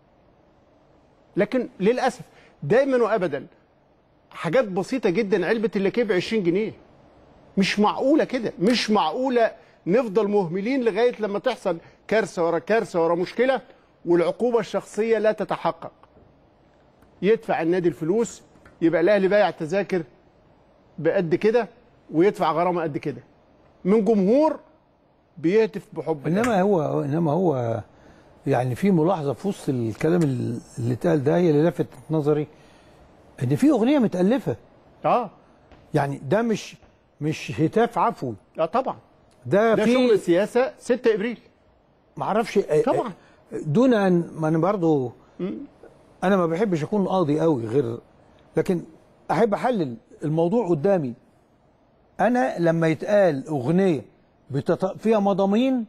لكن للأسف دايما وأبدا حاجات بسيطة جدا علبة اللاكيه ب 20 جنيه مش معقولة كده مش معقولة نفضل مهملين لغاية لما تحصل كارثة ورا كارثة ورا مشكلة والعقوبة الشخصية لا تتحقق يدفع النادي الفلوس يبقى الأهلي بايع تذاكر بقد كده ويدفع غرامه قد كده من جمهور بيهتف بحب الأهلي. انما هو انما هو يعني في ملاحظه في وسط الكلام اللي اتقال ده هي اللي لفتت نظري ان في اغنيه متالفه اه يعني ده مش مش هتاف عفوي اه طبعا ده, ده في شغل سياسه 6 ابريل معرفش طبعا. دون ان ما انا برضو انا ما بحبش اكون قاضي قوي غير لكن احب احلل الموضوع قدامي انا لما يتقال اغنيه بتط... فيها مضامين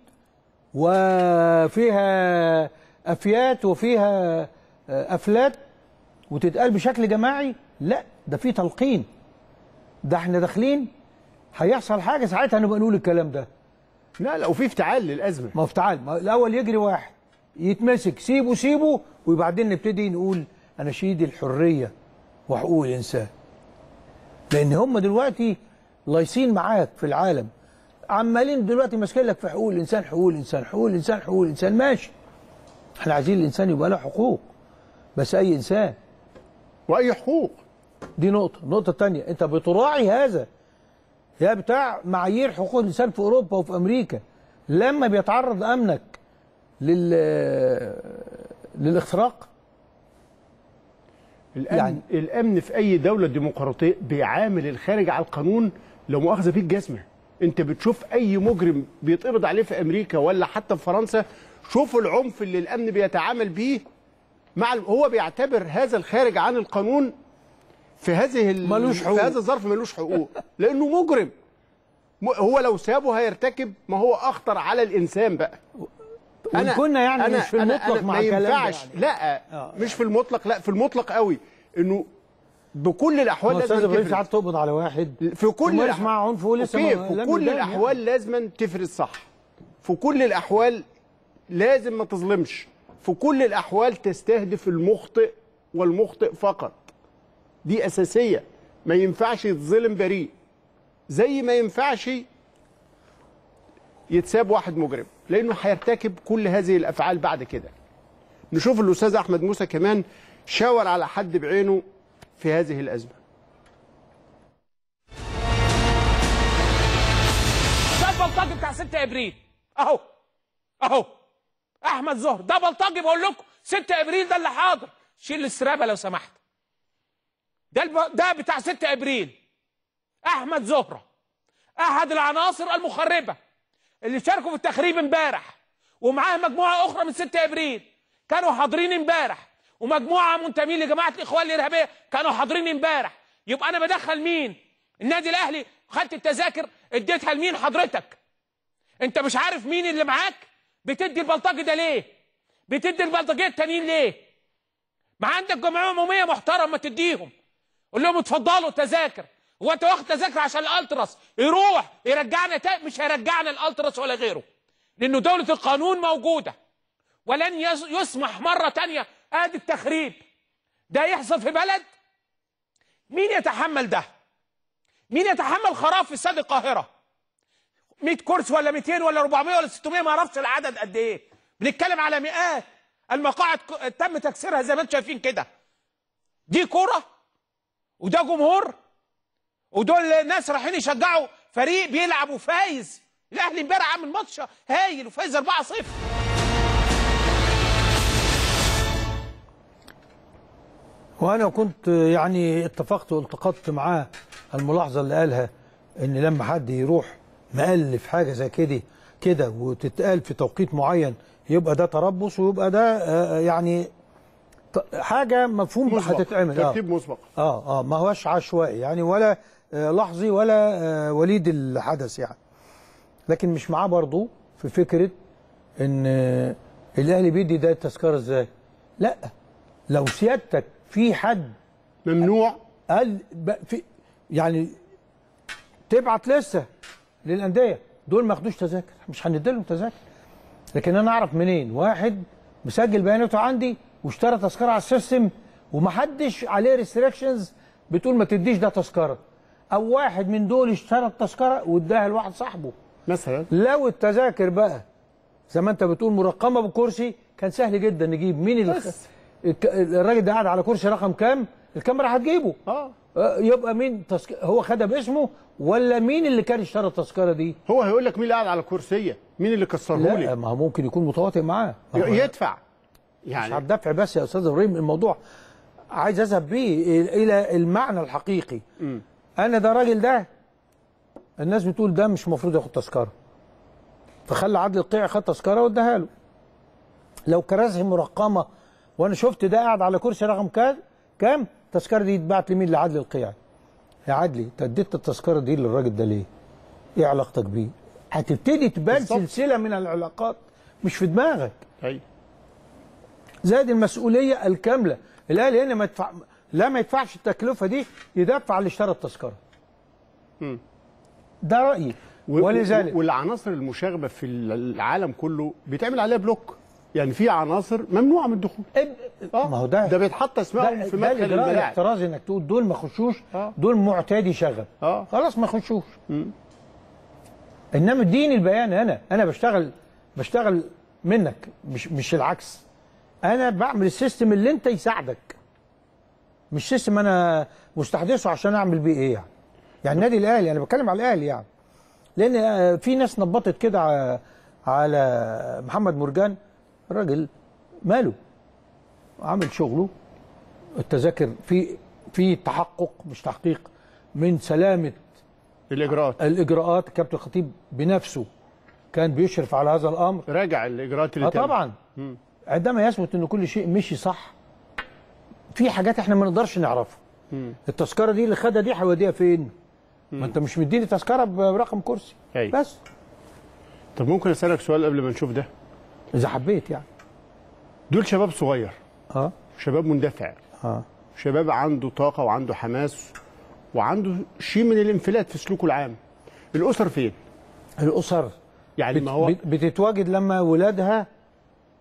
وفيها افيات وفيها آه، افلات وتتقال بشكل جماعي لا ده في تلقين ده احنا داخلين هيحصل حاجه ساعتها نبقى نقول الكلام ده لا لا وفي افتعال للازمه ما هو تعال ما الاول يجري واحد يتمسك سيبه سيبه وبعدين نبتدي نقول اناشيد الحريه وحقوق الانسان لان هم دلوقتي لايصين معاك في العالم عمالين دلوقتي ماسكين لك في حقوق الانسان حقوق الانسان حقوق الانسان حقوق الانسان ماشي احنا عايزين الانسان يبقى له حقوق بس اي انسان واي حقوق دي نقطة، النقطة الثانية أنت بتراعي هذا يا بتاع معايير حقوق الإنسان في أوروبا وفي أمريكا لما بيتعرض أمنك لل للاختراق الامن يعني- يعني الامن في اي دوله ديمقراطيه بيعامل الخارج على القانون لو مؤاخذه فيه الجزمه انت بتشوف اي مجرم بيتقبض عليه في امريكا ولا حتى في فرنسا شوفوا العنف اللي الامن بيتعامل بيه مع ال- هو بيعتبر هذا الخارج عن القانون في هذه ال... ملوش حقوق. في هذا الظرف ملوش حقوق لانه مجرم م- هو لو سابه هيرتكب ما هو اخطر على الانسان بقى وإن كنا يعني مش في المطلق مع ما الكلام ده ينفعش يعني. لا آه. مش في المطلق لا في المطلق قوي انه بكل الاحوال ما أستاذ لازم إبراهيم تفرز ساعات تقبض على واحد في كل ومارس الأح- معاه عنف ولسه أوكي، ما- في لم كل يدان الاحوال لازم تفرز صح في كل الاحوال لازم ما تظلمش في كل الاحوال تستهدف المخطئ والمخطئ فقط دي اساسيه ما ينفعش يتظلم بريء زي ما ينفعش يتساب واحد مجرم لانه هيرتكب كل هذه الافعال بعد كده نشوف الاستاذ احمد موسى كمان شاور على حد بعينه في هذه الازمه ده البلطجي بتاع 6 ابريل اهو اهو احمد زهر ده بلطجي بقول لكم 6 ابريل ده اللي حاضر شيل السرابه لو سمحت ده الب... ده بتاع 6 ابريل احمد زهره احد العناصر المخربه اللي شاركوا في التخريب امبارح ومعاه مجموعه اخرى من 6 ابريل كانوا حاضرين امبارح ومجموعه منتمين لجماعه الاخوان الارهابيه كانوا حاضرين امبارح يبقى انا بدخل مين النادي الاهلي خدت التذاكر اديتها لمين حضرتك انت مش عارف مين اللي معاك بتدي البلطجي ده ليه بتدي البلطجيه التانيين ليه ما عندك جمعيه عموميه محترمه تديهم قول لهم اتفضلوا تذاكر هو انت واخد تذاكر عشان الالتراس يروح يرجعنا تا... مش هيرجعنا الالتراس ولا غيره لانه دوله القانون موجوده ولن يس... يسمح مره تانية ادي التخريب ده يحصل في بلد مين يتحمل ده مين يتحمل خراب في استاد القاهره 100 كرسي ولا 200 ولا 400 ولا 600 ما اعرفش العدد قد ايه بنتكلم على مئات المقاعد ك- تم تكسيرها زي ما انتم شايفين كده دي كرة وده جمهور ودول ناس رايحين يشجعوا فريق بيلعب وفايز الاهلي امبارح عامل ماتش هايل وفايز 4-0 وانا كنت يعني اتفقت والتقطت معاه الملاحظه اللي قالها ان لما حد يروح مؤلف حاجه زي كده كده وتتقال في توقيت معين يبقى ده تربص ويبقى ده آه، يعني ط- حاجه مفهوم مسبق هتتعمل اه ترتيب مسبق اه اه ما هوش عشوائي يعني ولا آه لحظي ولا آه وليد الحدث يعني لكن مش معاه برضو في فكره ان آه الاهلي بيدي ده التذكره ازاي لا لو سيادتك في حد ممنوع قال ب- في يعني تبعت لسه للانديه دول ما ياخدوش تذاكر مش هنديلهم تذاكر لكن انا اعرف منين واحد مسجل بياناته عندي واشترى تذكره على السيستم ومحدش عليه ريستريكشنز بتقول ما تديش ده تذكره او واحد من دول اشترى التذكره واداها لواحد صاحبه مثلا لو التذاكر بقى زي ما انت بتقول مرقمه بكرسي كان سهل جدا نجيب مين اللي بس. الك- الراجل ده قاعد على كرسي رقم كام الكاميرا هتجيبه اه آه، يبقى مين تسك... هو خدها باسمه ولا مين اللي كان اشترى التذكره دي هو هيقول لك مين اللي قاعد على الكرسيه مين اللي كسره لا لي ما هو ممكن يكون متواطئ معاه ما هو يدفع مش يعني على الدفع بس يا استاذ ابراهيم الموضوع عايز اذهب بيه الى المعنى الحقيقي انا ده راجل ده الناس بتقول ده مش المفروض ياخد تذكره فخلى عادل القيعي خد تذكره واداها له لو كراسي مرقمه وانا شفت ده قاعد على كرسي رقم كام كام التذكره دي اتبعت لمين لعادل القيعي يا عدلي انت اديت التذكره دي للراجل ده ليه؟ ايه علاقتك بيه؟ هتبتدي تبان بالظبط. سلسله من العلاقات مش في دماغك أيوة. زائد المسؤوليه الكامله الاهلي هنا ما يدفع لا ما يدفعش التكلفه دي يدفع على اللي اشترى التذكره ده رايي و- ولذلك و- والعناصر المشاغبه في العالم كله بيتعمل عليها بلوك يعني في عناصر ممنوعه من الدخول اب- ما هو ده ده بيتحط اسمائهم ده, في ده مدخل الاجراء الملاعب الاحترازي انك تقول دول ما يخشوش آه. دول معتادي شغب اه خلاص ما يخشوش انما اديني البيان انا انا بشتغل بشتغل منك مش مش العكس انا بعمل السيستم اللي انت يساعدك مش سيستم انا مستحدثه عشان اعمل بيه ايه يعني يعني النادي الاهلي انا بتكلم على الاهلي يعني لان آه، في ناس نبطت كده ع- على محمد مرجان الراجل ماله عامل شغله التذاكر في في تحقق مش تحقيق من سلامه الاجراءات الاجراءات كابتن الخطيب بنفسه كان بيشرف على هذا الامر راجع الاجراءات اللي اه تم. طبعا عندما يثبت ان كل شيء مشي صح في حاجات احنا ما نقدرش نعرفها التذكره دي اللي خدها دي هيوديها فين ما انت مش مديني تذكره برقم كرسي أيوة. بس طب ممكن اسالك سؤال قبل ما نشوف ده اذا حبيت يعني دول شباب صغير اه شباب مندفع اه شباب عنده طاقه وعنده حماس وعنده شيء من الانفلات في سلوكه العام الاسر فين الاسر يعني بت ما هو بت- بتتواجد لما ولادها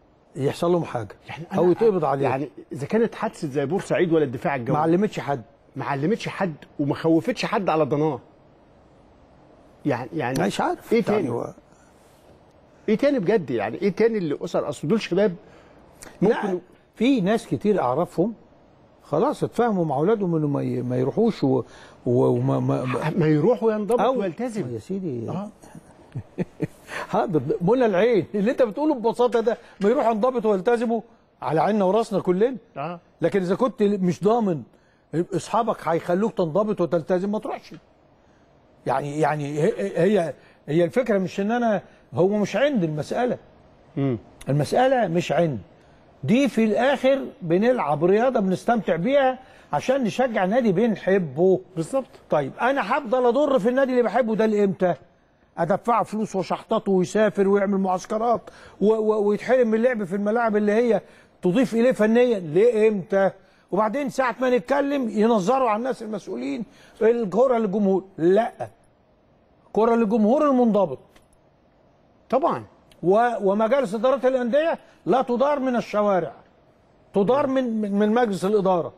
يحصل لهم حاجه يعني او يتقبض عليهم يعني اذا كانت حادثه زي بورسعيد ولا الدفاع ما الجوي علمتش حد ما علمتش حد وما خوفتش حد على ضناه يعني يعني مش عارف ايه تاني يعني هو- ايه تاني بجد يعني ايه تاني اللي اسر اصل دول شباب لا ممكن في ناس كتير اعرفهم خلاص اتفاهموا مع اولادهم انه ما ي- ما يروحوش و- و- وما ما ما- ما يروح وينضبط أو ويلتزم يا سيدي آه. هذا منى العين اللي انت بتقوله ببساطه ده ما يروحوا ينضبطوا ويلتزموا على عيننا وراسنا كلنا اه لكن اذا كنت مش ضامن اصحابك هيخلوك تنضبط وتلتزم ما تروحش يعني يعني هي هي هي الفكره مش ان انا هو مش عند المساله مم. المساله مش عند دي في الاخر بنلعب رياضه بنستمتع بيها عشان نشجع نادي بنحبه بالظبط طيب انا هفضل اضر في النادي اللي بحبه ده لامتى؟ ادفعه فلوس وشحطته ويسافر ويعمل معسكرات و- و- ويتحرم من اللعب في الملاعب اللي هي تضيف اليه فنيا لامتى؟ وبعدين ساعه ما نتكلم ينظروا على الناس المسؤولين الكره للجمهور لا كره للجمهور المنضبط طبعا و- ومجالس اداره الانديه لا تدار من الشوارع تدار من من من مجلس الاداره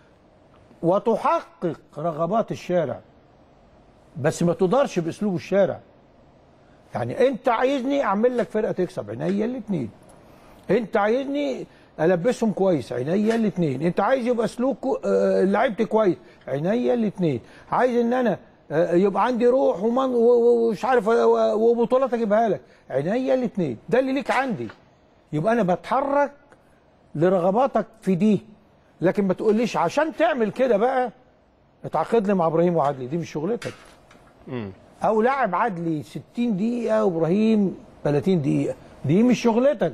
وتحقق رغبات الشارع بس ما تدارش باسلوب الشارع يعني انت عايزني اعمل لك فرقه تكسب عينيا الاثنين انت عايزني البسهم كويس عينيا الاثنين انت عايز يبقى سلوك آه، لعيبتي كويس عينيا الاثنين عايز ان انا آه، يبقى عندي روح ومن- و- و- ومش عارف آه، و- وبطولات اجيبها لك عينيا الاثنين ده اللي ليك عندي يبقى انا بتحرك لرغباتك في دي لكن ما تقوليش عشان تعمل كده بقى اتعاقد لي مع ابراهيم وعدلي دي مش شغلتك او لاعب عدلي 60 دقيقه وابراهيم 30 دقيقه دي مش شغلتك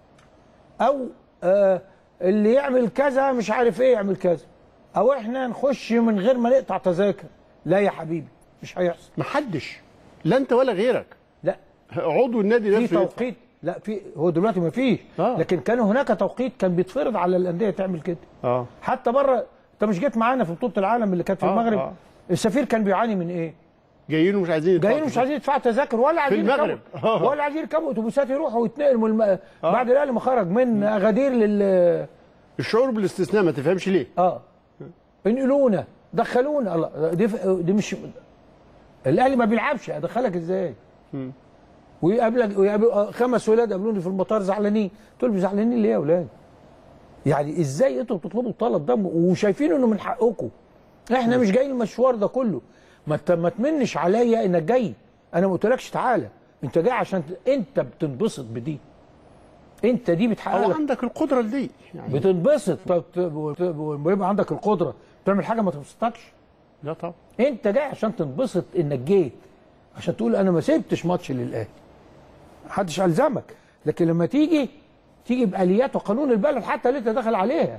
او آه اللي يعمل كذا مش عارف ايه يعمل كذا او احنا نخش من غير ما نقطع تذاكر لا يا حبيبي مش هيحصل محدش لا انت ولا غيرك لا عضو النادي في نفسه يدفع. توقيت لا في هو دلوقتي ما فيش آه. لكن كان هناك توقيت كان بيتفرض على الانديه تعمل كده اه حتى بره انت مش جيت معانا في بطوله العالم اللي كانت في آه، المغرب آه. السفير كان بيعاني من ايه؟ جايين ومش عايزين يدفعوا جايين مش عايزين يدفعوا تذاكر ولا عايزين المغرب. يركبوا- آه. ولا عايزين يركبوا اتوبيسات يروحوا ويتنقلوا من الم... بعد الاهلي ما خرج من اغادير لل الشعور بالاستثناء ما تفهمش ليه اه انقلونا دخلونا الله دي ف... دي مش الاهلي ما بيلعبش ادخلك ازاي؟ ويقابلك ويقابل خمس ولاد قابلوني في المطار زعلانين قلت لهم زعلانين ليه يا اولاد؟ يعني ازاي انتوا بتطلبوا الطلب ده وشايفين انه من حقكم احنا مش جايين المشوار ده كله ما ت- ما تمنش عليا انك جاي انا ما قلتلكش تعالى انت جاي عشان ت- انت بتنبسط بدي انت دي بتحقق او لك عندك القدره لدي يعني بتنبسط فبت- وت- ويبقى عندك القدره تعمل حاجه ما تبسطكش لا طبعا انت جاي عشان تنبسط انك جيت عشان تقول انا ما سبتش ماتش للاهلي محدش الزمك لكن لما تيجي تيجي باليات وقانون البلد حتى اللي انت داخل عليها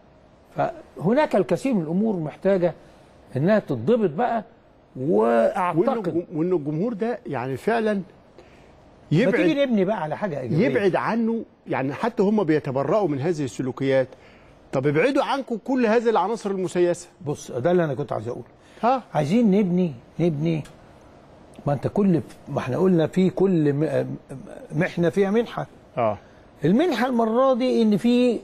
فهناك الكثير من الامور محتاجه انها تتضبط بقى واعتقد وانه وانه الجمهور ده يعني فعلا ما تيجي يبعد نبني بقى على حاجه ايجابيه يبعد عنه يعني حتى هم بيتبرؤوا من هذه السلوكيات طب ابعدوا عنكم كل هذه العناصر المسيسه بص ده اللي انا كنت عايز اقوله ها عايزين نبني نبني ما انت كل ما احنا قلنا في كل م- محنه فيها منحه اه المنحه المره دي ان في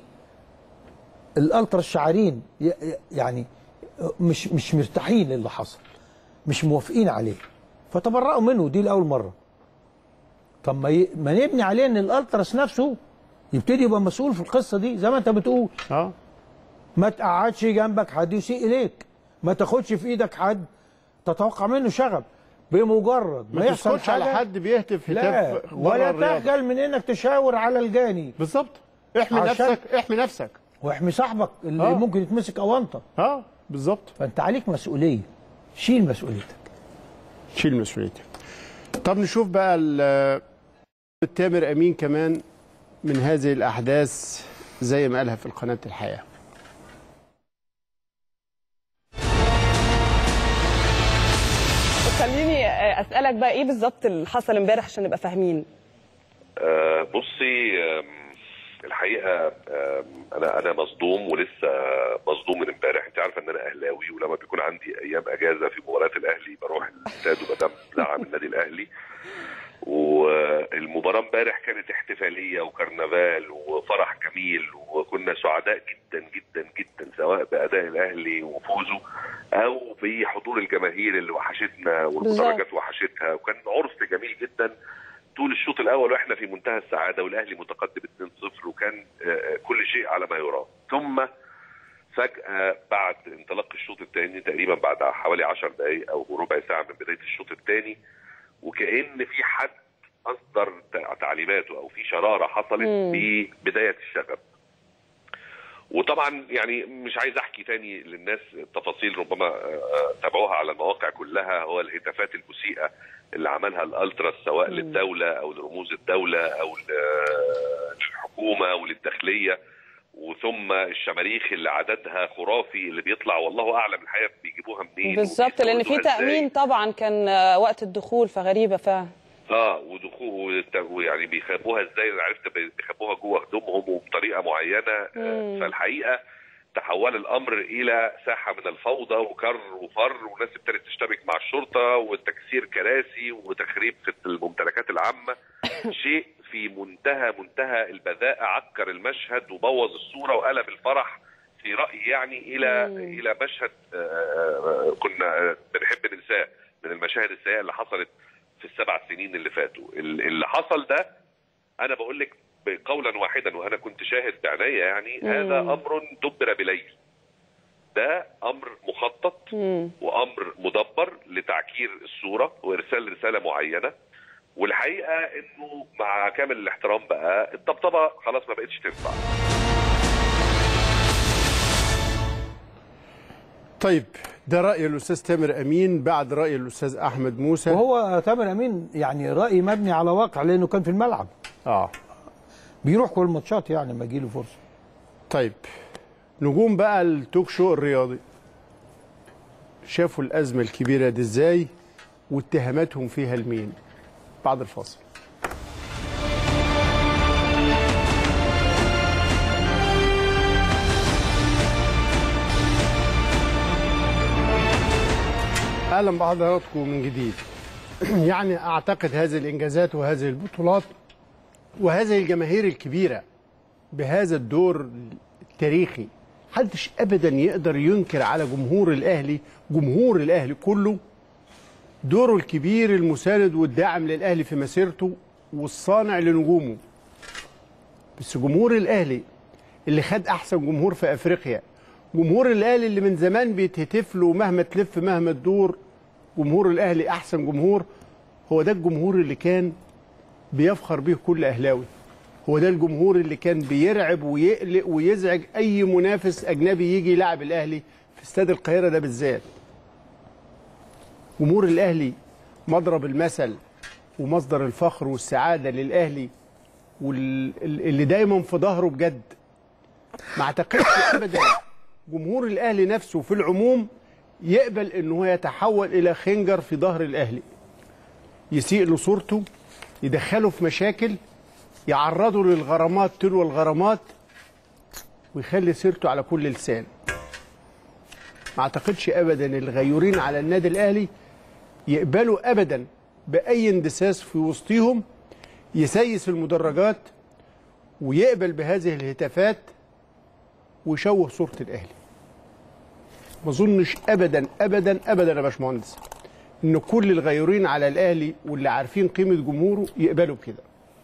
الالترا الشعارين ي- ي- يعني مش مش مرتاحين للي حصل مش موافقين عليه فتبرأوا منه دي لاول مره طب ما, ي... ما نبني عليه ان الالتراس نفسه يبتدي يبقى مسؤول في القصه دي زي ما انت بتقول اه ما تقعدش جنبك حد يسيء اليك ما تاخدش في ايدك حد تتوقع منه شغب بمجرد ما, ما يحصل تسكتش على حاجه حد بيهتف لا هتاف بره ولا الرياضة. تخجل من انك تشاور على الجاني بالظبط احمي عشان- نفسك احمي نفسك واحمي صاحبك اللي آه. ممكن يتمسك اونطه اه بالظبط فانت عليك مسؤوليه شيل مسؤوليتك شيل مسؤوليتك طب نشوف بقى ال- التامر امين كمان من هذه الاحداث زي ما قالها في القناه الحياه خليني اسالك بقى ايه بالظبط اللي حصل امبارح عشان نبقى فاهمين آه، بصي آم، الحقيقه آم، انا انا مصدوم ولسه مصدوم من امبارح انت عارفه ان انا اهلاوي ولما بيكون عندي ايام اجازه في مباريات الاهلي بروح الاستاد وبدعم النادي الاهلي والمباراه امبارح كانت احتفاليه وكرنفال وفرح جميل وكنا سعداء جدا جدا جدا سواء باداء الاهلي وفوزه او بحضور الجماهير اللي وحشتنا والمدرجات وحشتها وكان عرس جميل جدا طول الشوط الاول واحنا في منتهى السعاده والاهلي متقدم 2-0 وكان آه، كل شيء على ما يرام ثم فجاه بعد انطلاق الشوط الثاني تقريبا بعد حوالي 10 دقائق او ربع ساعه من بدايه الشوط الثاني وكان في حد اصدر تع- تعليماته او في شراره حصلت ببدايه الشغب وطبعا يعني مش عايز احكي تاني للناس التفاصيل ربما آه، آه، تابعوها على المواقع كلها هو الهتافات المسيئه اللي عملها الالتراس سواء للدوله او لرموز الدوله او للحكومه او للداخليه وثم الشماريخ اللي عددها خرافي اللي بيطلع والله اعلم الحقيقه بيجيبوها منين بالظبط لان في وبيستوردوها إزاي. تامين طبعا كان آه، وقت الدخول فغريبه فعلا اه ودخول ويعني بيخبوها ازاي انا عرفت بيخبوها جوه هدومهم وبطريقه معينه آه فالحقيقه تحول الامر الى ساحه من الفوضى وكر وفر وناس ابتدت تشتبك مع الشرطه وتكسير كراسي وتخريب في الممتلكات العامه شيء في منتهى منتهى البذاءه عكر المشهد وبوظ الصوره وقلب الفرح في رايي يعني الى الى مشهد آه، آه، كنا بنحب ننساه من المشاهد السيئه اللي حصلت في السبع سنين اللي فاتوا ال- اللي حصل ده انا بقول لك قولا واحدا وانا كنت شاهد بعناية يعني هذا امر دبر بليل ده امر مخطط وامر مدبر لتعكير الصوره وارسال رساله معينه والحقيقه انه مع كامل الاحترام بقى الطبطبه خلاص ما بقتش تنفع طيب ده راي الاستاذ تامر امين بعد راي الاستاذ احمد موسى وهو تامر امين يعني راي مبني على واقع لانه كان في الملعب اه بيروح كل الماتشات يعني لما يجي له فرصه طيب نجوم بقى التوك شو الرياضي شافوا الازمه الكبيره دي ازاي واتهاماتهم فيها لمين بعد الفاصل اهلا بحضراتكم من جديد يعني اعتقد هذه الانجازات وهذه البطولات وهذه الجماهير الكبيره بهذا الدور التاريخي محدش ابدا يقدر ينكر على جمهور الاهلي جمهور الاهلي كله دوره الكبير المساند والداعم للاهلي في مسيرته والصانع لنجومه بس جمهور الاهلي اللي خد احسن جمهور في افريقيا جمهور الاهلي اللي من زمان بيتهتف له مهما تلف مهما تدور جمهور الاهلي احسن جمهور هو ده الجمهور اللي كان بيفخر به كل اهلاوي هو ده الجمهور اللي كان بيرعب ويقلق ويزعج اي منافس اجنبي يجي يلعب الاهلي في استاد القاهره ده بالذات جمهور الاهلي مضرب المثل ومصدر الفخر والسعاده للاهلي واللي دايما في ظهره بجد ما اعتقدش ابدا جمهور الاهلي نفسه في العموم يقبل ان هو يتحول الى خنجر في ظهر الاهلي يسيء له صورته يدخله في مشاكل يعرضه للغرامات تلو الغرامات ويخلي سيرته على كل لسان ما اعتقدش ابدا الغيورين على النادي الاهلي يقبلوا ابدا باي اندساس في وسطهم يسيس المدرجات ويقبل بهذه الهتافات ويشوه صوره الاهلي ما اظنش ابدا ابدا ابدا يا باشمهندس ان كل الغيورين على الاهلي واللي عارفين قيمه جمهوره يقبلوا بكده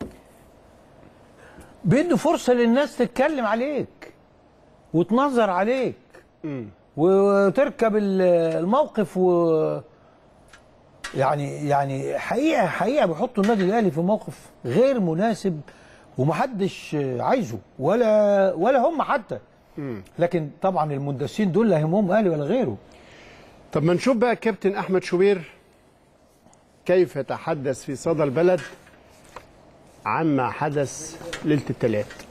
بيدوا فرصه للناس تتكلم عليك وتنظر عليك وتركب ال- الموقف و يعني يعني حقيقه حقيقه بيحطوا النادي الاهلي في موقف غير مناسب ومحدش عايزه ولا ولا هم حتى لكن طبعا المندسين دول لا يهمهم اهلي ولا غيره طب ما نشوف بقى كابتن احمد شوبير كيف يتحدث في صدى البلد عما حدث ليله الثلاث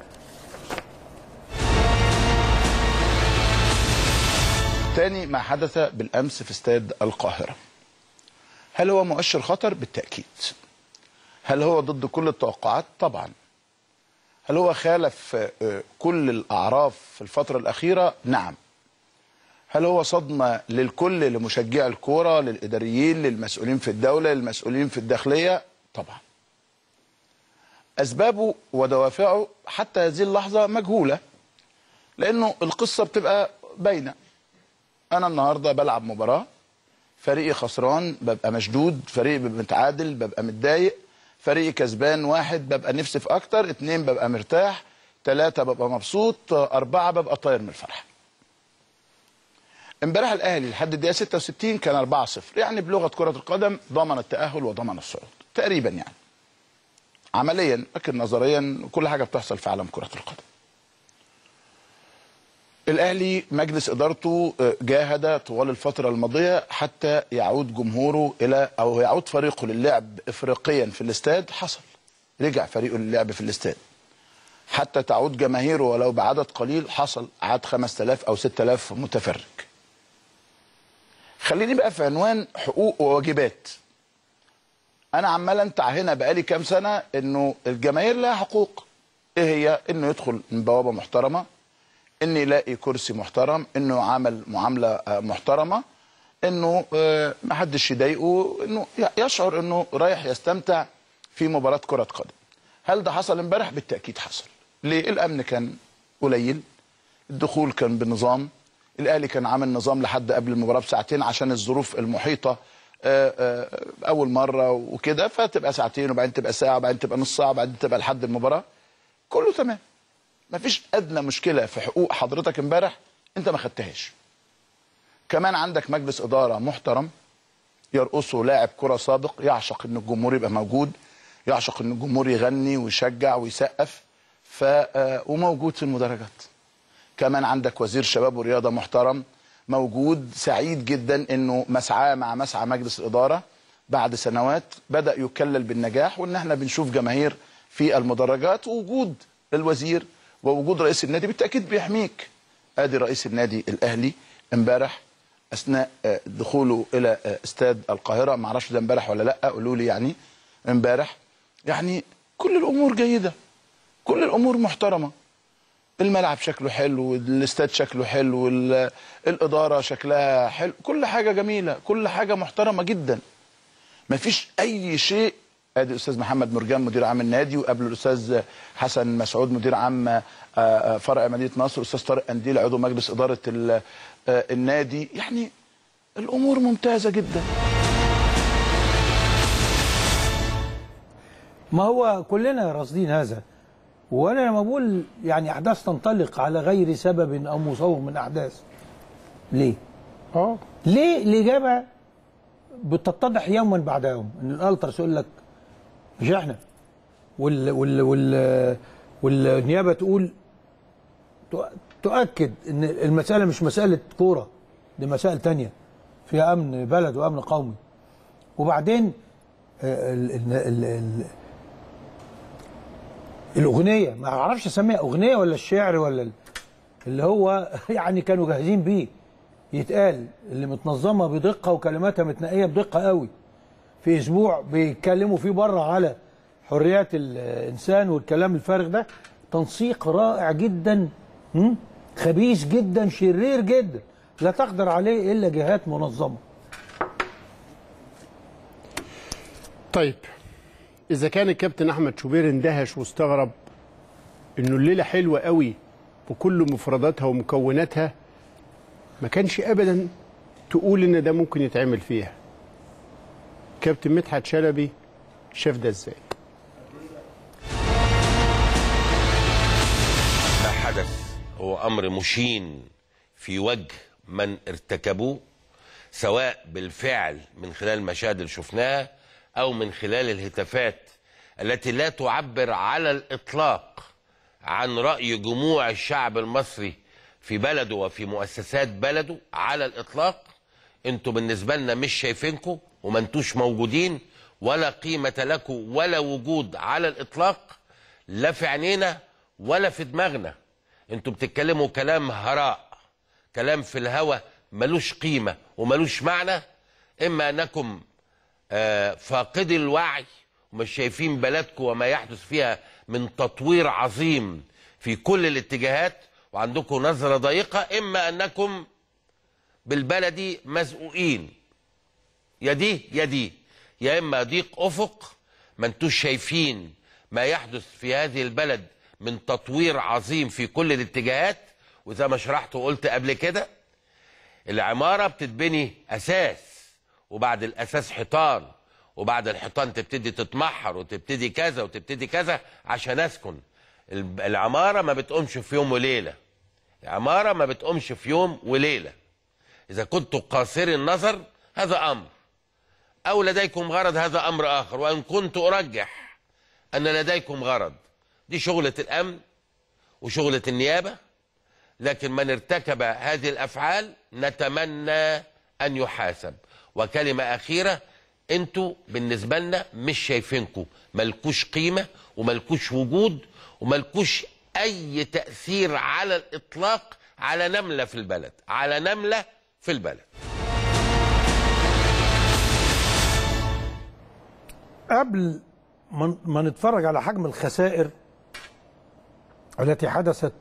تاني ما حدث بالامس في استاد القاهره هل هو مؤشر خطر بالتاكيد هل هو ضد كل التوقعات طبعا هل هو خالف آه، كل الاعراف في الفتره الاخيره نعم هل هو صدمه للكل لمشجعي الكوره للاداريين للمسؤولين في الدوله للمسؤولين في الداخليه طبعا اسبابه ودوافعه حتى هذه اللحظه مجهوله لانه القصه بتبقى باينه انا النهارده بلعب مباراه فريقي خسران ببقى مشدود فريقي ببقى متعادل ببقى متضايق فريقي كسبان واحد ببقى نفسي في اكتر اتنين ببقى مرتاح تلاتة ببقى مبسوط أربعة ببقى طاير من الفرحة امبارح الأهلي لحد الدقيقة 66 كان 4-0 يعني بلغة كرة القدم ضمن التأهل وضمن الصعود تقريبا يعني عمليا لكن نظريا كل حاجة بتحصل في عالم كرة القدم الاهلي مجلس ادارته آه، جاهد طوال الفتره الماضيه حتى يعود جمهوره الى او يعود فريقه للعب افريقيا في الاستاد حصل رجع فريقه للعب في الاستاد حتى تعود جماهيره ولو بعدد قليل حصل عاد 5000 او 6000 متفرج خليني بقى في عنوان حقوق وواجبات انا عمال انتع هنا بقالي كام سنه انه الجماهير لها حقوق ايه هي انه يدخل من بوابه محترمه انه يلاقي كرسي محترم انه يعامل معامله آه، محترمه انه آه، ما حدش يضايقه انه ي- يشعر انه رايح يستمتع في مباراه كره قدم هل ده حصل امبارح بالتاكيد حصل ليه الامن كان قليل الدخول كان بنظام الاهلي كان عامل نظام لحد قبل المباراه بساعتين عشان الظروف المحيطه آه، آه، اول مره وكده فتبقى ساعتين وبعدين تبقى ساعه وبعدين تبقى نص ساعه وبعدين تبقى لحد المباراه كله تمام مفيش ادنى مشكله في حقوق حضرتك امبارح انت ما خدتهاش كمان عندك مجلس اداره محترم يرقصه لاعب كره سابق يعشق ان الجمهور يبقى موجود يعشق ان الجمهور يغني ويشجع ويسقف ف آه، وموجود في المدرجات كمان عندك وزير شباب ورياضه محترم موجود سعيد جدا انه مسعاه مع مسعى مجلس الاداره بعد سنوات بدا يكلل بالنجاح وان احنا بنشوف جماهير في المدرجات ووجود الوزير ووجود رئيس النادي بالتاكيد بيحميك ادي رئيس النادي الاهلي امبارح اثناء آه، دخوله الى آه، استاد القاهره ما اعرفش ده امبارح ولا لا قولوا لي يعني امبارح يعني كل الامور جيده كل الامور محترمه الملعب شكله حلو الاستاد شكله حلو ال- الاداره شكلها حلو كل حاجه جميله كل حاجه محترمه جدا مفيش اي شيء ادي الاستاذ محمد مرجان مدير عام النادي وقبله الاستاذ حسن مسعود مدير عام آه، آه، فرع مدينه نصر الاستاذ طارق قنديل عضو مجلس اداره ال- آه، النادي يعني الامور ممتازه جدا ما هو كلنا راصدين هذا وانا لما بقول يعني احداث تنطلق على غير سبب او مصور من احداث ليه؟ اه ليه الاجابه بتتضح يوما بعد يوم ان الالتراس يقول لك مش احنا وال وال وال والنيابه تقول تؤ- تؤكد ان المساله مش مساله كوره دي مسائل تانية فيها امن بلد وامن قومي وبعدين آه، ال ال ال ال الاغنيه ما اعرفش اسميها اغنيه ولا الشعر ولا ال- اللي هو يعني كانوا جاهزين بيه يتقال اللي متنظمه بدقه وكلماتها متنقيه بدقه قوي في اسبوع بيتكلموا فيه بره على حريات الانسان والكلام الفارغ ده تنسيق رائع جدا م? خبيث جدا شرير جدا لا تقدر عليه الا جهات منظمه طيب اذا كان الكابتن احمد شوبير اندهش واستغرب انه الليله حلوه قوي بكل مفرداتها ومكوناتها ما كانش ابدا تقول ان ده ممكن يتعمل فيها كابتن مدحت شلبي شاف ده ازاي ما حدث هو امر مشين في وجه من ارتكبوه سواء بالفعل من خلال المشاهد اللي شفناها او من خلال الهتافات التي لا تعبر على الاطلاق عن راي جموع الشعب المصري في بلده وفي مؤسسات بلده على الاطلاق انتوا بالنسبه لنا مش شايفينكم وما انتوش موجودين ولا قيمه لكم ولا وجود على الاطلاق لا في عينينا ولا في دماغنا انتوا بتتكلموا كلام هراء كلام في الهوى ملوش قيمة وملوش معنى إما أنكم آه، فاقدي الوعي ومش شايفين بلدكم وما يحدث فيها من تطوير عظيم في كل الاتجاهات وعندكم نظرة ضيقة إما أنكم بالبلدي مزقوقين يا دي يا دي يا إما ضيق أفق ما انتوش شايفين ما يحدث في هذه البلد من تطوير عظيم في كل الاتجاهات وزي ما شرحت وقلت قبل كده العماره بتتبني اساس وبعد الاساس حيطان وبعد الحيطان تبتدي تتمحر وتبتدي كذا وتبتدي كذا عشان اسكن الب- العماره ما بتقومش في يوم وليله العماره ما بتقومش في يوم وليله اذا كنت قاصري النظر هذا امر او لديكم غرض هذا امر اخر وان كنت ارجح ان لديكم غرض دي شغله الامن وشغله النيابه لكن من ارتكب هذه الافعال نتمنى ان يحاسب وكلمه اخيره انتوا بالنسبه لنا مش شايفينكم ملكوش قيمه وملكوش وجود وملكوش اي تاثير على الاطلاق على نمله في البلد على نمله في البلد قبل ما ما نتفرج على حجم الخسائر التي حدثت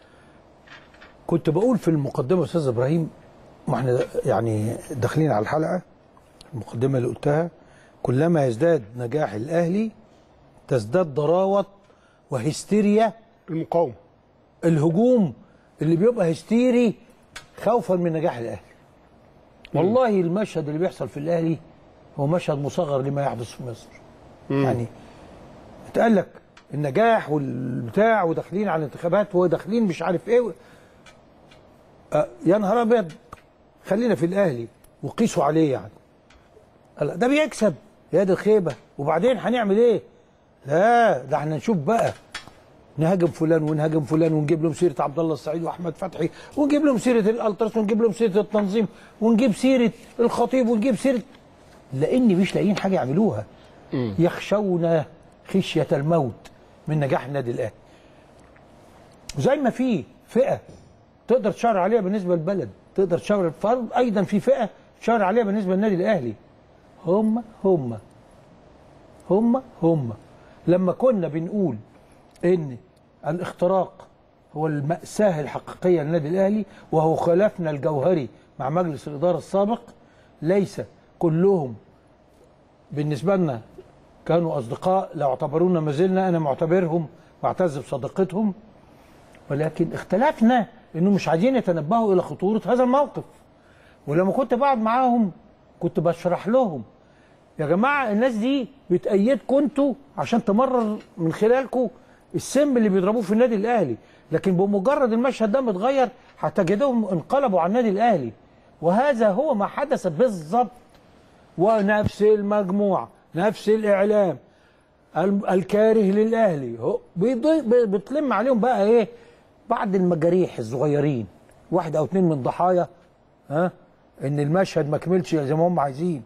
كنت بقول في المقدمه يا استاذ ابراهيم ما احنا يعني داخلين على الحلقه المقدمه اللي قلتها كلما يزداد نجاح الاهلي تزداد ضراوه وهستيريا المقاومه الهجوم اللي بيبقى هستيري خوفا من نجاح الاهلي والله المشهد اللي بيحصل في الاهلي هو مشهد مصغر لما يحدث في مصر يعني اتقال لك النجاح والبتاع وداخلين على الانتخابات وداخلين مش عارف ايه آه يا نهار ابيض خلينا في الاهلي وقيسوا عليه يعني قال ده بيكسب يا دي الخيبه وبعدين هنعمل ايه؟ لا ده احنا نشوف بقى نهاجم فلان ونهاجم فلان ونجيب لهم سيره عبد الله السعيد واحمد فتحي ونجيب لهم سيره الالتراس ونجيب لهم سيره التنظيم ونجيب سيره الخطيب ونجيب سيره لان مش لاقيين حاجه يعملوها يخشون خشيه الموت من نجاح النادي الاهلي وزي ما في فئه تقدر تشاور عليها بالنسبه للبلد تقدر تشاور فرض ايضا في فئه تشاور عليها بالنسبه للنادي الاهلي هم هم هم هم لما كنا بنقول ان الاختراق هو المأساة الحقيقية للنادي الأهلي وهو خلافنا الجوهري مع مجلس الإدارة السابق ليس كلهم بالنسبة لنا كانوا أصدقاء لو اعتبرونا ما زلنا أنا معتبرهم واعتز بصداقتهم ولكن اختلفنا انه مش عايزين يتنبهوا الى خطوره هذا الموقف ولما كنت بقعد معاهم كنت بشرح لهم يا جماعه الناس دي بتأيدكم انتوا عشان تمرر من خلالكم السم اللي بيضربوه في النادي الاهلي لكن بمجرد المشهد ده متغير هتجدهم انقلبوا على النادي الاهلي وهذا هو ما حدث بالظبط ونفس المجموعه نفس الاعلام ال- الكاره للاهلي هو بيضي- بي- بتلم عليهم بقى ايه بعض المجاريح الصغيرين واحد او اتنين من ضحايا ها ان المشهد ما كملش زي ما هم عايزين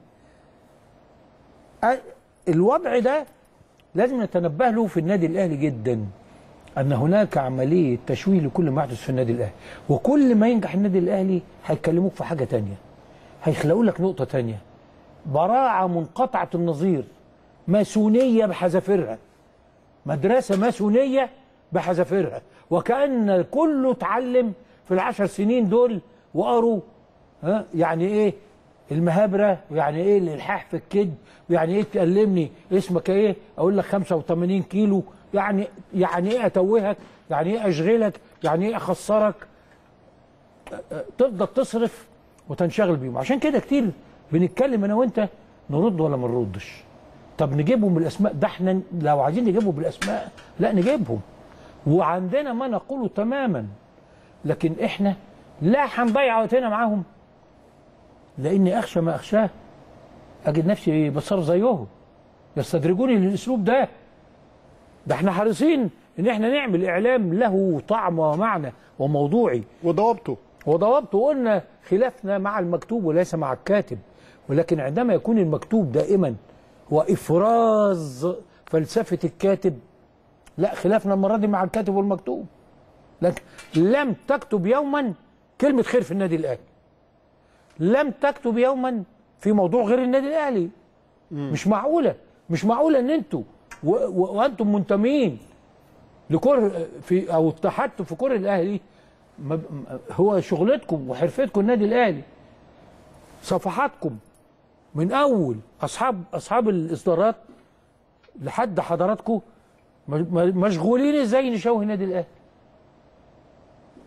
أ- الوضع ده لازم نتنبه له في النادي الاهلي جدا ان هناك عمليه تشويه لكل ما يحدث في النادي الاهلي وكل ما ينجح النادي الاهلي هيكلموك في حاجه تانية هيخلقوا لك نقطه تانية براعه منقطعه النظير ماسونيه بحذافيرها مدرسه ماسونيه بحذافيرها وكان كله اتعلم في العشر سنين دول وقروا ها يعني ايه المهابره ويعني ايه الالحاح في الكذب ويعني ايه تكلمني اسمك ايه اقول لك 85 كيلو يعني يعني ايه اتوهك يعني ايه اشغلك يعني ايه اخسرك أ- أ- تفضل تصرف وتنشغل بيهم عشان كده كتير بنتكلم انا وانت نرد ولا ما نردش طب نجيبهم بالاسماء ده احنا لو عايزين نجيبهم بالاسماء لا نجيبهم وعندنا ما نقوله تماما لكن احنا لا هنضيع وقتنا معاهم لاني اخشى ما اخشاه اجد نفسي بتصرف زيهم يستدرجوني للاسلوب ده ده احنا حريصين ان احنا نعمل اعلام له طعم ومعنى وموضوعي وضوابطه وضوابطه قلنا خلافنا مع المكتوب وليس مع الكاتب ولكن عندما يكون المكتوب دائما هو افراز فلسفه الكاتب لا خلافنا المره دي مع الكاتب والمكتوب لكن لم تكتب يوما كلمه خير في النادي الاهلي لم تكتب يوما في موضوع غير النادي الاهلي مش معقوله مش معقوله ان انتوا و- و- وانتم منتمين لكره في او اتحدتوا في كره الاهلي ما ب- م- هو شغلتكم وحرفتكم النادي الاهلي صفحاتكم من اول اصحاب اصحاب الاصدارات لحد حضراتكم م- م- مشغولين ازاي نشوه النادي الاهلي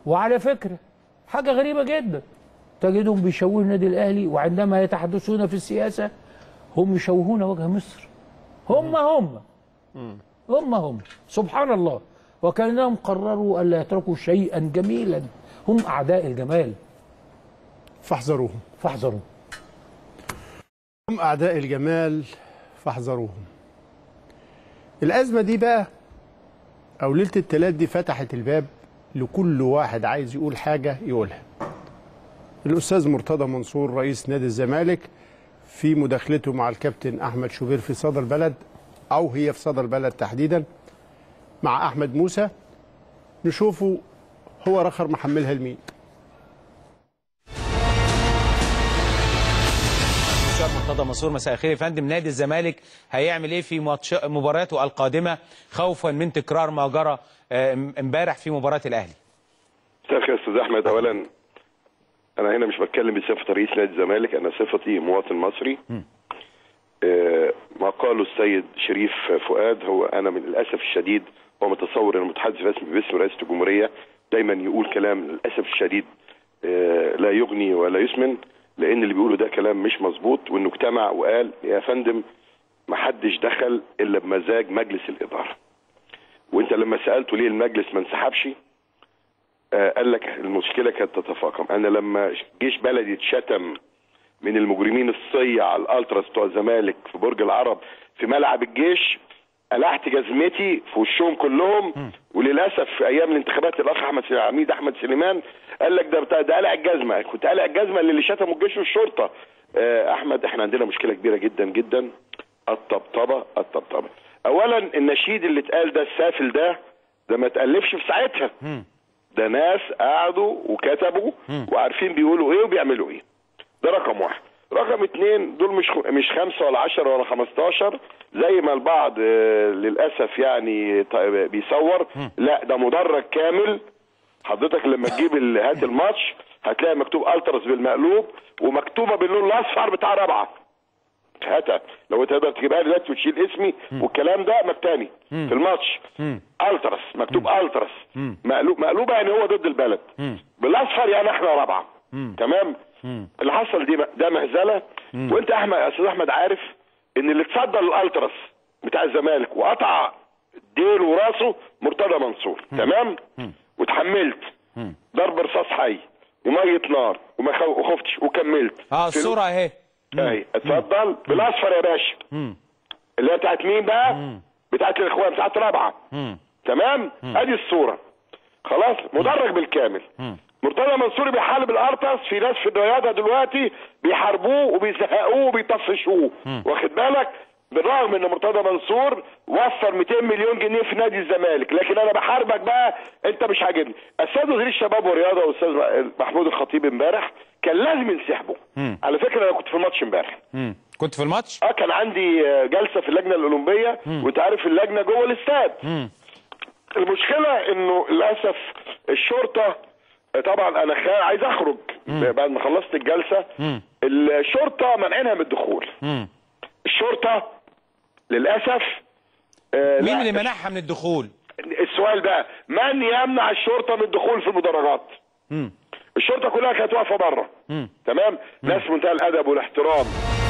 وعلى فكره حاجه غريبه جدا تجدهم بيشوهوا النادي الاهلي وعندما يتحدثون في السياسه هم يشوهون وجه مصر هم هم هم هم سبحان الله وكانهم قرروا الا يتركوا شيئا جميلا هم اعداء الجمال فاحذروهم فاحذروا هم أعداء الجمال فاحذروهم الأزمة دي بقى أو ليلة التلات دي فتحت الباب لكل واحد عايز يقول حاجة يقولها الأستاذ مرتضى منصور رئيس نادي الزمالك في مداخلته مع الكابتن أحمد شوبير في صدى البلد أو هي في صدى البلد تحديدا مع أحمد موسى نشوفه هو رخر محملها لمين مستشار مرتضى منصور مساء الخير يا فندم نادي الزمالك هيعمل ايه في ماتش مبارياته القادمه خوفا من تكرار ما جرى آه، امبارح في مباراه الاهلي مساء الخير يا استاذ احمد اولا انا هنا مش بتكلم بصفه رئيس نادي الزمالك انا صفتي مواطن مصري آه، ما قاله السيد شريف فؤاد هو انا من الاسف الشديد هو متصور ان المتحدث الرسمي باسم رئاسه الجمهوريه دايما يقول كلام للاسف الشديد آه، لا يغني ولا يسمن لان اللي بيقوله ده كلام مش مظبوط وانه اجتمع وقال يا فندم ما حدش دخل الا بمزاج مجلس الاداره وانت لما سالته ليه المجلس ما انسحبش آه، قال لك المشكله كانت تتفاقم انا لما جيش بلدي اتشتم من المجرمين الصيع على الالتراس بتوع الزمالك في برج العرب في ملعب الجيش قلعت جزمتي في وشهم كلهم وللاسف في ايام الانتخابات الاخ احمد سليمان عميد احمد سليمان قال لك ده بتاع ده قلع الجزمه كنت قلع الجزمه اللي شتموا الجيش والشرطه آه، احمد احنا عندنا مشكله كبيره جدا جدا الطبطبه الطبطبه اولا النشيد اللي اتقال ده السافل ده ده ما اتالفش في ساعتها ده ناس قعدوا وكتبوا وعارفين بيقولوا ايه وبيعملوا ايه ده رقم واحد رقم اتنين دول مش خ- مش خمسة ولا عشرة ولا خمستاشر زي ما البعض آه، للأسف يعني ط- بيصور لا ده مدرج كامل حضرتك لما تجيب ال- هات الماتش هتلاقي مكتوب الترس بالمقلوب ومكتوبة باللون الأصفر بتاع رابعة هاتها لو تقدر تجيبها لي دلوقتي وتشيل اسمي والكلام ده مكتاني في الماتش الترس مكتوب الترس مقلوب مقلوبه يعني هو ضد البلد بالاصفر يعني احنا رابعه تمام اللي حصل دي ده مهزله وانت يا احمد يا استاذ احمد عارف ان اللي اتصدى للالتراس بتاع الزمالك وقطع ديل وراسه مرتضى منصور تمام واتحملت ضرب رصاص حي وميه نار وما خو- وخفتش وكملت اه في- الصوره اهي اي اتفضل بالاصفر يا باشا اللي هي بتاعت مين بقى بتاعت الاخوان بتاعت رابعه تمام ادي الصوره خلاص مدرج بالكامل مرتضى منصور بيحارب الارتس في ناس في الرياضه دلوقتي بيحاربوه وبيزهقوه وبيطفشوه واخد بالك بالرغم ان مرتضى منصور وفر 200 مليون جنيه في نادي الزمالك لكن انا بحاربك بقى انت مش عاجبني السيد وزير الشباب والرياضه والاستاذ محمود الخطيب امبارح كان لازم ينسحبوا على فكره انا كنت في الماتش امبارح مم. كنت في الماتش اه كان عندي آه، جلسه في اللجنه الاولمبيه وانت عارف اللجنه جوه الاستاد المشكله انه للاسف الشرطه آه، طبعا انا خا... عايز اخرج بعد ما خلصت الجلسه الشرطه منعينها من الدخول الشرطه للاسف آه، مين لا، اللي منعها من الدخول السؤال بقى من يمنع الشرطه من الدخول في المدرجات مم. الشرطه كلها كانت واقفه بره مم. تمام ناس منتهى الادب والاحترام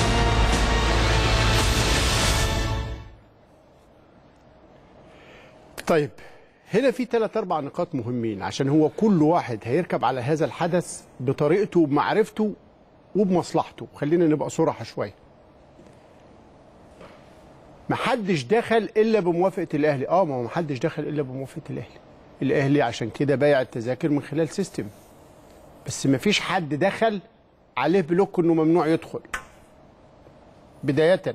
طيب هنا في ثلاث اربع نقاط مهمين عشان هو كل واحد هيركب على هذا الحدث بطريقته وبمعرفته وبمصلحته خلينا نبقى صراحة شوية محدش دخل الا بموافقة الاهلي اه ما هو محدش دخل الا بموافقة الاهلي الاهلي عشان كده بايع التذاكر من خلال سيستم بس مفيش حد دخل عليه بلوك انه ممنوع يدخل بداية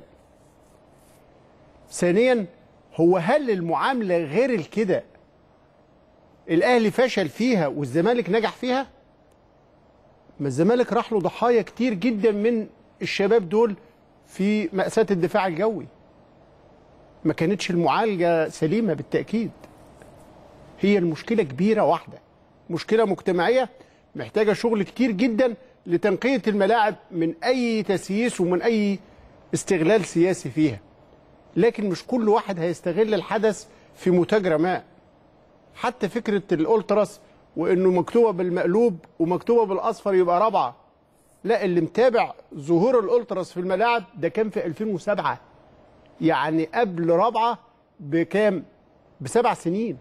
ثانيا هو هل المعامله غير الكده الاهلي فشل فيها والزمالك نجح فيها ما الزمالك راح له ضحايا كتير جدا من الشباب دول في مأساة الدفاع الجوي ما كانتش المعالجة سليمة بالتأكيد هي المشكلة كبيرة واحدة مشكلة مجتمعية محتاجة شغل كتير جدا لتنقية الملاعب من أي تسييس ومن أي استغلال سياسي فيها لكن مش كل واحد هيستغل الحدث في متاجرة ما حتى فكرة الأولتراس وانه مكتوبه بالمقلوب ومكتوبه بالاصفر يبقى رابعه لا اللي متابع ظهور الالتراس في الملاعب ده كان في 2007 يعني قبل رابعه بكام بسبع سنين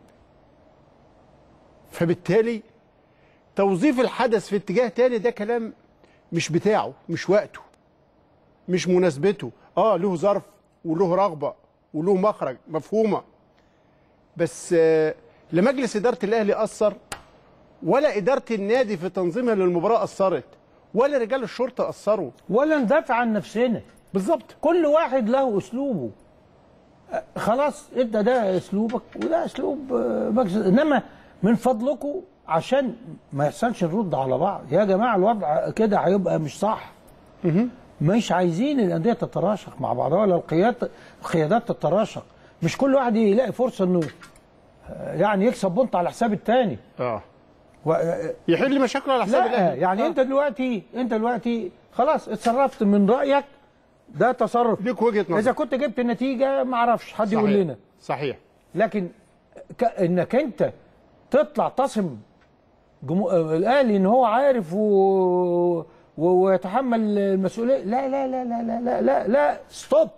فبالتالي توظيف الحدث في اتجاه تاني ده كلام مش بتاعه مش وقته مش مناسبته اه له ظرف وله رغبه وله مخرج مفهومه بس آه لا مجلس اداره الاهلي اثر ولا اداره النادي في تنظيمها للمباراه اثرت ولا رجال الشرطه اثروا ولا ندافع عن نفسنا بالظبط كل واحد له اسلوبه أه، خلاص انت ده اسلوبك وده اسلوب آه، مجلس انما من فضلكم عشان ما يحصلش نرد على بعض يا جماعه الوضع كده هيبقى مش صح مش عايزين الانديه تتراشق مع بعضها ولا القيادات القيادات تتراشق مش كل واحد يلاقي فرصه انه آه، يعني يكسب بنط على حساب التاني اه و... يحل مشاكله على حساب لا الاهلي يعني آه. انت دلوقتي انت دلوقتي خلاص اتصرفت من رايك ده تصرف ليك وجهه نظر اذا كنت جبت النتيجه ما اعرفش حد يقول صحيح. لنا صحيح لكن ك... انك انت تطلع تصم جمو... آه، الاهلي ان هو عارف و... و... ويتحمل المسؤوليه لا لا لا لا لا لا لا, لا. ستوب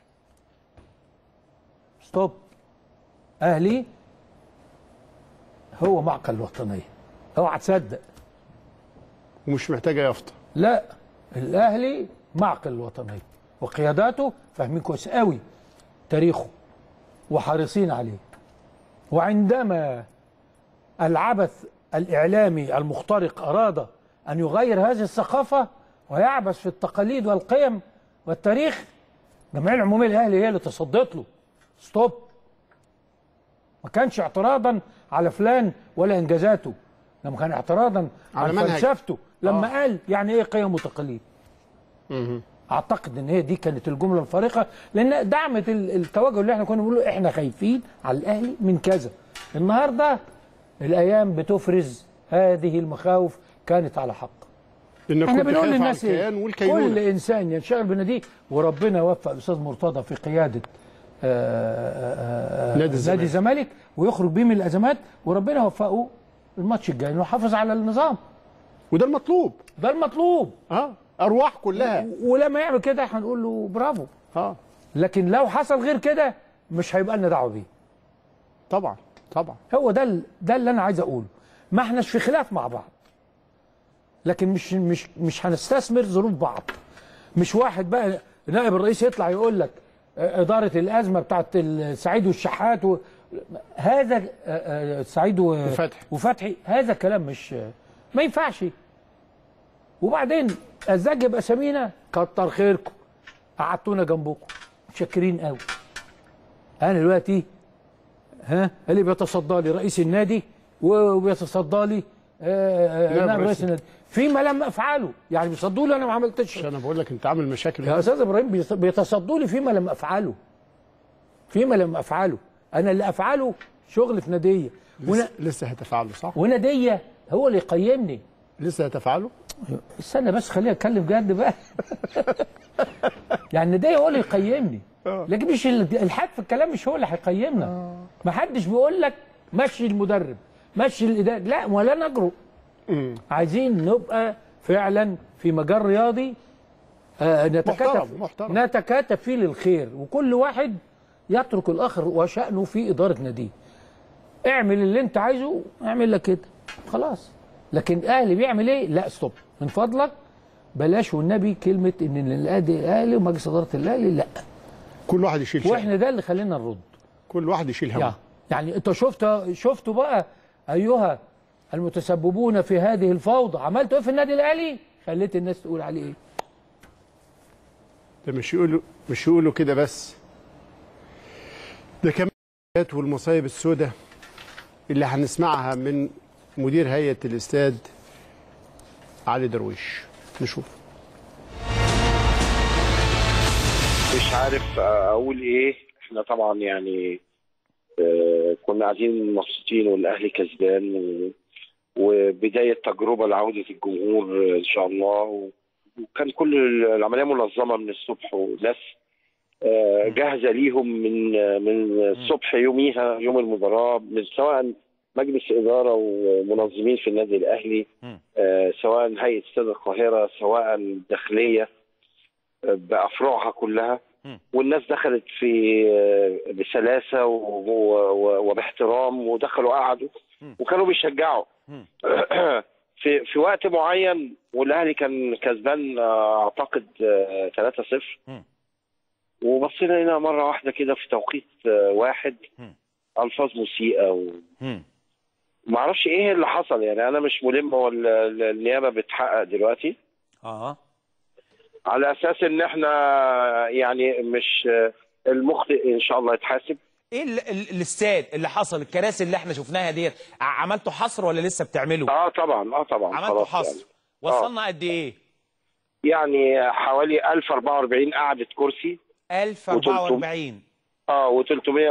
ستوب اهلي هو معقل الوطنيه اوعى تصدق ومش محتاجه يافطه لا الاهلي معقل الوطنيه وقياداته فاهمين كويس قوي تاريخه وحريصين عليه وعندما العبث الاعلامي المخترق اراد ان يغير هذه الثقافه ويعبث في التقاليد والقيم والتاريخ الجمعيه العموميه الاهلي هي اللي تصدت له ستوب ما كانش اعتراضا على فلان ولا انجازاته لما كان اعتراضا على على منهج. فلسفته لما آه. قال يعني ايه قيم وتقاليد اعتقد ان هي دي كانت الجمله الفارقه لان دعمت ال- التوجه اللي احنا كنا بنقوله احنا خايفين على الاهلي من كذا النهارده الايام بتفرز هذه المخاوف كانت على حق انك احنا كنت بنقول خايف على للناس الكيان ايه والكينونه كل انسان ينشغل بناديه وربنا وفق الاستاذ مرتضى في قياده آه، آه، آه، نادي الزمالك. نادي الزمالك ويخرج بيه من الازمات وربنا وفقه الماتش الجاي انه يحافظ على النظام وده المطلوب ده المطلوب اه ارواح كلها ولما يعمل كده هنقول له برافو اه لكن لو حصل غير كده مش هيبقى لنا دعوه بيه طبعا طبعا هو ده ال- ده اللي انا عايز اقوله ما احناش في خلاف مع بعض لكن مش مش مش هنستثمر ظروف بعض مش واحد بقى نائب الرئيس يطلع يقول لك آه، اداره الازمه بتاعت السعيد والشحات و... هذا آه، آه، سعيد و... وفتحي. وفتحي هذا كلام مش ما ينفعش وبعدين الزج يبقى سمينه كتر خيركم قعدتونا جنبكم متشكرين قوي انا دلوقتي ها اللي بيتصدى لي رئيس النادي وبيتصدى لي آه، آه، نائب نائب رئيس رئيس النادي فيما لم افعله يعني بيصدوا لي انا ما عملتش انا بقول لك انت عامل مشاكل يا استاذ ابراهيم بيص- بيتصدوا لي فيما لم افعله فيما لم افعله انا اللي افعله شغل في ناديه لسه, ونا... لسه هتفعله صح وناديه هو اللي يقيمني لسه هتفعله استنى بس خليني اتكلم جد بقى يعني ناديه هو اللي يقيمني لكن مش ال- الحد في الكلام مش هو اللي هيقيمنا ما حدش بيقول لك مشي المدرب مشي الاداره لا ولا نجرؤ عايزين نبقى فعلا في مجال رياضي آه نتكاتف محترم، محترم. نتكاتف فيه للخير وكل واحد يترك الاخر وشأنه في اداره ناديه اعمل اللي انت عايزه اعمل لك كده خلاص لكن الاهلي بيعمل ايه لا ستوب من فضلك بلاش والنبي كلمه ان الاهلي الاهلي ومجلس اداره الاهلي لا كل واحد يشيل شيء واحنا ده اللي خلينا نرد كل واحد يشيل يعني, هم يعني انت شفت شفتوا بقى ايها المتسببون في هذه الفوضى عملتوا ايه في النادي الاهلي خليت الناس تقول عليه ايه ده مش يقولوا مش يقولوا كده بس ده كمان الحاجات والمصايب السوداء اللي هنسمعها من مدير هيئة الاستاد علي درويش نشوف مش عارف اقول ايه احنا طبعا يعني آه، كنا قاعدين مبسوطين والاهلي كسبان و- وبدايه تجربه لعوده الجمهور آه، ان شاء الله و- وكان كل العمليه منظمه من الصبح وناس آه، جاهزه ليهم من آه، من الصبح يوميها يوم المباراه من سواء مجلس اداره ومنظمين في النادي الاهلي آه، سواء هيئه استاد القاهره سواء الداخليه آه، بافرعها كلها والناس دخلت في آه، بسلاسه و- و- و- وباحترام ودخلوا قعدوا وكانوا بيشجعوا في في وقت معين والاهلي كان كسبان آه، اعتقد آه، 3-0 وبصينا لقينا مره واحده كده في توقيت آه، واحد الفاظ مسيئه و... ما اعرفش ايه اللي حصل يعني انا مش ملم ولا النيابه بتحقق دلوقتي اه على اساس ان احنا يعني مش المخطئ ان شاء الله يتحاسب ايه ال- ال- الاستاد اللي حصل الكراسي اللي احنا شفناها ديت ع- عملتوا حصر ولا لسه بتعملوا اه طبعا اه طبعا عملتوا خلاص حصر يعني. وصلنا قد ايه يعني حوالي 1044 قعده كرسي 1044 اه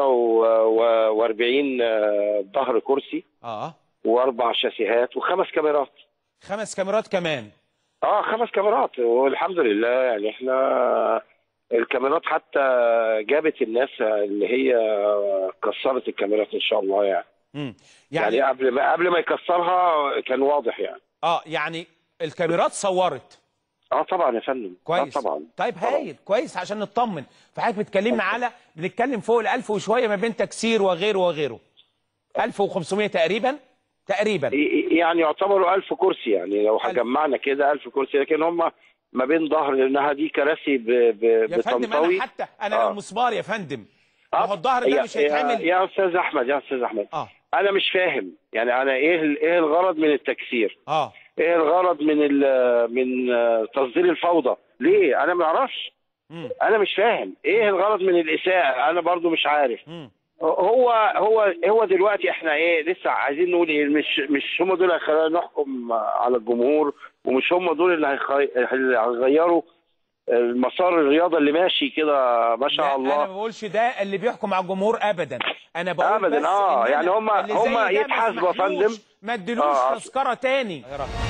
و340 ظهر كرسي اه واربع شاسيهات وخمس كاميرات خمس كاميرات كمان اه خمس كاميرات والحمد لله يعني احنا الكاميرات حتى جابت الناس اللي هي كسرت الكاميرات ان شاء الله يعني مم. يعني, يعني, قبل ما قبل ما يكسرها كان واضح يعني اه يعني الكاميرات صورت اه طبعا يا فندم كويس آه طبعا طيب هايل كويس عشان نطمن فحضرتك بتكلمنا على بنتكلم فوق ال 1000 وشويه ما بين تكسير وغيره وغيره 1500 تقريبا تقريبا يعني يعتبروا 1000 كرسي يعني لو جمعنا كده 1000 كرسي لكن هم ما بين ظهر لانها دي كراسي ب... ب... يا فندم بتنطوي انا حتى انا لو مسمار يا فندم ما هو الظهر ده يا- مش هيتعمل يا, يا استاذ احمد يا استاذ احمد اه انا مش فاهم يعني انا ايه ال- ايه الغرض من التكسير اه ايه الغرض من ال- من آه، تصدير الفوضى ليه انا ما اعرفش انا مش فاهم ايه الغرض من الاساءه انا برضو مش عارف هو هو هو دلوقتي احنا ايه لسه عايزين نقول ايه مش مش هم دول اللي هيخلونا نحكم على الجمهور ومش هم دول اللي هيخي- اللي هيغيروا المسار الرياضه اللي ماشي كده ما شاء لا الله انا ما بقولش ده اللي بيحكم على الجمهور ابدا انا بقول أبداً، بس آه، إن يعني أنا هم- اللي زي هم ده ما يتحاسبوا يا اسمحلوش، فندم. ما اديلوش آه، تذكره تاني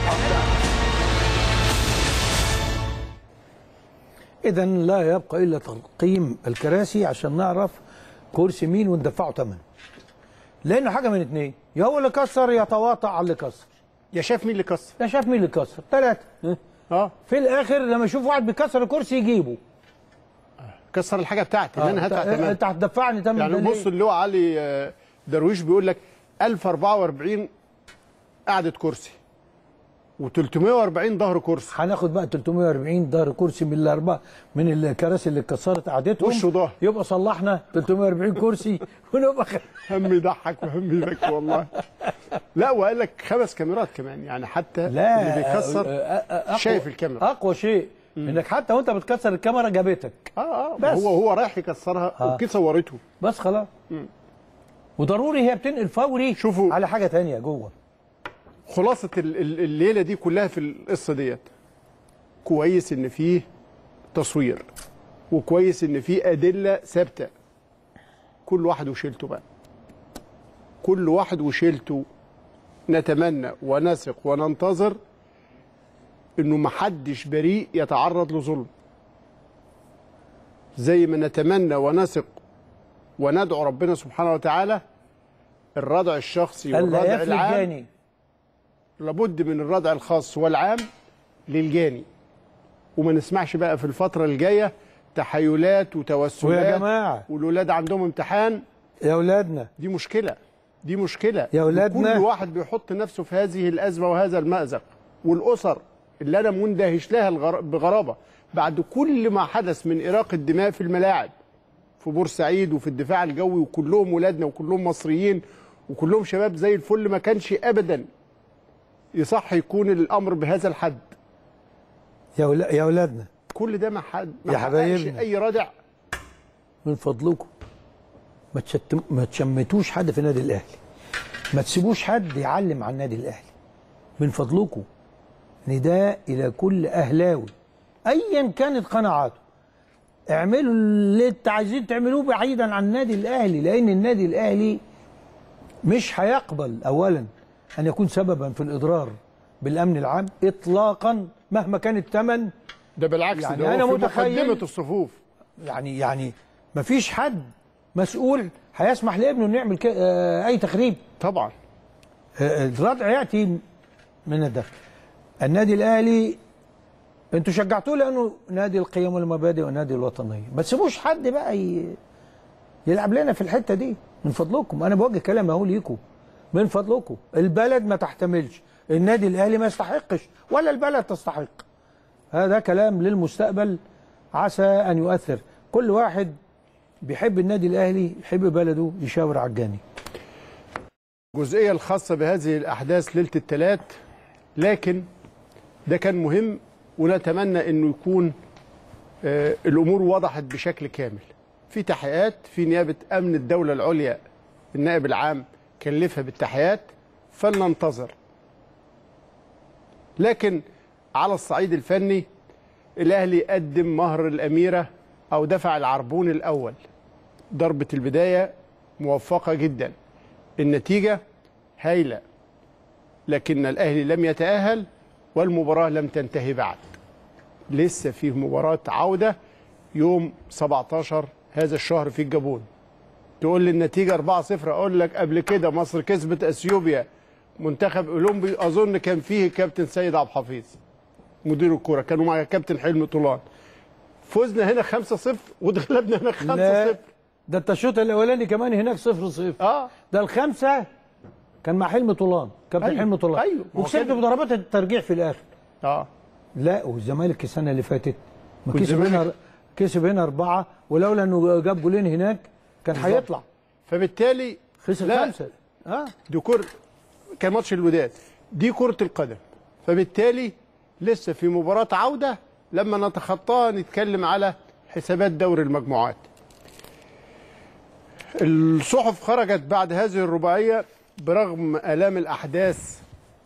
اذا لا يبقى الا تقييم الكراسي عشان نعرف كرسي مين وندفعه ثمن لانه حاجه من اتنين يا هو اللي كسر يا تواطأ على اللي كسر يا شاف مين اللي كسر يا شاف مين اللي كسر ثلاثه اه في الاخر لما يشوف واحد بيكسر الكرسي يجيبه كسر الحاجه بتاعتي اللي آه، انا هدفع أنت- ثمنها انت هتدفعني ثمن يعني ده ليه؟ بص اللي هو علي آه، درويش بيقول لك 1044 قعده كرسي و340 ظهر كرسي هناخد بقى 340 ظهر كرسي من الاربعه من الكراسي اللي اتكسرت قعدتهم وش وظهر. يبقى صلحنا 340 كرسي ونبقى خ... هم يضحك وهم يبكي والله لا وقال لك خمس كاميرات كمان يعني حتى لا اللي بيكسر آه، آه، آه، شايف أقوى- الكاميرا اقوى شيء انك حتى وانت بتكسر الكاميرا جابتك اه اه بس. هو هو رايح يكسرها آه. وكي صورته بس خلاص وضروري هي بتنقل فوري شوفوا على حاجه تانية جوه خلاصة ال- ال- الليلة دي كلها في القصة ديت كويس إن فيه تصوير وكويس إن فيه أدلة ثابتة كل واحد وشيلته بقى كل واحد وشيلته نتمنى ونثق وننتظر إنه محدش بريء يتعرض لظلم زي ما نتمنى ونثق وندعو ربنا سبحانه وتعالى الردع الشخصي الا والردع يفلت العام جاني لابد من الردع الخاص والعام للجاني وما نسمعش بقى في الفترة الجاية تحيلات وتوسلات ويا جماعة. والولاد عندهم امتحان يا اولادنا دي مشكلة دي مشكلة يا أولادنا. كل واحد بيحط نفسه في هذه الأزمة وهذا المأزق والأسر اللي أنا مندهش لها الغر- بغرابة بعد كل ما حدث من إراقة دماء في الملاعب في بورسعيد وفي الدفاع الجوي وكلهم ولادنا وكلهم مصريين وكلهم شباب زي الفل ما كانش أبدا يصح يكون الأمر بهذا الحد يا ولا- يا اولادنا كل ده ما حد ما يا حققش حبايبنا. أي ردع من فضلكم ما تشتم ما تشمتوش حد في النادي الاهلي ما تسيبوش حد يعلم عن النادي الاهلي من فضلكم نداء الى كل اهلاوي ايا كانت قناعاته اعملوا اللي انت عايزين تعملوه بعيدا عن النادي الاهلي لان النادي الاهلي مش هيقبل اولا ان يكون سببا في الاضرار بالامن العام اطلاقا مهما كان الثمن ده بالعكس يعني ده أنا هو في متخيل- مقدمة الصفوف يعني يعني مفيش حد مسؤول هيسمح لابنه انه يعمل ك- آه، اي تخريب طبعا آه، الردع ياتي من الداخل النادي الاهلي انتوا شجعتوه لانه نادي القيم والمبادئ ونادي الوطنيه ما تسيبوش حد بقى ي... يلعب لنا في الحته دي من فضلكم انا بوجه كلام اهو ليكم من فضلكم البلد ما تحتملش النادي الاهلي ما يستحقش ولا البلد تستحق هذا كلام للمستقبل عسى ان يؤثر كل واحد بيحب النادي الاهلي يحب بلده يشاور على الجاني الجزئيه الخاصه بهذه الاحداث ليله الثلاث لكن ده كان مهم ونتمنى انه يكون آه، الامور وضحت بشكل كامل في تحقيقات في نيابه امن الدوله العليا النائب العام كلفها بالتحقيقات فلننتظر لكن على الصعيد الفني الاهلي قدم مهر الاميره او دفع العربون الاول ضربه البدايه موفقه جدا النتيجه هايله لكن الاهلي لم يتاهل والمباراه لم تنتهي بعد لسه فيه مباراه عوده يوم 17 هذا الشهر في الجابون تقول لي النتيجه 4-0 اقول لك قبل كده مصر كسبت اثيوبيا منتخب اولمبي اظن كان فيه كابتن سيد عبد الحفيظ مدير الكوره كانوا مع كابتن حلمي طولان فزنا هنا 5-0 واتغلبنا هنا 5-0 لا ده انت الشوط الاولاني كمان هناك 0 0 اه ده الخمسه كان مع حلمي طولان كابتن أيوة. حلمي طولان أيوة. ما هو وكسبت كان- بضربات الترجيع في الاخر اه لا والزمالك السنه اللي فاتت ما كسب والزمالك- هنا كسب هنا اربعه ولولا انه جاب جولين هناك كان بالظبط. هيطلع فبالتالي خسر لا، خمسه اه دي كرة كان ماتش الوداد دي كرة القدم فبالتالي لسه في مباراة عودة لما نتخطاها نتكلم على حسابات دوري المجموعات الصحف خرجت بعد هذه الرباعية برغم آلام الأحداث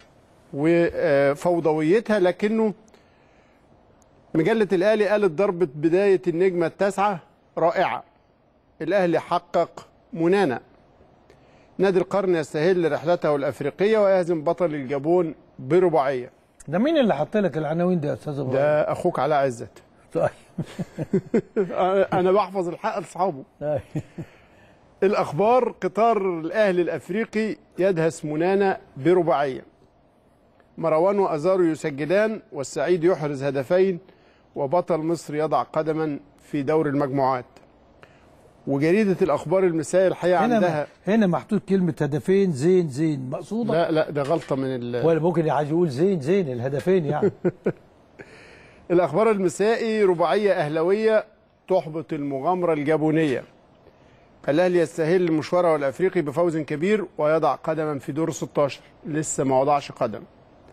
وفوضويتها لكنه مجلة الأهلي قالت ضربة بداية النجمة التاسعة رائعة الأهلي حقق منانا نادي القرن يستهل رحلته الافريقيه ويهزم بطل الجابون برباعيه ده مين اللي حط لك العناوين دي يا استاذ ابراهيم؟ ده اخوك علاء عزت طيب انا بحفظ الحق لاصحابه الاخبار قطار الاهلي الافريقي يدهس منانا برباعيه مروان وازارو يسجلان والسعيد يحرز هدفين وبطل مصر يضع قدما في دور المجموعات وجريده الاخبار المسائي الحقيقه هنا عندها هنا محطوط كلمه هدفين زين زين مقصوده لا لا ده غلطه من ال ولا ممكن عايز يقول زين زين الهدفين يعني الأخبار المسائي رباعية أهلوية تحبط المغامرة الجابونية الأهلي يستهل مشواره الأفريقي بفوز كبير ويضع قدما في دور 16 لسه ما وضعش قدم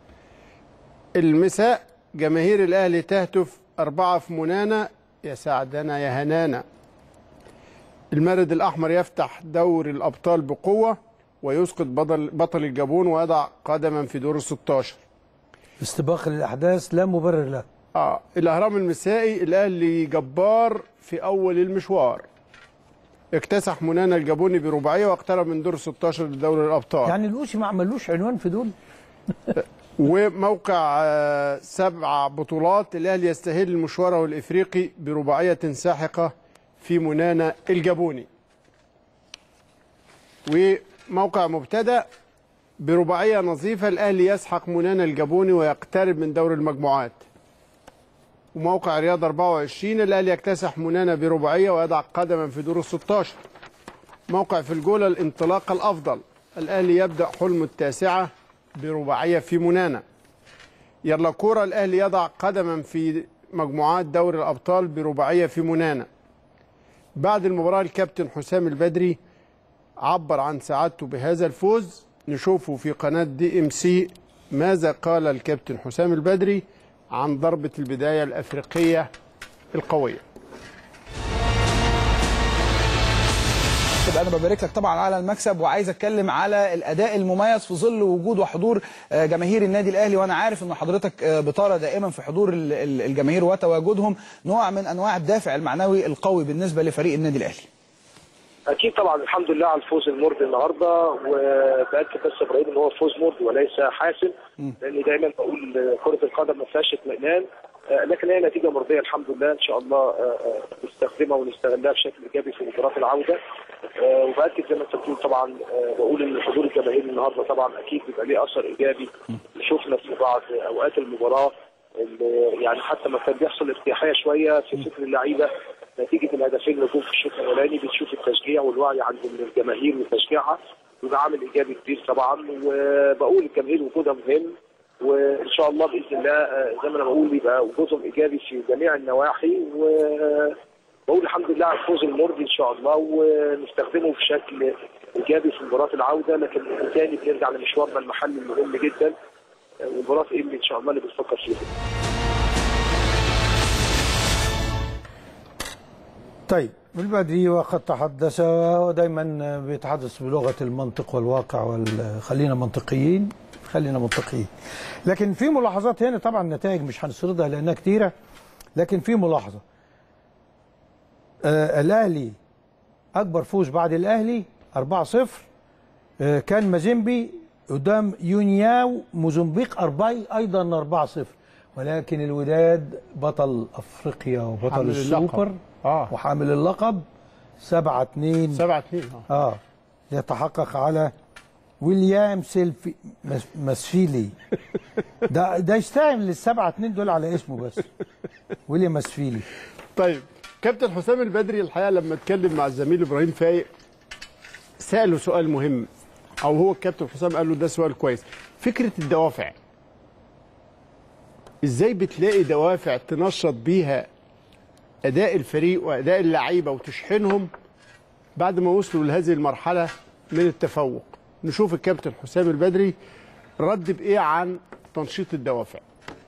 المساء جماهير الأهلي تهتف أربعة في منانا يا سعدنا يا هنانا المارد الأحمر يفتح دور الأبطال بقوة ويسقط بطل, بطل الجابون ويضع قدما في دور 16 استباق للاحداث لا مبرر له اه الاهرام المسائي الاهلي جبار في اول المشوار اكتسح منانا الجابوني برباعيه واقترب من دور 16 لدوري الابطال يعني الأوسي ما عملوش عنوان في دول وموقع آه، سبع بطولات الاهلي يستهل مشواره الافريقي برباعيه ساحقه في منانا الجابوني وموقع مبتدا برباعيه نظيفه الاهلي يسحق منانا الجابوني ويقترب من دور المجموعات وموقع رياض 24 الاهلي يكتسح منانا برباعيه ويضع قدما في دور ال 16 موقع في الجوله الانطلاقه الافضل الاهلي يبدا حلمه التاسعه برباعيه في منانا يلا كوره الاهلي يضع قدما في مجموعات دوري الابطال برباعيه في منانا بعد المباراه الكابتن حسام البدري عبر عن سعادته بهذا الفوز نشوفه في قناه دي ام سي ماذا قال الكابتن حسام البدري عن ضربه البدايه الافريقيه القويه طب انا ببارك لك طبعا على المكسب وعايز اتكلم على الاداء المميز في ظل وجود وحضور آه، جماهير النادي الاهلي وانا عارف ان حضرتك آه، بترى دائما في حضور ال- ال- الجماهير وتواجدهم نوع من انواع الدافع المعنوي القوي بالنسبه لفريق النادي الاهلي اكيد طبعا الحمد لله على الفوز المرضي النهارده وباكد بس ابراهيم ان هو فوز مرضي وليس حاسم لاني دايما بقول كره القدم ما فيهاش اطمئنان آه، لكن هي نتيجه مرضيه الحمد لله ان شاء الله آه، آه، نستخدمها ونستغلها بشكل ايجابي في مباراه العوده آه، وباكد زي ما انت بتقول طبعا آه، بقول ان حضور الجماهير النهارده طبعا اكيد بيبقى ليه اثر ايجابي شفنا في بعض اوقات المباراه اللي يعني حتى ما كان بيحصل ارتياحيه شويه في فكر اللعيبه نتيجه الهدفين اللي جم في الشوط الاولاني بتشوف التشجيع والوعي عند الجماهير وتشجيعها بيبقى عامل ايجابي كبير طبعا وبقول الجماهير وجودها مهم وان شاء الله باذن الله آه، زي ما انا بقول يبقى وجودهم ايجابي في جميع النواحي وبقول الحمد لله على الفوز المرضي ان شاء الله ونستخدمه بشكل ايجابي في مباراه العوده لكن تاني بنرجع لمشوارنا المحلي المهم جدا آه، ومباراه انبي ان شاء الله اللي بنفكر فيها طيب البدري وقد تحدث ودايما بيتحدث بلغه المنطق والواقع وال- خلينا منطقيين خلينا منطقيين لكن في ملاحظات هنا طبعا النتائج مش هنسردها لانها كتيره لكن في ملاحظه آه الاهلي اكبر فوز بعد الاهلي 4-0 آه كان مازيمبي قدام يونياو موزمبيق أربعي ايضا 4-0 ولكن الوداد بطل افريقيا وبطل حامل اللقب. السوبر اه وحامل اللقب 7 2 7 2 اه اه يتحقق على ويليام سيلفي مس- مسفيلي ده ده يستاهل للسبعة اتنين دول على اسمه بس ويليام مسفيلي طيب كابتن حسام البدري الحقيقه لما اتكلم مع الزميل ابراهيم فايق ساله سؤال مهم او هو الكابتن حسام قال له ده سؤال كويس فكره الدوافع ازاي بتلاقي دوافع تنشط بيها اداء الفريق واداء اللعيبه وتشحنهم بعد ما وصلوا لهذه المرحله من التفوق نشوف الكابتن حسام البدري رد بايه عن تنشيط الدوافع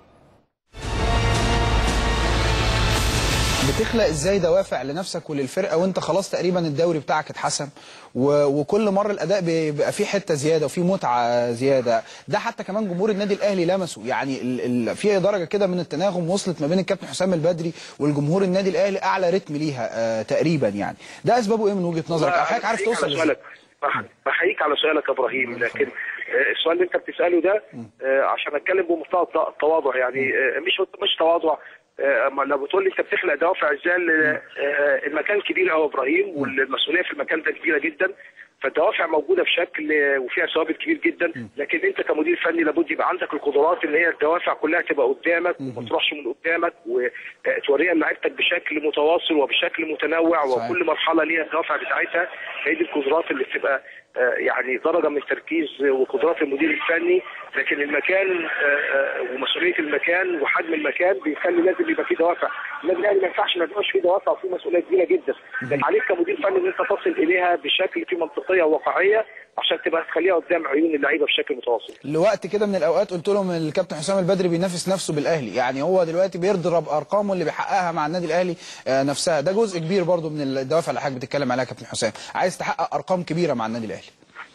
بتخلق ازاي دوافع لنفسك وللفرقه وانت خلاص تقريبا الدوري بتاعك اتحسم و... وكل مره الاداء بيبقى فيه حته زياده وفيه متعه زياده ده حتى كمان جمهور النادي الاهلي لمسه يعني ال... ال... في درجه كده من التناغم وصلت ما بين الكابتن حسام البدري والجمهور النادي الاهلي اعلى رتم ليها آه تقريبا يعني ده اسبابه ايه من وجهه نظرك او حضرتك عارف بحييك توصل على لإزاي؟ سؤالك بح- بحييك على سؤالك يا ابراهيم لكن آه، السؤال اللي انت بتساله ده آه، عشان اتكلم بمنتهى الت- التواضع يعني آه، مش مش تواضع آه، اما لو بتقول لي انت بتخلق دوافع ازاي ل- آه، المكان كبير قوي يا ابراهيم والمسؤوليه في المكان ده كبيره جدا فالدوافع موجوده بشكل آه، وفيها ثوابت كبير جدا لكن انت كمدير فني لابد يبقى عندك القدرات ان هي الدوافع كلها تبقى قدامك وما تروحش من قدامك وتوريها لعيبتك بشكل متواصل وبشكل متنوع صحيح. وكل مرحله ليها الدوافع بتاعتها هي دي القدرات اللي بتبقى آه، يعني درجه من التركيز وقدرات المدير الفني لكن المكان آه، آه، ومسؤوليه المكان وحجم المكان بيخلي لازم يبقى فيه دوافع النادي الاهلي ما ينفعش ما يبقاش فيه دوافع وفيه مسؤوليه كبيره جدا لكن عليك كمدير فني ان انت تصل اليها بشكل فيه منطقيه وواقعيه عشان تبقى تخليها قدام عيون اللعيبه بشكل متواصل لوقت كده من الاوقات قلت لهم الكابتن حسام البدري بينافس نفسه بالاهلي يعني هو دلوقتي بيضرب ارقامه اللي بيحققها مع النادي الاهلي آه، نفسها ده جزء كبير برضو من الدوافع اللي حضرتك بتتكلم عليها يا كابتن حسام عايز تحقق ارقام كبيره مع النادي الاهلي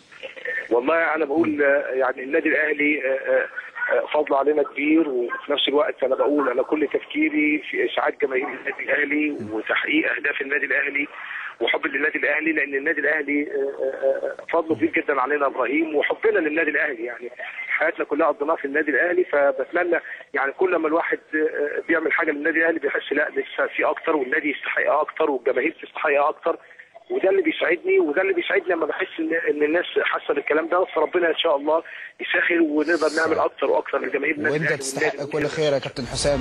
والله انا بقول آه، يعني النادي الاهلي آه، آه، آه، فضل علينا كبير وفي نفس الوقت انا بقول انا كل تفكيري في اسعاد جماهير النادي الاهلي وتحقيق اهداف النادي الاهلي وحب للنادي الاهلي لان النادي الاهلي آه، آه، آه، فضله كبير جدا علينا ابراهيم وحبنا للنادي الاهلي يعني حياتنا كلها قضيناها في النادي الاهلي فبتمنى يعني كل ما الواحد آه، آه، بيعمل حاجه للنادي الاهلي بيحس لا لسه في اكتر والنادي يستحقها اكتر والجماهير تستحقها اكتر وده اللي بيساعدني وده اللي بيساعدني لما بحس ان ان الناس حاسه بالكلام ده فربنا ان شاء الله يسهل ونقدر نعمل اكتر واكتر لجماهير النادي وانت الأهلي تستحق والنادي كل خير يا كابتن حسام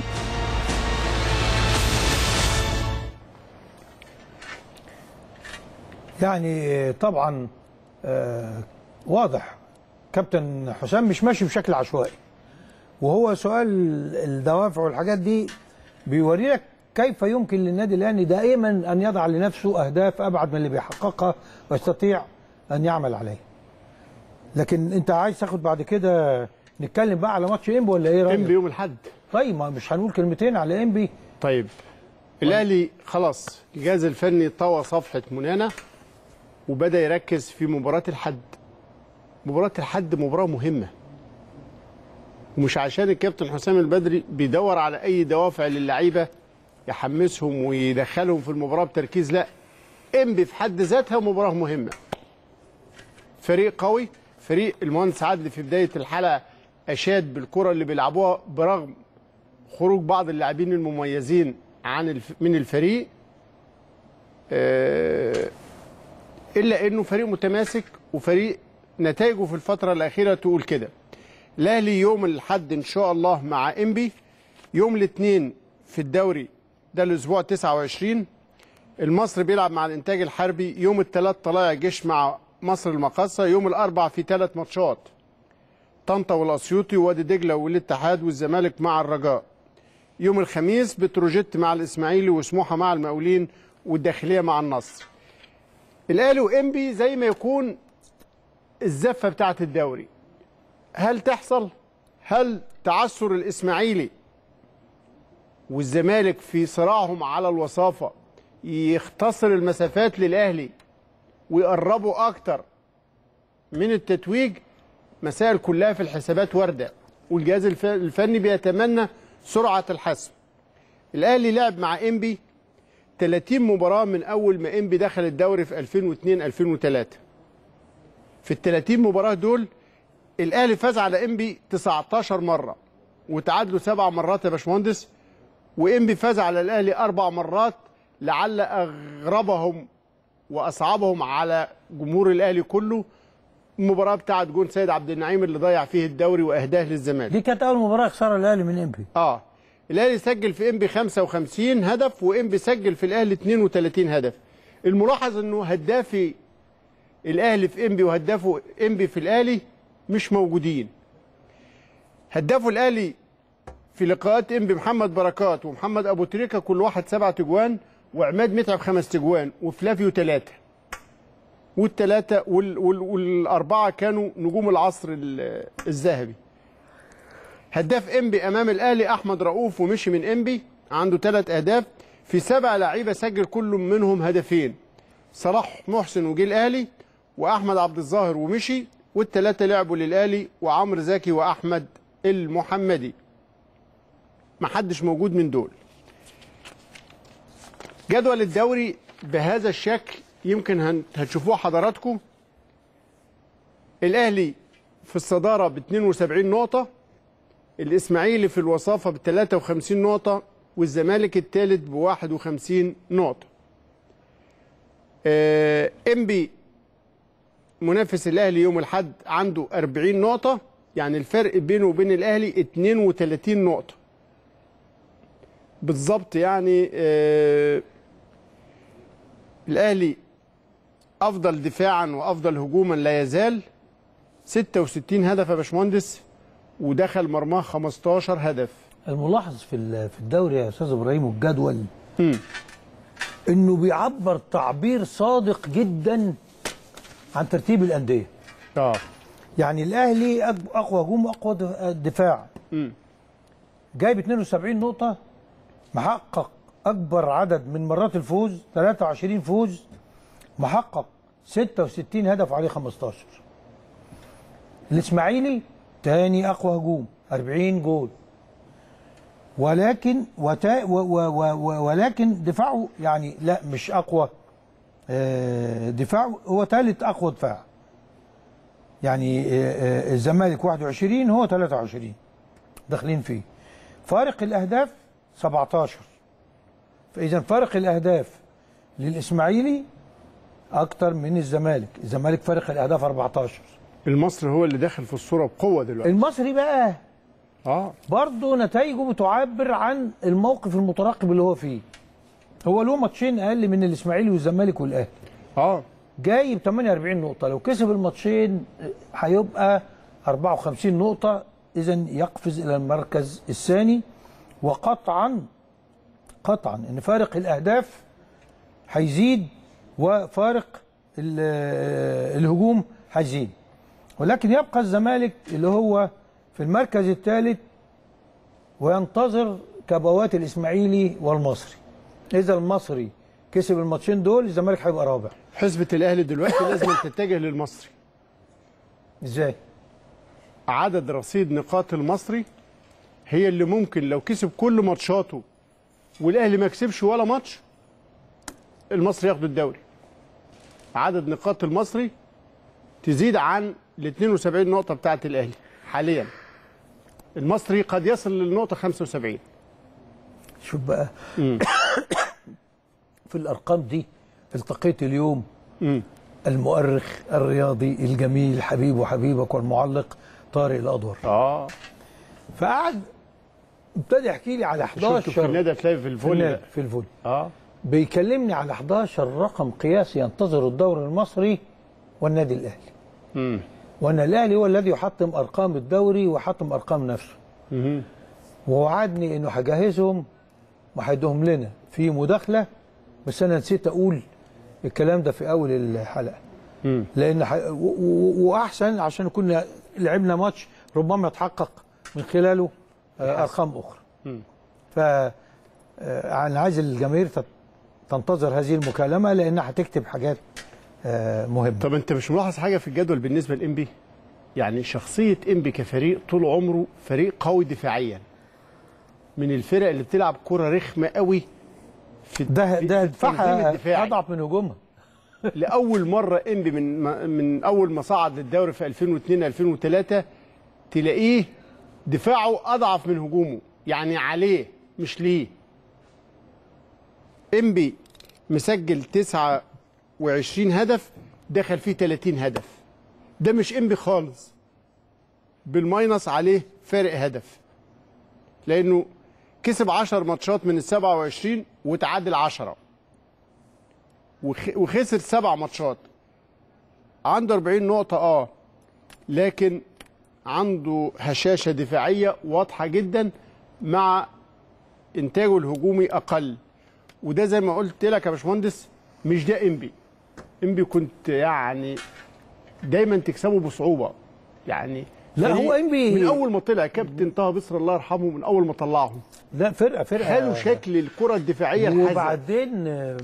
يعني طبعا آه، واضح كابتن حسام مش ماشي بشكل عشوائي وهو سؤال الدوافع والحاجات دي بيوري لك كيف يمكن للنادي الاهلي دائما ان يضع لنفسه اهداف ابعد من اللي بيحققها ويستطيع ان يعمل عليها. لكن انت عايز تاخد بعد كده نتكلم بقى على ماتش انبي ولا ايه رايك؟ انبي يوم الاحد طيب ما مش هنقول كلمتين على انبي طيب الاهلي خلاص الجهاز الفني طوى صفحه منانا وبدا يركز في مباراه الحد مباراه الحد مباراه مهمه ومش عشان الكابتن حسام البدري بيدور على اي دوافع للعيبه يحمسهم ويدخلهم في المباراه بتركيز لا انبي في حد ذاتها مباراه مهمه فريق قوي فريق المهندس عادل في بدايه الحلقه اشاد بالكره اللي بيلعبوها برغم خروج بعض اللاعبين المميزين عن الف... من الفريق آه، الا انه فريق متماسك وفريق نتائجه في الفتره الاخيره تقول كده الاهلي يوم الاحد ان شاء الله مع انبي يوم الاثنين في الدوري ده الاسبوع 29 المصري بيلعب مع الانتاج الحربي يوم الثلاث طلائع جيش مع مصر المقاصه يوم الاربع في ثلاث ماتشات طنطا والاسيوطي ووادي دجله والاتحاد والزمالك مع الرجاء يوم الخميس بتروجيت مع الاسماعيلي وسموحه مع المقاولين والداخليه مع النصر الاهلي وانبي زي ما يكون الزفه بتاعه الدوري هل تحصل هل تعثر الاسماعيلي والزمالك في صراعهم على الوصافه يختصر المسافات للاهلي ويقربوا اكتر من التتويج مسائل كلها في الحسابات وارده والجهاز الف- الفني بيتمنى سرعه الحسم الاهلي لعب مع انبي 30 مباراه من اول ما انبي دخل الدوري في 2002 2003 في ال 30 مباراه دول الاهلي فاز على انبي 19 مره وتعادلوا سبع مرات يا باشمهندس وانبي فاز على الاهلي اربع مرات لعل اغربهم واصعبهم على جمهور الاهلي كله المباراه بتاعت جون سيد عبد النعيم اللي ضيع فيه الدوري واهداه للزمالك دي كانت اول مباراه خساره الاهلي من انبي اه الاهلي سجل في انبي 55 هدف وانبي سجل في الاهلي 32 هدف الملاحظ انه هدافي الاهلي في انبي وهدافه انبي في الاهلي مش موجودين هدافه الاهلي في لقاءات انبي محمد بركات ومحمد ابو تريكه كل واحد سبعة تجوان وعماد متعب خمس تجوان وفلافيو ثلاثه والثلاثه وال وال والاربعه كانوا نجوم العصر ال- الذهبي هداف انبي امام الاهلي احمد رؤوف ومشي من انبي عنده ثلاث اهداف في سبع لعيبه سجل كل منهم هدفين صلاح محسن وجه الاهلي واحمد عبد الظاهر ومشي والثلاثه لعبوا للاهلي وعمرو زكي واحمد المحمدي ما حدش موجود من دول جدول الدوري بهذا الشكل يمكن هن- هتشوفوه حضراتكم الاهلي في الصداره ب 72 نقطه الاسماعيلي في الوصافه ب 53 نقطه والزمالك الثالث ب 51 نقطه آه، انبي منافس الاهلي يوم الاحد عنده 40 نقطه يعني الفرق بينه وبين الاهلي 32 نقطه بالظبط يعني آه، الاهلي افضل دفاعا وافضل هجوما لا يزال 66 هدف يا باشمهندس ودخل مرماه 15 هدف الملاحظ في ال- في الدوري يا استاذ ابراهيم والجدول انه بيعبر تعبير صادق جدا عن ترتيب الانديه اه يعني الاهلي أج- اقوى هجوم واقوى دف- دفاع جايب 72 نقطه محقق اكبر عدد من مرات الفوز 23 فوز محقق 66 هدف عليه 15 الاسماعيلي تاني اقوى هجوم 40 جول ولكن وتا و و و و ولكن دفاعه يعني لا مش اقوى آه، دفاعه هو ثالث اقوى دفاع يعني آه، آه، الزمالك 21 هو 23 داخلين فيه فارق الاهداف 17 فاذا فارق الاهداف للاسماعيلي اكتر من الزمالك الزمالك فارق الاهداف 14 المصري هو اللي داخل في الصوره بقوه دلوقتي المصري بقى اه برضه نتائجه بتعبر عن الموقف المترقب اللي هو فيه هو له ماتشين اقل من الاسماعيلي والزمالك والاهلي اه جايب 48 نقطه لو كسب الماتشين آه، هيبقى 54 نقطه اذا يقفز الى المركز الثاني وقطعا قطعا ان فارق الاهداف هيزيد وفارق ال- آه، الهجوم هيزيد ولكن يبقى الزمالك اللي هو في المركز الثالث وينتظر كبوات الاسماعيلي والمصري اذا المصري كسب الماتشين دول الزمالك هيبقى رابع حسبة الاهلي دلوقتي لازم تتجه للمصري ازاي عدد رصيد نقاط المصري هي اللي ممكن لو كسب كل ماتشاته والاهلي ما كسبش ولا ماتش المصري ياخد الدوري عدد نقاط المصري تزيد عن ال 72 نقطة بتاعت الاهلي حاليا المصري قد يصل للنقطة 75 شوف بقى في الارقام دي التقيت اليوم المؤرخ الرياضي الجميل حبيب وحبيبك والمعلق طارق الادور اه فقعد ابتدى يحكي لي على 11 شفته في النادي هتلاقي في الفولي النادي، بقى. في الفولي اه بيكلمني على 11 رقم قياسي ينتظر الدوري المصري والنادي الاهلي امم وان الاهلي هو الذي يحطم ارقام الدوري ويحطم ارقام نفسه مهم. ووعدني انه هجهزهم وهيدهم لنا في مداخله بس انا نسيت اقول الكلام ده في اول الحلقه مم. لان ح... و... و... واحسن عشان كنا لعبنا ماتش ربما يتحقق من خلاله آه، ارقام اخرى مم. ف آه، انا عايز الجماهير تت- تنتظر هذه المكالمه لانها هتكتب حاجات آه، مهمه طب انت مش ملاحظ حاجه في الجدول بالنسبه لانبي يعني شخصيه انبي كفريق طول عمره فريق قوي دفاعيا من الفرق اللي بتلعب كره رخمه قوي في ده في- ده في التنظيم دفاعها الدفاعي. اضعف من هجومها لاول مره انبي من من اول ما صعد للدوري في 2002 2003 تلاقيه دفاعه اضعف من هجومه يعني عليه مش ليه انبي مسجل 29 هدف دخل فيه 30 هدف ده مش انبي خالص بالماينس عليه فارق هدف لانه كسب 10 ماتشات من ال 27 وتعادل 10 وخ- وخسر سبع ماتشات عنده 40 نقطة اه لكن عنده هشاشة دفاعية واضحة جدا مع إنتاجه الهجومي أقل وده زي ما قلت لك يا باشمهندس مش ده إنبي إنبي كنت يعني دايما تكسبه بصعوبة يعني لا، فريق هو إنبي- من أول ما طلع كابتن طه بصر الله يرحمه من أول ما طلعهم لا فرقه فرقه خلوا شكل الكرة الدفاعية الحازمة وبعدين آه،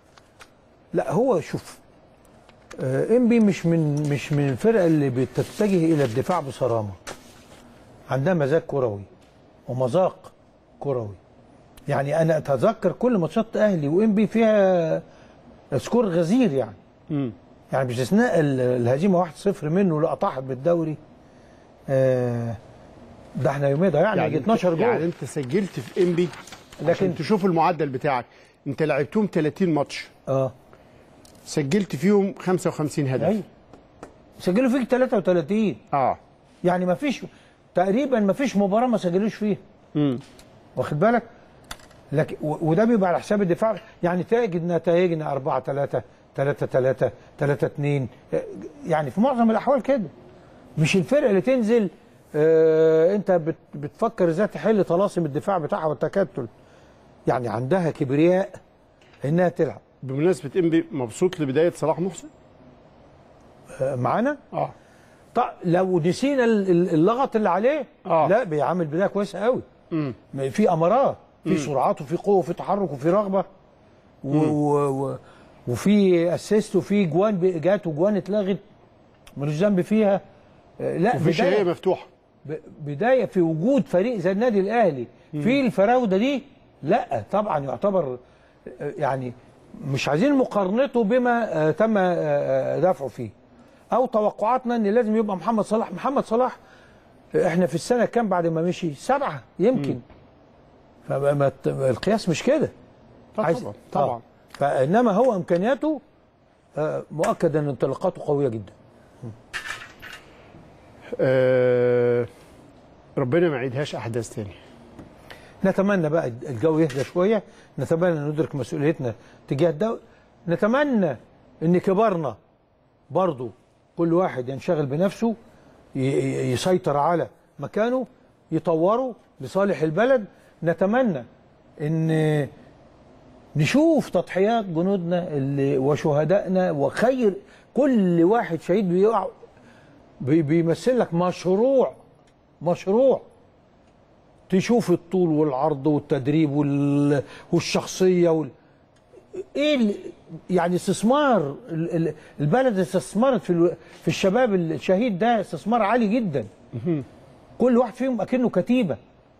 لا هو شوف آه، انبي مش من مش من الفرقه اللي بتتجه الى الدفاع بصرامه عندها مزاج كروي ومذاق كروي يعني انا اتذكر كل ماتشات اهلي وانبي فيها سكور غزير يعني مم. يعني باستثناء ال- الهزيمه 1-0 منه اللي اطاحت بالدوري آه، ده احنا يوميا ضيعنا يعني 12 جول يعني انت سجلت في انبي لكن لكن- تشوف المعدل بتاعك انت لعبتهم 30 ماتش اه سجلت فيهم 55 هدف ايوه سجلوا فيك 33 اه يعني ما فيش تقريبا ما فيش مباراه ما سجلوش فيها امم واخد بالك لكن و- وده بيبقى على حساب الدفاع يعني تجد نتائجنا 4 3 3 3 3 2 يعني في معظم الاحوال كده مش الفرقه اللي تنزل آه انت بت بتفكر ازاي تحل طلاسم الدفاع بتاعها والتكتل يعني عندها كبرياء انها تلعب بمناسبه انبي مبسوط لبدايه صلاح محسن آه معانا اه طب لو نسينا ال- ال- اللغط اللي عليه آه. لا بيعمل بدايه كويسه قوي امم في امارات في مم. سرعات وفي قوه وفي تحرك وفي رغبه و و و وفي اسيست وفي جوان ب- جات وجوان اتلغت ملوش ذنب فيها آه، لا وفي شهيه مفتوحه ب- بدايه في وجود فريق زي النادي الاهلي في الفراوده دي لا طبعا يعتبر آه، يعني مش عايزين مقارنته بما آه، تم آه، آه، دفعه فيه او توقعاتنا ان لازم يبقى محمد صلاح محمد صلاح آه، احنا في السنه كام بعد ما مشي سبعه يمكن فما ت- القياس مش كده عايز- طبعا طبعا آه. فانما هو امكانياته آه، مؤكد ان انطلاقاته قويه جدا آه ربنا ما يعيدهاش احداث تاني نتمنى بقى الجو يهدى شويه نتمنى ان ندرك مسؤوليتنا تجاه الدولة نتمنى ان كبارنا برضو كل واحد ينشغل بنفسه ي- ي- يسيطر على مكانه يطوره لصالح البلد نتمنى ان نشوف تضحيات جنودنا اللي وشهدائنا وخير كل واحد شهيد بيقع بي- بيمثل لك مشروع مشروع تشوف الطول والعرض والتدريب وال... والشخصيه وال... ايه ال... يعني استثمار ال- ال- البلد استثمرت في ال... في الشباب الشهيد ده استثمار عالي جدا كل واحد فيهم اكنه كتيبه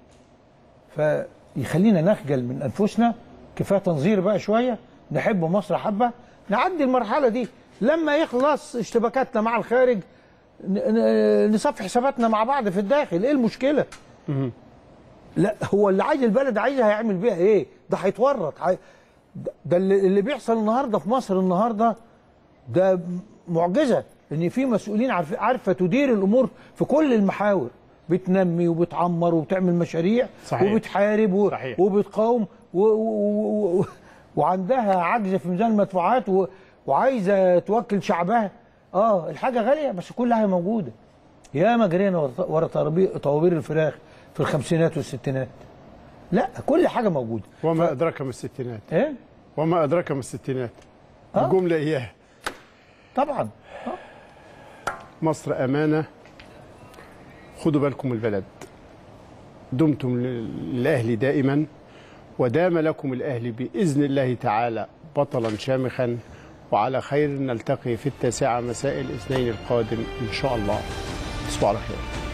فيخلينا نخجل من انفسنا كفايه تنظير بقى شويه نحب مصر حبه نعدي المرحله دي لما يخلص اشتباكاتنا مع الخارج ن- ن- نصفي حساباتنا مع بعض في الداخل ايه المشكله لا هو اللي عايز البلد عايزها هيعمل بيها ايه ده هيتورط هي... ده- ده اللي اللي بيحصل النهارده في مصر النهارده ده معجزه ان في مسؤولين عارفه عارفه تدير الامور في كل المحاور بتنمي وبتعمر وبتعمل مشاريع صحيح. وبتحارب و... صحيح. وبتقاوم و... و... و... و... وعندها عجز في ميزان المدفوعات و... وعايزه توكل شعبها اه الحاجه غاليه بس كلها موجوده ياما جرينا ورا- ورا طرابي- طوابير الفراخ في الخمسينات والستينات لا كل حاجه موجوده وما ادراك ما الستينات ايه وما ادراك ما الستينات آه. الجمله اياها طبعا مصر امانه خدوا بالكم من البلد دمتم للاهلي دائما ودام لكم الاهلي باذن الله تعالى بطلا شامخا وعلى خير نلتقي في التاسعه مساء الاثنين القادم ان شاء الله تصبحوا على خير